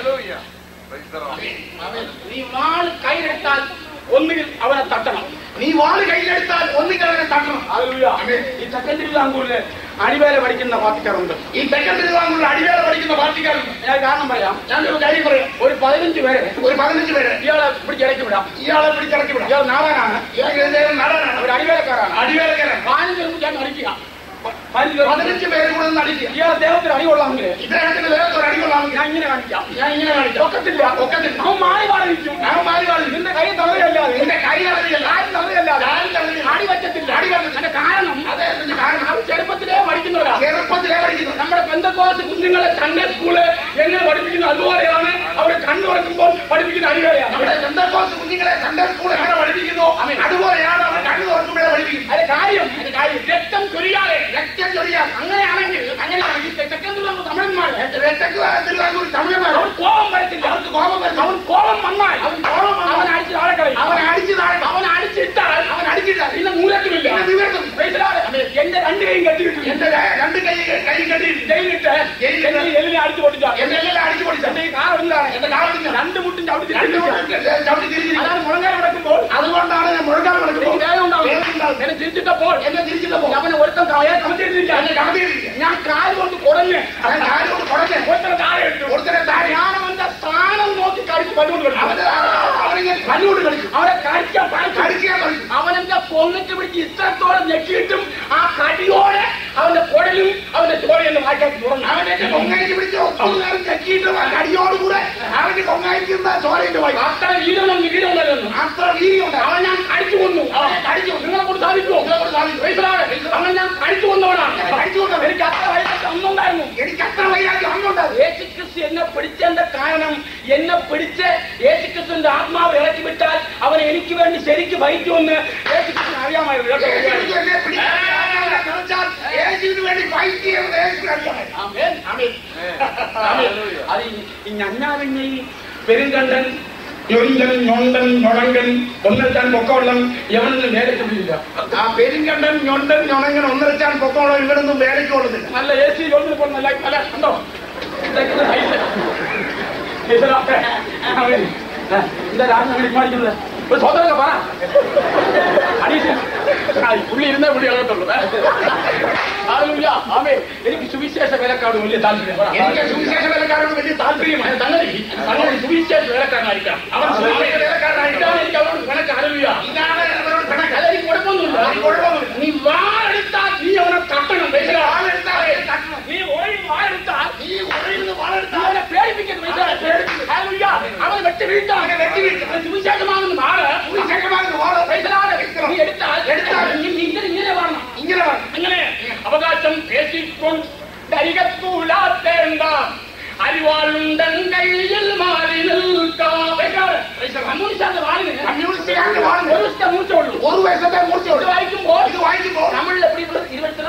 നീ വാൾ കയ്യിലെടുത്താൽ ഒന്നുകിൽ അവനെ തട്ടണം നീ വാള് കയ്യിലെടുത്താൽ ഒന്നിക്കവനെ തട്ടണം ഹല്ലേലൂയ. ഈ തെക്കൻ തിരുവിതാംകൂറില് അടിവേല പഠിക്കുന്ന പാർട്ടിക്കാരുണ്ട് ഈ തെക്കൻ തിരുവിതാംകൂറിൽ അടിവേല പഠിക്കുന്ന പാർട്ടിക്കാരുണ്ട് ഞാൻ കാരണം പറയാം ഞാനൊരു കാര്യം പറയാം ഒരു പതിനഞ്ച് പേരെ ഒരു പതിനഞ്ച് പേര് ഇയാളെ പിടിച്ചിറക്കി വിടാം ഇയാളെ പിടിച്ചിറക്കി വിടാം ഇയാൾ നാടാനാണ് ഇയാൾ നടനാണ് അവർ അടിവേലക്കാരാണ് അടിവേലക്കാരൻ പതിനഞ്ച് പേർക്ക് ഞാൻ അടിക്കുക പതിനഞ്ച് പേർക്ക് പതിനഞ്ച് പേര് കൂടെ നിന്ന് അടിക്കുക ഇയാളെ ദേഹത്തിന് അടികൊള്ളാമെങ്കിൽ ഇദ്ദേഹത്തിന്റെ ദേഹത്ത് ഒരു അടികൊള്ളാമെങ്കിൽ ഞാൻ ഇങ്ങനെ കാണിക്കാം ഞാൻ ഇങ്ങനെ കാണിക്കാം ഒക്കത്തില്ല ഒക്കത്തില്ല. അവൻ മാറി മാറി നിൽക്കും ഞാൻ മാറി മാറി നിന്റെ കൈ തളരയല്ലാതെ നിന്റെ കൈ അറിയില്ല കാര്യം തളരയല്ലാതെ കാര്യം തളരുകയില്ല. അടി പറ്റത്തില്ല അടി പറ്റത്തില്ല. അതിന്റെ കാരണം അതെ അതിന്റെ കാരണം അവർ ചെറുപ്പത്തിലേ പഠിക്കുന്നവരാ ചെറുപ്പത്തിലേ പഠിക്കുന്നത് നമ്മുടെ ബന്ധക്കോസ് കുഞ്ഞുങ്ങളെ സൺഡേ സ്കൂള് എങ്ങനെ പഠിപ്പിക്കുന്ന അതുപോലെയാണ് അവരെ കണ്ണു തുറക്കുമ്പോൾ പഠിപ്പിക്കുന്ന അടിവേലയാണ് നമ്മുടെ ബന്ധക്കോസ് കുഞ്ഞുങ്ങളെ സൺഡേ സ്കൂൾ എങ്ങനെ പഠിപ്പിക്കുന്നു അതുപോലെയാണ് അവർ കണ്ണു തുറക്കുമ്പോഴേ പഠിപ്പിക്കുന്നത് അതിന്റെ കാര്യം അതിന്റെ കാര്യം രക്തം ചൊരിയാതെ രക്തം ചൊരിയാൽ അങ്ങനെയാണെങ്കിൽ അങ്ങനെയാണെങ്കിൽ തെക്കന്നുള്ള തമിഴന്മാര് തിരുവാങ്കൂർ തമിഴന്മാർ അവൻ കോപം വരത്തില്ല അവർക്ക് കോപം വരും അവൻ കോപം വന്നാൽ അവൻ കോപം അവൻ അടിച്ച് താഴെ കളയും അവനെ അടിച്ചു താഴെ അവൻ അടിച്ചിട്ടാൽ അവൻ അടിച്ചിട്ടാൽ പിന്നെ മൂലത്തിലില്ല പിന്നെ നിവർത്തും. എന്റെ രണ്ട് കൈയും കെട്ടിയിട്ടു എന്റെ രണ്ട് കൈ കൈ കെട്ടി ജയിലിട്ട് ജയിലിട്ട് എന്നെ എല്ലിനെ അടിച്ചു പൊട്ടിച്ചാൽ എന്നെ എല്ലാം അടിച്ചു പൊടിച്ചു എന്റെ ഈ കാറിലാണ് എന്റെ കാറില്ല രണ്ട് മുട്ടും ചവിട്ടി രണ്ട് തിരിച്ചിരിക്കുക. ചവിട്ടി തിരിഞ്ഞിരിക്കും അതാണ് മുളങ്കാൽ നടക്കുമ്പോൾ അതുകൊണ്ടാണ് ഞാൻ മുഴങ്കാൽ എനിക്ക് നടക്കുന്നത് വേദന ഉണ്ടാവും വേദന ഉണ്ടാവും. എന്നെ തിരിച്ചിട്ടപ്പോൾ എന്നെ തിരിച്ചിട്ടപ്പോ അവനെ ഒരുത്തം കവയാൻ കമത്തിയിട്ടിരിക്കുക എന്നെ കമത്തിയിട്ടിരിക്കുക. ഞാൻ കാല് കൊണ്ട് കുടഞ്ഞ് ഞാൻ കാലോട് കുടഞ്ഞ് ഒരുത്തനെ താഴെ ഇട്ടു ഒരുത്തനെ താഴെ ഞാൻ അവന്റെ സ്ഥാനം നോക്കി കടിച്ച് പല്ലുകൊണ്ട് കളിച്ചു അവന് അവനിങ്ങനെ കല്ലുകൊണ്ട് കളിച്ചു അവനെ കടിക്കാൻ പഠിച്ചു കടിക്കാൻ കളിച്ചു അവനെന്റെ പൊന്നിട്ട് പിടിച്ച് ഇത്രത്തോളം ഞെക്കിയിട്ടും ആ കടിയോടെ അവന്റെ കുടലും അവന്റെ ചോരയെന്ന് വായിക്കാൻ തുറന്നു അവനെ കൊങ്ങായിട്ട് പിടിച്ച് ഒത്തിരി നേരം ചെക്കിയിട്ട് ആ കടിയോടുകൂടെ അവന്റെ കൊങ്ങായിരിക്കുന്ന ചോരയിട്ട് പോയി അത്ര വീരമൊന്നും വീരമല്ലെന്ന് അത്ര വീതിയുണ്ട് അവൻ ഞാൻ കടിച്ചു കൊന്നു അവനെ കടിച്ചു നിങ്ങളെ കൊണ്ട് സാധിക്കുമോ നിങ്ങളെ കൊണ്ട് സാധിക്കും. വയസ്സനാണ് അവൻ ഞാൻ കടിച്ചു കൊന്നവനാണ് കടിച്ചു കൊന്നവൻ. എനിക്ക് അത്ര വയസ്സൊക്കെ അന്നുണ്ടായിരുന്നു എനിക്ക് അത്ര വൈരാഗ്യം അന്നുണ്ടായിരുന്നു യേശുക്രിസ്തു എന്നെ പിടിച്ചതിന്റെ കാരണം എന്നെ പിടിച്ച് യേശുക്രിസ്തുവിന്റെ ആത്മാവ് ഇറക്കി വിട്ടാൽ അവൻ എനിക്ക് വേണ്ടി ശരിക്ക് വഹിക്കുമെന്ന് യേശുക്രിസ്തു അറിയാമായിരുന്നു കേട്ടോ. യേശുവിന് എന്നെ പിടിക്കാൻ ശ്രമിച്ചാൽ യേശുവിന് വേണ്ടി ഫൈറ്റ് ചെയ്യുന്നത് യേശുവിന് അറിയാം ആമേൻ. ആമേൻ. ആമേൻ. അത് ഈ- ഈ ഞഞ്ഞാവിഞ്ഞ ഈ പെരുങ്കണ്ടൻ ഞൊഞ്ചൻ ഞൊണ്ടൻ ഞൊടങ്കൻ ഒന്നെത്താൻ പൊക്കവെള്ളം എവനൊന്നും നേരത്തെ വിടില്ല ആ പെരുങ്കണ്ടൻ ഞൊണ്ടൻ ഞൊണങ്ങൻ ഒന്നരച്ചാൻ പൊക്കോളം ഇവിടൊന്നും വേലയ്ക്ക് കൊള്ളുന്നില്ല നല്ല എ സി ജോലിൽ പോകുന്ന ലൈഫ് അല്ല കണ്ടോ ഇതൊക്കെ സൈസ്. ഇതാ. ആമേൻ. ആ, എന്താ രാജ വിളിക്കുന്നത് ഒരു സ്വതന്ത്രൊക്കെ പറ അനീഷ് ആ, ഈ പുള്ളി ഇരുന്നേ പുള്ളി അകത്തുള്ളൂ ഹല്ലേലൂയ. ആമേൻ. എനിക്ക് സുവിശേഷ വേലക്കാരോട് വലിയ താല്പര്യം പറ. എനിക്ക് സുവിശേഷ വേലക്കാരോട് വലിയ താല്പര്യമാണ് സംഗതി സംഗതി സുവിശേഷ വേലക്കാരനായിരിക്കണം അവൻ സുവിശേഷ വേലക്കാരനായിരിക്കണം. ഇതാണ് എനിക്ക് അവരോട് കണക്ക് ഹല്ലേലൂയ. ഇതാണ് അവരോട് പിണക്കം. അല്ല, എനിക്ക് കുഴപ്പമൊന്നുമില്ല. എനിക്ക് കുഴപ്പമൊന്നുമില്ല. നീ വാളെടുത്താൽ നീ അവനെ തട്ടണം മനസ്സിലായോ? വാളെടുത്താൽ അവനെ തട്ടണം. നീ ഒഴിഞ്ഞ് വാളെടുത്താൽ നീ ഉറയുന്ന നീ വാളെടുത്താൽ അവനെ പേടിപ്പിക്കരുത് മനസ്സിലായോ? ഹല്ലേലൂയ. അവനെ വെട്ടി വീഴ്ത്താൻ അവനെ വെട്ടി വീഴ്ത്താൻ. അവൻ സുവിശേഷമാകുന്ന വാള് സുവിശേഷമാകുന്ന വാള് മനസ്സിലായോ? നീ എടുത്താൽ എടുത്താൽ നീ നീ ഇങ്ങനെ ഇങ്ങനെ വാഴണം ഇങ്ങനെ വേണം. അങ്ങനെ അവകാശം പേശിക്കൊണ്ടരികത്തൂലാത്തേണ്ട അരിവാളുണ്ടൻ കയ്യിൽ മാറി നിൽക്കാം കമ്മ്യൂണിസ്റ്റാന്റെ വാളിന് കമ്മ്യൂണിസ്റ്റുകാരുടെ വാളിന് ഒരു ദിവസത്തെ മൂർച്ചയുള്ളൂ ഒരു വയസ്സത്തെ ഇത് മൂർച്ചയുണ്ട് വായിക്കുമ്പോൾ ഇത് വായിക്കുമ്പോൾ നമ്മളിൽ എപ്പടി ഇരുപത്തില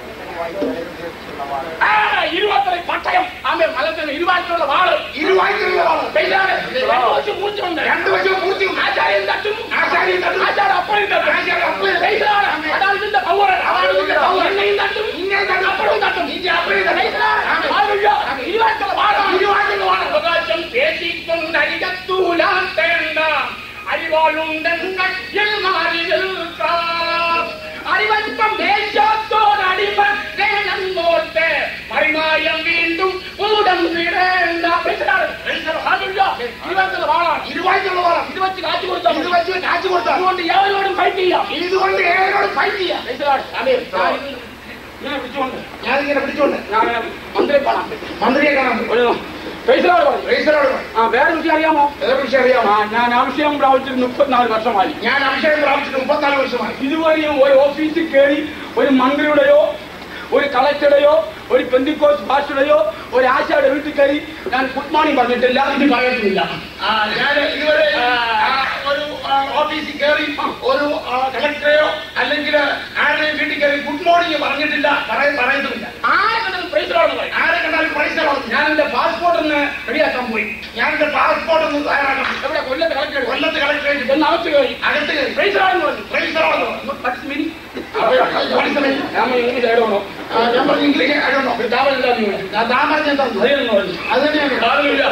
ഇരുപത്തി പട്ടയം ആമേ മലത്തിന് ഇരുവാറ്റുള്ള വാള് ഇരുവായ്ക്കുള്ള വാള് പെയ്താണ് രണ്ട് വശം മൂർച്ചയുണ്ട് രണ്ടു വശവും മൂർച്ചയുണ്ട് ആചാര്യൻ തട്ടും ആചാര്യൻ തട്ടും. ആചാരം അപ്പഴും തട്ടും ആചാരം അപ്പഴും തട്ടും. പെയ്താണ് അതാണ് ഇതിന്റെ പവർ അതാണ് ഇതിന്റെ പവർ എന്നെയും തട്ടും ഇന്നേയും തട്ടും. അപ്പഴും തട്ടും ഇന്റെ അപ്പഴും തട്ടും. ഇരുവാറ്റുള്ള വാളാണ് ഇരുവായ്ക്കുള്ള വാള്. അവകാശം പേശിക്കൊണ്ടരികത്തൂലാത്തേണ്ട അരിവാളുണ്ടെങ്കിൽ മാറി നിൽക്കാം അറിവൽപ്പം ദേശത്തോടടിമ വേണമെന്നോർത്ത് മറിമായം വീണ്ടും മൂടം വിടേണ്ട ഇരുപത്തുള്ള വാളാണ് ഇരുവായ്ക്കുള്ള വാളാണ് ഇത് വെച്ച് കാച്ചു കൊടുത്താൽ ഇത് വെച്ച് കാച്ചു കൊടുത്താൽ അതുകൊണ്ട് ഏവരോടും ഫൈറ്റ് ചെയ്യാം ഇതുകൊണ്ട് ഏവരോട് ഫൈറ്റ് ചെയ്യാം ഇങ്ങനെ പിടിച്ചുകൊണ്ട് ഞാനിങ്ങനെ പിടിച്ചോണ്ട് ഞാൻ മന്ത്രിയെ കാണാം മന്ത്രിയെ കാണാൻ പോയി. ഒരു പൈസയോട് പറഞ്ഞു റൈസറോട് പോയി. ആ വേറെ വിഷയം അറിയാമോ ഏതൊരു വിഷയം അറിയാമോ ആ ഞാൻ അഭിഷേകം പ്രാപിച്ചിട്ട് മുപ്പത്തിനാല് വർഷമായി ഞാൻ അഭിഷേകം പ്രാപിച്ചിട്ട് മുപ്പത്തിനാല് വർഷമായി ഇതുവരെയും ഒരു ഓഫീസിൽ കയറി ഒരു മന്ത്രിയുടെയോ ഒരു കളക്ടറുടെയോ ഒരു പെന്തിക്കോസ് ഭാഷയുടെയോ ഒരു ആശയുടെ വീട്ടിൽ കയറി ഞാൻ ഗുഡ് മോർണിംഗ് പറഞ്ഞിട്ടില്ല ഇത് പറയത്തുമില്ല ആ, ഞാൻ ഇതുവരെ ആ, ഒരു ആ, ഓഫീസിൽ കയറി ഒരു ആ, കളക്ടറെയോ അല്ലെങ്കിൽ ആരുടെയും വീട്ടിൽ കയറി ഗുഡ് മോർണിംഗ് പറഞ്ഞിട്ടില്ല പറയ- പറയുന്നുമില്ല ആരെ കണ്ടാലും പ്രൈസിലാണെന്ന് പറയും ആരെ കണ്ടാലും പ്രൈസ് പറഞ്ഞു ഞാൻ എന്റെ പാസ്പോർട്ട് ഒന്ന് റെഡിയാക്കാൻ പോയി ഞാൻ എന്റെ പാസ്പോർട്ട് ഒന്ന് തയ്യാറാക്കണം എവിടെ കൊല്ലത്ത് കളക്ടർ കൊല്ലത്ത് കളക്ടറേറ്റ് ഒന്ന് അകത്ത് കയറി അകത്ത് കയറി പ്രൈസിലാണെന്ന് പറഞ്ഞു പ്രൈസ് പറഞ്ഞു പത്ത് മിനിറ്റ് മനസ്സിലായി ഞാൻ ഇംഗ്ലീഷ് ആയിടണോ ഞാൻ പറഞ്ഞു ഇംഗ്ലീഷ് ആണോ താമസില്ലാന്ന് ചോദിച്ചു ഞാൻ താമസം തന്നു അതെന്ന് പറഞ്ഞു അത് തന്നെയാണ് കാണില്ല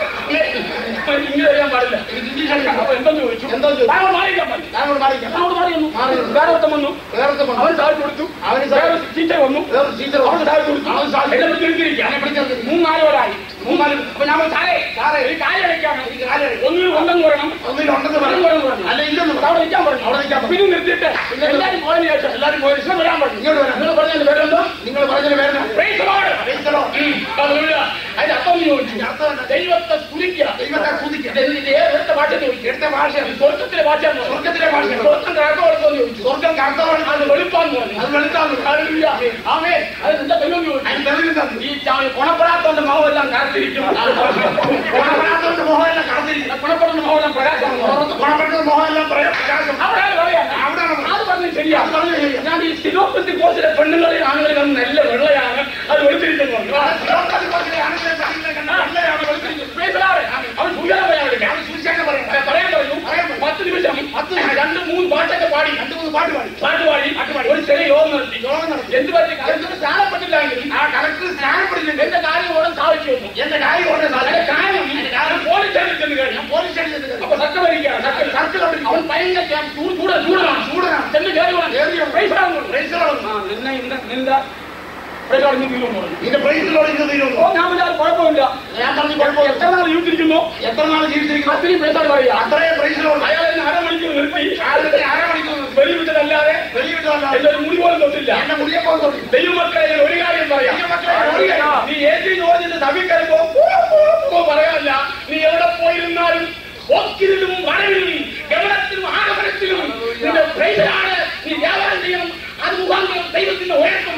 ഇങ്ങനെ അറിയാൻ പാടില്ല എനിക്ക് ഇംഗ്ലീഷ് അറിയാം അപ്പൊ എന്തെന്ന് ചോദിച്ചു എന്തോ ചോദിച്ചു? താങ്കൾ മാറിയിക്കാൻ പറഞ്ഞു താങ്കൾ മാറിക്കാം അങ്ങോട്ട് മാറി വന്നു മാറി വന്നു. വേറെ ഒരുത്തൻ വന്നു വേറെ അവന് സാധിച്ചു കൊടുത്തു അവന് സാ- വേറെ ടീച്ചർ വന്നു വേറെ ടീച്ചർ വന്നു. അവന് സാധിച്ചു കൊടുത്തു അവന് സാധിച്ചു. എന്നെ പിടിച്ചിരിക്കുക എന്നെ പിടിച്ചിരിക്കുക. മൂന്നാല് പേരായി മൂന്നാല് അപ്പൊ ഞാൻ പറഞ്ഞു, സാറേ സാറേ ഒരു കാര്യം അടയ്ക്കാണ് എനിക്ക് കാര്യം അടയ്ക്കാം. ഒന്നിൽ ഉണ്ടെന്ന് പറയണം ഒന്നിലുണ്ടെന്ന് ഒന്നും പറഞ്ഞു പറഞ്ഞു അല്ല ഇല്ലെന്ന് അവിടെ പറഞ്ഞു നിൽക്കാൻ പറഞ്ഞു അവിടെ നിൽക്കാൻ പറഞ്ഞു. പിന്നെ നിർത്തിയിട്ട് എല്ലാവരും പോയതിനു ശേഷം എല്ലാവരും പോയി ഇഷ്ടം വരാൻ പറഞ്ഞു ഇങ്ങോട്ട് വരാം. നിങ്ങൾ പറഞ്ഞതിന്റെ പേരെന്തോ നിങ്ങൾ പറഞ്ഞതിന് പേര് Praise the Lord. Praise the Lord. ഉം. Hallelujah. അതിന്റെ അർത്ഥം ചോദിച്ചു ഇതിന്റെ അർത്ഥം എന്താ? ദൈവത്തെ സ്തുതിക്കുക ദൈവത്തെ സ്തുതിക്കുക. ഇതിന്റെ ഏതെടുത്ത ഭാഷ ചോദിച്ചു എടുത്ത ഭാഷയാണ് സ്വർഗത്തിലെ ഭാഷ സ്വർഗത്തിലെ ഭാഷയാണ്. സ്വർഗം കറക്കമെടുത്തോന്ന് ചോദിച്ചു സ്വർഗം കർത്തവാണ് അത് വെളുപ്പാന്ന് പറഞ്ഞു അത് വെളുത്താണ് Hallelujah. ആമേൻ. അത് എന്താ തെളിവ് ചോദിച്ചു അതിന് തെളിവ് തന്നു ഈ ചാ- ഗുണപ്പെടാത്തവന്റെ മുഖമെല്ലാം കറുത്തിരിക്കും ഗുണപ്പെടാത്തവന്റെ മോഹമെല്ലാം കടന്നിരിക്കും ഗുണപ്പെടുന്ന മുഖമെല്ലാം പ്രകാശമാണ് ഗുണപ്പെട്ട മോഹമെല്ലാം പറയാം പ്രകാശം അവിടെ പറയാം അവിടെയാണ് പറഞ്ഞത്. അത് പറഞ്ഞത് ശരിയാ അത് പറഞ്ഞത് ശരിയാ. ഞാൻ ഈ സിലോപ്പത്തി കോഴ്സിലെ പെണ്ണുങ്ങളിൽ ആണുങ്ങളിൽ നല്ല വെള്ളയാണ് അത് വെളുത്തിരിക്കുന്നു അത് ശിവോത്തതി കോശിലെ ആണുങ്ങളെ പെണ്ണുങ്ങളെ കണ്ട നല്ലതാണ് വെളുത്തിരിക്കുന്നത്. അവൻ സൂചന പറയാൻ വേണ്ടി അവൻ സുവിശേഷം പറയാം. പറയാൻ പറഞ്ഞു പറയാൻ പറഞ്ഞു. പത്ത് നിമിഷം പത്ത് രണ്ട് മൂന്ന് പാട്ടൊക്കെ പാടി രണ്ട് മൂന്ന് പാട്ട് പാടി പാട്ട് പാടി ഒരു ചെറിയ യോഗം നടത്തി യോഗം നടത്തി. എന്ത് പറ്റി കലക്ടർ സ്ഥാനപ്പെട്ടില്ലെങ്കിലും ആ കളക്ടർ സ്നാനപ്പെടുന്നില്ല എന്റെ കാര്യം ഉടൻ സാധിച്ചു വന്നു എന്റെ കാര്യം കൊണ്ട് അതിന്റെ കാര്യം ഞാൻ പോലീസ് സ്റ്റേഷനിൽ ചെന്ന് കഴിഞ്ഞു പോലീസ് സ്റ്റേഷനിൽ അപ്പൊ സർക്കിൾ വരികയാണ് സർക്കിൾ സർക്കിൾ അവിടെ അവൻ ഭയങ്കര ചൂട് ചൂട് ചൂടാണ് ചൂടനാണ്. ചെന്ന് കയറി വന്നു. കയറി വന്നു. പൈസ ആണെന്ന് പറഞ്ഞു. പ്രൈസിലോട് ആ, നിന്നെ ഇന്ന- നിന്റെ പൈസ അടഞ്ഞ് തീരുമെന്ന് പറഞ്ഞു. ഇതിന്റെ പ്രൈസിലോട് ഇത് ഓ, തീരുന്നു ഞാൻ വിചാരിച്ചു കുഴപ്പമില്ല ഞാൻ പറഞ്ഞു കുഴപ്പമില്ല എത്ര നാൾ ജീവിച്ചിരിക്കുന്നു എത്ര നാൾ ജീവിച്ചിരിക്കുന്നു അത്രയും പൈസ പറയാ അത്രയും പ്രൈസിലോട് അയാൾ എന്നെ അരമണിക്കൂർ നിർത്തി ആരുടെ അരമണിക്കൂർ വെളിവിട്ടതല്ലാതെ വെളിവിട്ടതല്ല എന്റെ ഒരു മുടി പോലും തൊട്ടില്ല എന്നെ മുടിയപ്പോൾ തൊട്ടു ദൈവമക്കളെ ഞാൻ ഒരു കാര്യം പറയാം ദൈവമക്കളെ ഒരു കാര്യം. നീ ഏറ്റി ജോർജിന്റെ സമീകരമ്പോ പറയാനില്ല നീ എവിടെ പോയിരുന്നാലും പോക്കിലും വരവിലും ഗമനത്തിലും ആഗമനത്തിലും നിന്റെ പ്രൈസലാണ് നീ വ്യാപാരം ചെയ്യണം അത് മുഖാന്തരം ദൈവത്തിന്റെ ഉയർത്തം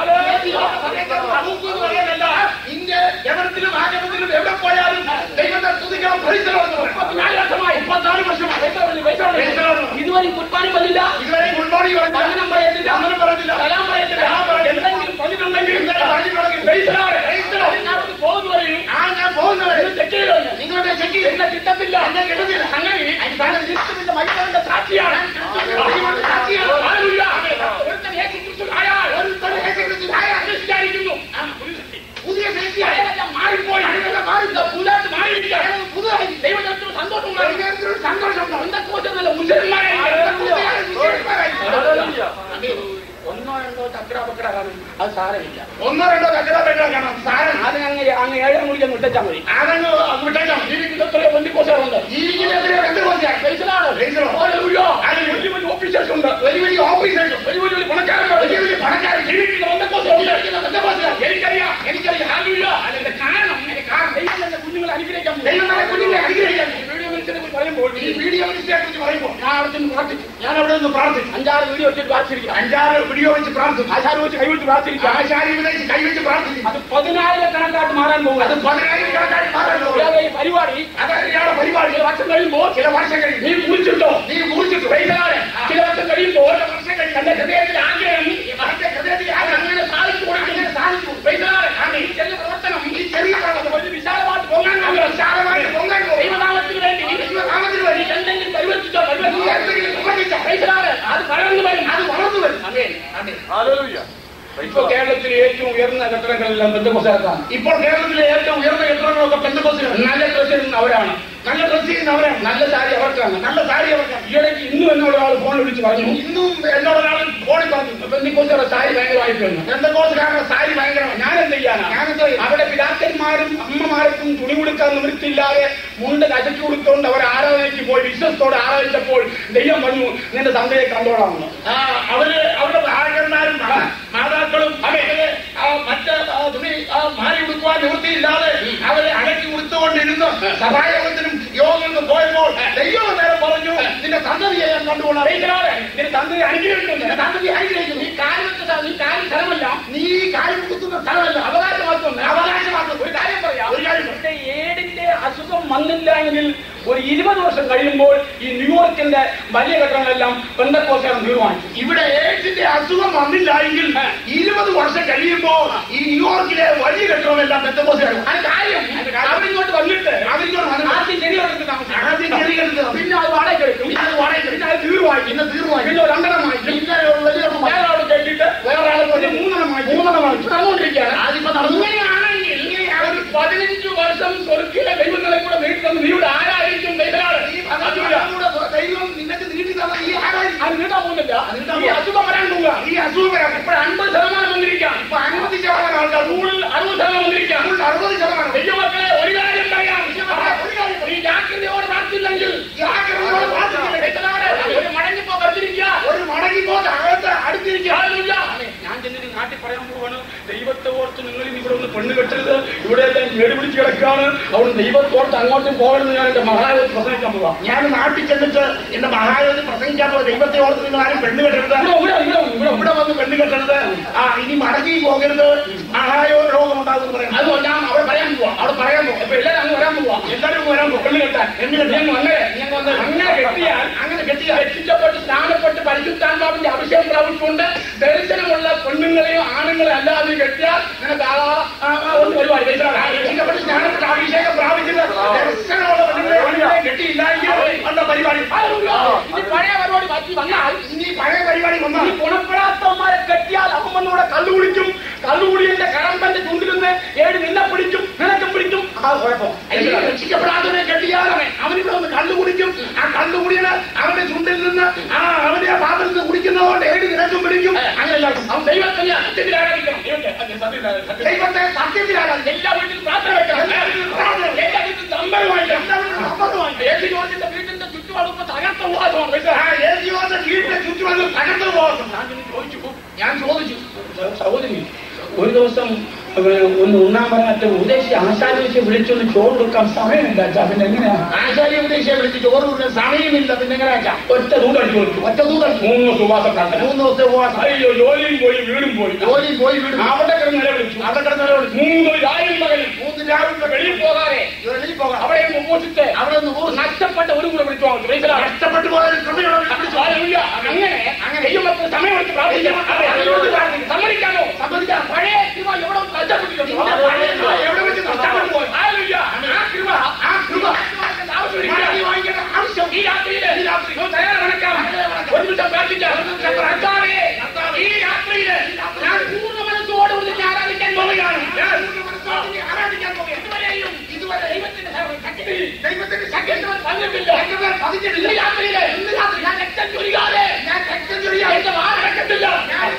പറയാനല്ല ഇന്ത്യ ഗമനത്തിലും ആഗമനത്തിലും എവിടെ പോയാലും ദൈവത്തെ സ്തുതിക്കണം പ്രൈസിലോട് മുപ്പത്തിനാല് വർഷമായി മുപ്പത്തിനാല് വർഷമായി പൈസ പറഞ്ഞു, പൈസ പറഞ്ഞു. പൈസ പറഞ്ഞു. ഇതുവരെ കുർബാനും വന്നില്ല ഇതുവരെ ഗുഡ് മോർണിംഗ് പറഞ്ഞില്ല വന്ദനം പറയത്തില്ല വന്ദനം പറഞ്ഞില്ല. സലാം പറയത്തില്ല സലാം പറയത്തില്ല. എന്തെങ്കിലും പറഞ്ഞിട്ടുണ്ടെങ്കിൽ എന്തെങ്കിലും പറഞ്ഞിട്ടുണ്ടെങ്കിൽ പ്രൈസലാണ്. പ്രൈസലാണ്. ഞാൻ അവിടെ പോകുന്നു പറയും ആ ഞാൻ പോകുന്നവരെ ഇത് ചെക്ക് ചെയ്തോ ഞാൻ? നിങ്ങളുടെ ചെക്ക് എന്നെ കിട്ടത്തില്ല എന്നെ കിട്ടത്തില്ല. അങ്ങനെ ക്രിസ്തുവിന്റെ മൈതാനത്തിന്റെ സാക്ഷിയാണ് ദൈവത്തിന്റെ സാക്ഷിയാണ്. ഹല്ലേലൂയ. ഒരുത്തൻ യേശു ക്രിസ്തുവായാൽ ഒരുത്തൻ യേശു ക്രിസ്തുവായാൽ അനുസരിച്ചായിരിക്കുന്നു. പുതിയ ശക്തിയായി പഴയതെല്ലാം മാറിപ്പോയി പഴയതെല്ലാം മാറി. ഇത് പുതുതായിട്ട് മാറിയിരിക്കുകയാണ്. പുതുതായി ദൈവജനത്തിന് സന്തോഷം ഉണ്ടാകും. ദൈവത്തിനൊരു സന്തോഷം ഉണ്ടാവും. എന്തൊക്കെ നല്ല മുസൽമാനായി പുതിയ വിശേഷമായി. ഒന്നോ രണ്ടോ ചക്രാപക്കട കാണും അത് സാരമില്ല ഒന്നോ രണ്ടോ കച്ചട പെണ്ണ കാണാം സാരം അത് അങ്ങ് അങ്ങ് ഏഴാം കുടിക്കാൻ വിട്ടാൽ മതി അതങ്ങ് അങ്ങ് വിട്ടേക്കാം ജീവിക്കുന്ന എത്രയോ ബന്ധുക്കോശമുണ്ട് ജീവിക്കുന്ന എത്രയോ രണ്ട് കോശിയാണ് പൈസലാണ് പൈസലാണ്. ഹല്ലേലൂയ. വലിയ വലിയ ഓഫീസേഴ്സ് ഉണ്ട് വലിയ വലിയ ഓഫീസേഴ്സും വലിയ വലിയ പണക്കാരുണ്ട് വലിയ വലിയ പണക്കാരും ജീവിക്കുന്ന ബന്ധക്കോശമുണ്ട് ജീവിക്കുന്ന ബന്ധക്കോശം. എനിക്കറിയാം എനിക്കറിയാം ഹല്ലേലൂയ. അതിന്റെ കാരണം അതിന്റെ കാരണം ദൈവം തന്നെ കുഞ്ഞുങ്ങളെ അനുഗ്രഹിക്കാൻ പോകുന്നു. ദൈവം തന്നെ കുഞ്ഞുങ്ങളെ അനുഗ്രഹിക്കാൻ ഈ വീഡിയോ മനുഷ്യനെ കുറിച്ച് പറയുമ്പോൾ ഈ വീഡിയോ മിനിസ്റ്ററെ കുറിച്ച് പറയുമ്പോൾ ഞാൻ അവിടെ ചെന്ന് പ്രാർത്ഥിച്ചു ഞാൻ അവിടെ നിന്ന് പ്രാർത്ഥിച്ചു അഞ്ചാറ് വീഡിയോ വെച്ചിട്ട് പ്രാർത്ഥിച്ചിരിക്കാം അഞ്ചാറ് വീഡിയോ വെച്ച് പ്രാർത്ഥിച്ചു ആശാരം വെച്ച് കൈവിട്ട് പ്രാർത്ഥിച്ചിരിക്കാം ആശാരി വിളിച്ച് കൈവച്ച് പ്രാർത്ഥിച്ചു അത് പതിനായിരക്കണക്കാട്ട് മാറാൻ അത് പോകും പതിനായിരം കണക്കായി മാറാൻ ഈ പരിപാടി അതായത് ഇയാളുടെ പരിപാടി ചില വർഷം കഴിയുമ്പോൾ ചില വർഷം കഴിയും നീ കുറിച്ചിട്ടോ നീ കുറിച്ചിട്ട് പൈസലാണ് ചില വർഷം കഴിയുമ്പോൾ ചില വർഷം കഴിയും തന്റെ ഹൃദയത്തിൽ ആഗ്രഹം അവന്റെ ഹൃദയത്തിൽ ആഗ്രഹം അങ്ങനെ സാധിച്ചു കൊടുക്കും സാധിച്ചു പൈസലാണ് ഈ ചെറിയ പ്രവർത്തനം ഈ ചെറിയ പ്രവർത്തനം ഒരു വിശാലമായിട്ട് പൊങ്ങാൻ ആഗ്രഹം വിശാലമായിട്ട് പൊങ്ങാൻ പോകും. ദൈവനാമത്തിന് വേണ്ടി ദൈവനാമത്തിന് വേണ്ടി നീ എന്തെങ്കിലും പരിവർത്തിച്ചോ നീ പരിവർത്തിച്ചോ എന്തെങ്കിലും പ്രവർത്തിച്ചോ. പൈസലാണ് അത് വളർന്നു വരും അത് വളർന്നു വരും അമേൻ അമേൻ ഇപ്പൊ കേരളത്തിലെ ഏറ്റവും ഉയർന്ന കെട്ടിടങ്ങളെല്ലാം ബന്ധുക്കോസാക്കാണ് ഇപ്പോൾ കേരളത്തിലെ ഏറ്റവും ഉയർന്ന കെട്ടിടങ്ങളൊക്കെ പെന്തക്കോസിലാണ് നല്ല ഡ്രസ് ചെയ്യുന്ന അവരാണ് നല്ല ഡ്രസ് ചെയ്യുന്ന അവരാണ് നല്ല സാരി അവർക്കാണ് നല്ല സാരി അവർക്കാണ് ഈയിടയ്ക്ക് ഇന്നും എന്നോട് ഒരാൾ ഫോൺ വിളിച്ച് പറഞ്ഞു ഇന്നും എന്നോട് ഒരാൾ ഫോണിൽ പറഞ്ഞു ബന്ധുക്കോസുകാരുടെ സാരി ഭയങ്കരമായിട്ടുണ്ട് പെന്തക്കോസുകാരുടെ സാരി ഭയങ്കരമാണ് ഞാൻ എന്ത് ചെയ്യാനാ ഞാൻ എന്താ ചെയ്യുക? അവിടെ പിതാക്കന്മാരും അമ്മമാർക്കും തുണി കൊടുക്കാൻ നിവൃത്തിയില്ലാതെ മുണ്ട് കശച്ചു കൊടുത്തുകൊണ്ട് അവർ ആരാധനയ്ക്ക് പോയി വിശ്വസത്തോടെ ആരാധിച്ചപ്പോൾ ദൈവം പറഞ്ഞു നിന്റെ തന്തയെ കണ്ടോളാമെന്ന് ആ, അവര് അവരുടെ ഭാര്യന്മാരും മാ- മാതാക്കളും അവരെ ആ, മറ്റ് ആ, തുണി ആ, മാറി ഉടുക്കുവാൻ നിവൃത്തിയില്ലാതെ അവരെ അടക്കി ഉടുത്തുകൊണ്ടിരുന്ന് സഭായോഗത്തിനും യോഗങ്ങൾക്കും പോയപ്പോൾ ദൈവം നേരം പറഞ്ഞു നിന്റെ സന്തതിയെ ഞാൻ കണ്ടുകൊള്ളാം അറിയിക്കാതെ നിന്റെ തന്തയെ അനുഗ്രഹിക്കുന്നു നിന്റെ സന്തതി അനുഗ്രഹിക്കുന്നു നീ കാലിനൊക്കെ നീ കാലിൽ സ്ഥലമല്ല നീ കാര്യം കുത്തുന്ന സ്ഥലമല്ല അവകാശവാദം അവകാശവാദം. ഒരു കാര്യം പറയാം ഒരു കാര്യം പറയാം. ഇവിടെ ഏടിന്റെ അസുഖം വന്നില്ല എങ്കിൽ ഒരു ഇരുപത് വർഷം കഴിയുമ്പോൾ ഈ ന്യൂയോർക്കിന്റെ വലിയ ഘട്ടങ്ങളെല്ലാം പെന്തക്കോസുകാരൻ തീരുമാനിച്ചു ഇവിടെ എയ്ഡ്സിന്റെ അസുഖം വന്നില്ല എങ്കിൽ ഇരുപത് വർഷം കഴിയുമ്പോൾ ഈ ന്യൂയോർക്കിലെ വലിയ കെട്ടിടമെല്ലാം ബന്ധക്കോസുകാരും അത് കാര്യം അവരിങ്ങോട്ട് വന്നിട്ട് അവരിങ്ങോട്ട് വന്നിട്ട് ആദ്യം ശരിയാക്കി താമസിക്കും ആദ്യം ചെറിയ പിന്നെ അത് വാടക എടുക്കും പിന്നെ അത് വാടകയ്ക്ക് പിന്നെ അത് തീർവായി പിന്നെ തീർവായി. പിന്നെ ഒരു രണ്ടെണ്ണം വാങ്ങിക്കും പിന്നെ ഒരു വലിയ ഒരെണ്ണം വാങ്ങിക്കും. വേറെ ആൾ കേട്ടിട്ട് വേറെ ആളെ പോലെ മൂന്നെണ്ണം വാങ്ങിക്കും മൂന്നെണ്ണം വാങ്ങിക്കും. നടന്നുകൊണ്ടിരിക്കുകയാണ് അതിപ്പോ നടന്നു. ഇങ്ങനെയാണെങ്കിൽ ഒരു പതിനഞ്ച് വർഷം സ്വർഗീയ ദൈവങ്ങളെ കൂടെ നീട്ടുന്നത് നീയുടെ ആരായിരിക്കും ദൈവനാണ് ഈ ഭഗവാനോട് ദൈവം നിനക്ക് നീട്ടി തന്ന ഈ ആരായി അത് നീട്ടാൻ പോകുന്നില്ല നീട്ടാൻ ഈ അസുഖം വരാൻ പോവുക ഈ അസുഖം വരാം ഇപ്പോൾ അൻപത് ശതമാനം വന്നിരിക്കാം ഇപ്പൊ അൻപത് ശതമാനം ആൾക്കാർ കൂടുതൽ അറുപത് ശതമാനം വന്നിരിക്കാം കൂടുതൽ അറുപത് ശതമാനം ദൈവമക്കളെ ഒരു കാര്യം പറയാം ഈ ജാഗ്രതയോടെ പ്രാർത്ഥില്ലെങ്കിൽ ജാഗ്രതയോടെ പ്രാർത്ഥിച്ചില്ല. ദൈവനാണ് ഒരു മടങ്ങിപ്പോ കത്തിരിക്കുക ഒരു മടങ്ങി പോകാൻ അകത്ത് അടുത്തിരിക്കുക ഹല്ലേലൂയ. ഞാൻ ചെന്നിട്ട് നാട്ടിൽ പറയാൻ പോവാണ് ദൈവത്തെ ഓർത്ത് നിങ്ങൾ ഇനി ഇവിടെ ഒന്ന് പെണ്ണ് കെട്ടരുത് ഇവിടെ എല്ലാം മേടി പിടിച്ച് കിടക്കാണ് അവിടെ ദൈവത്തെ ഓർത്ത് അങ്ങോട്ടും പോകണമെന്ന് ഞാൻ എന്റെ മകളെ വെച്ച് പ്രസംഗിക്കാൻ പോവാം ഞാൻ നാട്ടിൽ ചെന്നിട്ട് എന്റെ മഹായോധി പ്രസംഗിക്കാൻ പോലെ ദൈവത്തെ ഓർത്ത് നിങ്ങൾ ആരും പെണ്ണ് കെട്ടരുത് ഇവിടെ ഇവിടെ ഇവിടെ ഇവിടെ ഇവിടെ വന്ന് പെണ്ണ് കെട്ടരുത് ആ ഇനി മടങ്ങി പോകരുത് മഹായോ രോഗം ഉണ്ടാകും പറയാം അത് ഞാൻ അവിടെ പറയാൻ പോവാം അവിടെ പറയാൻ പോകും അപ്പൊ എല്ലാവരും അങ്ങ് വരാൻ പോവാം എല്ലാവരും വരാൻ പോകും പെണ്ണ് കെട്ടാൻ പെണ്ണ് കെട്ടാൻ. ഞാൻ അങ്ങനെ ഞാൻ വന്ന് അങ്ങനെ കെട്ടിയാൽ അങ്ങനെ കെട്ടിയാൽ രക്ഷിക്കപ്പെട്ട് സ്നാനപ്പെട്ട് പരിശുദ്ധാത്മാവിന്റെ അഭിഷേകം പ്രാപിച്ചുകൊണ്ട് ദർശനമുള്ള പെണ്ണുങ്ങളെയോ ആണുങ്ങളെ അല്ലാതെ കെട്ടിയാൽ നിനക്ക് ആ ആ, ആ, ഒന്ന് പരിപാടി മനസ്സിലായോ? രക്ഷിക്കപ്പെട്ട് ജ്ഞാനപ്പെട്ട അഭിഷേകം പ്രാപിച്ചത് ദർശനമുള്ള പെണ്ണുങ്ങളെ പെണ്ണുങ്ങളെ കെട്ടിയില്ലെങ്കിൽ ഉള്ള പരിപാടി ഹല്ലേലൂയ. ഇനി പഴയ പരിപാടി മാറ്റി വന്നാൽ ഇനി പഴയ പരിപാടി വന്നാൽ ഈ ഗുണപ്പെടാത്തവന്മാരെ കെട്ടിയാൽ അവൻ വന്നൂടെ കള്ളു കുടിക്കും കള്ളുകുടിയന്റെ കടമ്പന്റെ ചുണ്ടിൽ നിന്ന് ഏഴ് നിന്നെ പിടിക്കും നിനക്കും പിടിക്കും ആ കുഴപ്പം ഈ രക്ഷിക്കപ്പെടാത്തവനെ കെട്ടിയാൽ അവനിവിടെ ഒന്ന് കള്ളു കുടിക്കും ആ കള്ളു കുടിയത് അവന്റെ ചുണ്ടിൽ നിന്ന് ആ അവന്റെ ആ പാത്രത്തിൽ നിന്ന് കുടിക്കുന്നതുകൊണ്ട് ഏഴ് നിരക്കും പിടിക്കും അങ്ങനെയല്ല അവൻ ദൈവത്തിന്റെ സത്യത്തിൽ ആരാധിക്കണം ദൈവത്തെ സത്യ- സത്യത്തിൽ ആരാധിക്കണം. സത്യത്തിൽ. ദൈവത്തെ സത്യത്തിലാണ് എല്ലാ വീട്ടിലും പ്രാർത്ഥന വെക്കണം എല്ലാ വീട്ടിലും പ്രാർത്ഥന. എല്ലാ വീട്ടിലും തമ്പൽ വാങ്ങിക്കണം എല്ലാ വീട്ടിലും തമ്പൽ വാങ്ങിക്കണം. യേശു ജോർജിന്റെ വീട്ടിന്റെ ചുറ്റുപാടും തകർത്ത ഉപവാസമാണ് ആ മനസ്സിലായോ? യേശുവിന്റെ വീട്ടിലെ ചുറ്റുവന്ന് തകർന്നു പോകും ഞാൻ ചെന്ന് ചോദിച്ചു ഞാൻ ചോദിച്ചു സഹോദരി ഒരു ദിവസം ഏഹ്, ഒന്ന് ഉണ്ണാൻ പറഞ്ഞിട്ട് ഉദ്ദേശിച്ച് ആശാരിച്ച് വിളിച്ചൊന്ന് ചോറ് കൊടുക്കാൻ സമയമില്ല അച്ഛാ പിന്നെ എങ്ങനെയാ ആചാര്യ ഉപദേശിയെ വിളിച്ച് ചോറ് കൊടുക്കാൻ സമയമില്ല പിന്നെ എങ്ങനെ അയക്കാം ഒറ്റ ദൂരം അടിച്ചു കൊടുത്തു ഒറ്റ ദൂതൻ മൂന്ന് സുവാസ പ്രാർത്ഥന മൂന്ന് ദിവസത്തെ ഉപവാസം അയ്യോ ജോലിയും പോയി വീടും പോയി ജോലി പോയി വീട് അവിടെ കിടന്ന് നിലവിളിച്ചു അവിടെ കിടന്നവരെ വിളിച്ചു മൂന്ന് രായും പകലും മൂന്ന് രാവിലെ വെളിയിൽ പോകാതെ വെളിയിൽ പോകാം അവിടെ ഉപസിച്ച് അവിടെ നിന്ന് ഊ- നഷ്ടപ്പെട്ട ഒരു കൂടെ വിളിച്ചു വാങ്ങിച്ചു മനസ്സിലായോ? കഷ്ടപ്പെട്ടു പോയ കൃപയോടെ വിളിച്ചു ഹല്ലേലൂയ. അങ്ങനെ അങ്ങനെ ദൈവമക്കൾ സമയമെടുത്ത് പ്രാർത്ഥിക്കണം അതെ, അതിനോട് പ്രാർത്ഥിക്കണം. സമ്മതിക്കാമോ സമ്മതിക്കാം പഴയ കൃപ എവിടെ വെച്ച് നഷ്ടപ്പെട്ടിട്ടുണ്ട് നിന്റെ പഴയ കൃപ എവിടെ വെച്ച് നഷ്ടപ്പെട്ടു പോയി? ഹല്ലേലൂയ. ആ കൃപ ആ കൃപ ആവശ്യമില്ല. മടങ്ങി വാങ്ങിക്കേണ്ട ആവശ്യം ഈ രാത്രിയില് നമുക്ക് തയ്യാറെടുക്കാം. ഒരു നിമിഷം പ്രാർത്ഥിക്കാം. കർത്താവേ, ഈ രാത്രിയില് ഞാൻ പൂർണ്ണ മനസ്സോടുകൂടി നിന്നെ ആരാധിക്കാൻ പോവുകയാണ് ഞാൻ പൂർണ്ണ മനസ്സോടെ നിന്നെ ആരാധിക്കാൻ പോവുകയാണ് ഇതുവരെയും ഇതുവരെ ദൈവത്തിന്റെ ശക്തി ദൈവത്തിന്റെ ശക്തികൾ വന്നിട്ടില്ല ശക്തികൾ പതിഞ്ഞിട്ടില്ല. ഇന്ന് രാത്രിയില് ഇന്ന് രാത്രി ഞാൻ രക്തം ചൊരിയാതെ ഞാൻ രക്തം ചൊരിയാതെ എന്റെ വാഹനക്കത്തില്ല ഞാൻ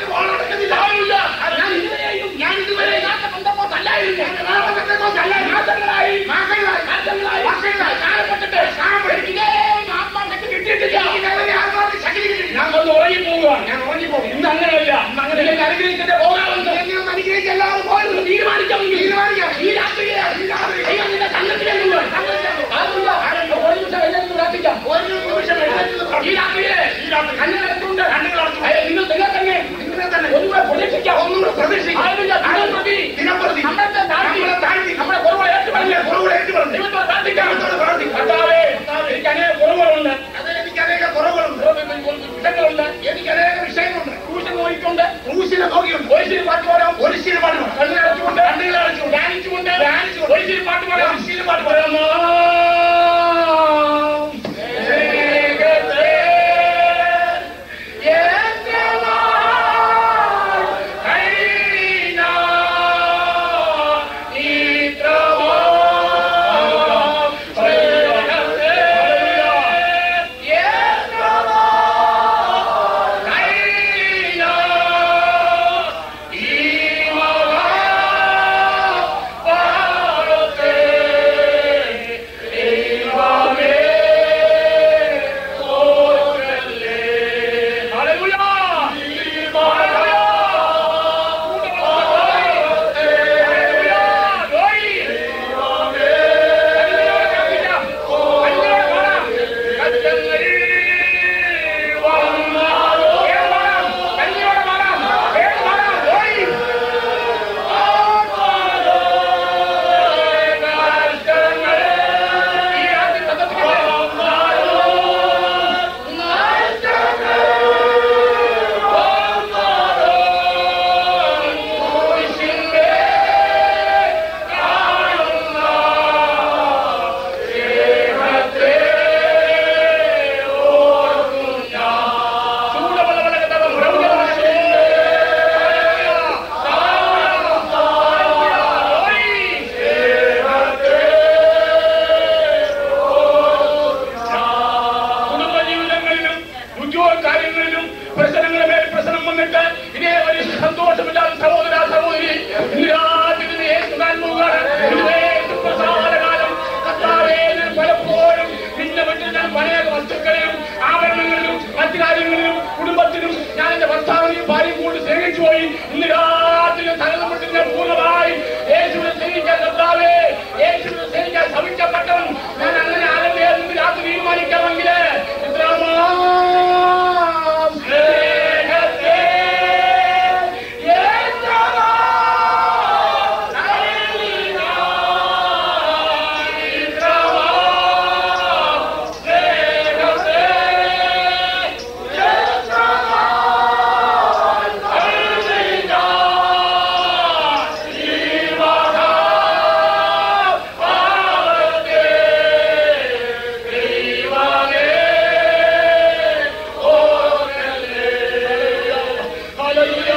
ഇന്ന് രാത്രി സകലമുട്ടിനെ പൂർണ്ണമായി യേശുവിനെ സ്നേഹിക്കാൻ കർത്താവേ യേശുവിനെ സ്നേഹിക്കാൻ ശ്രമിക്കപ്പെട്ടവൻ ഞാൻ അങ്ങനെ ആരെന്നെ ഇന്ന് രാത്രി തീരുമാനിക്കാമെങ്കിൽ ഇത്രമാം സ്നേഹത്തെ ഏറ്റവും Hallelujah.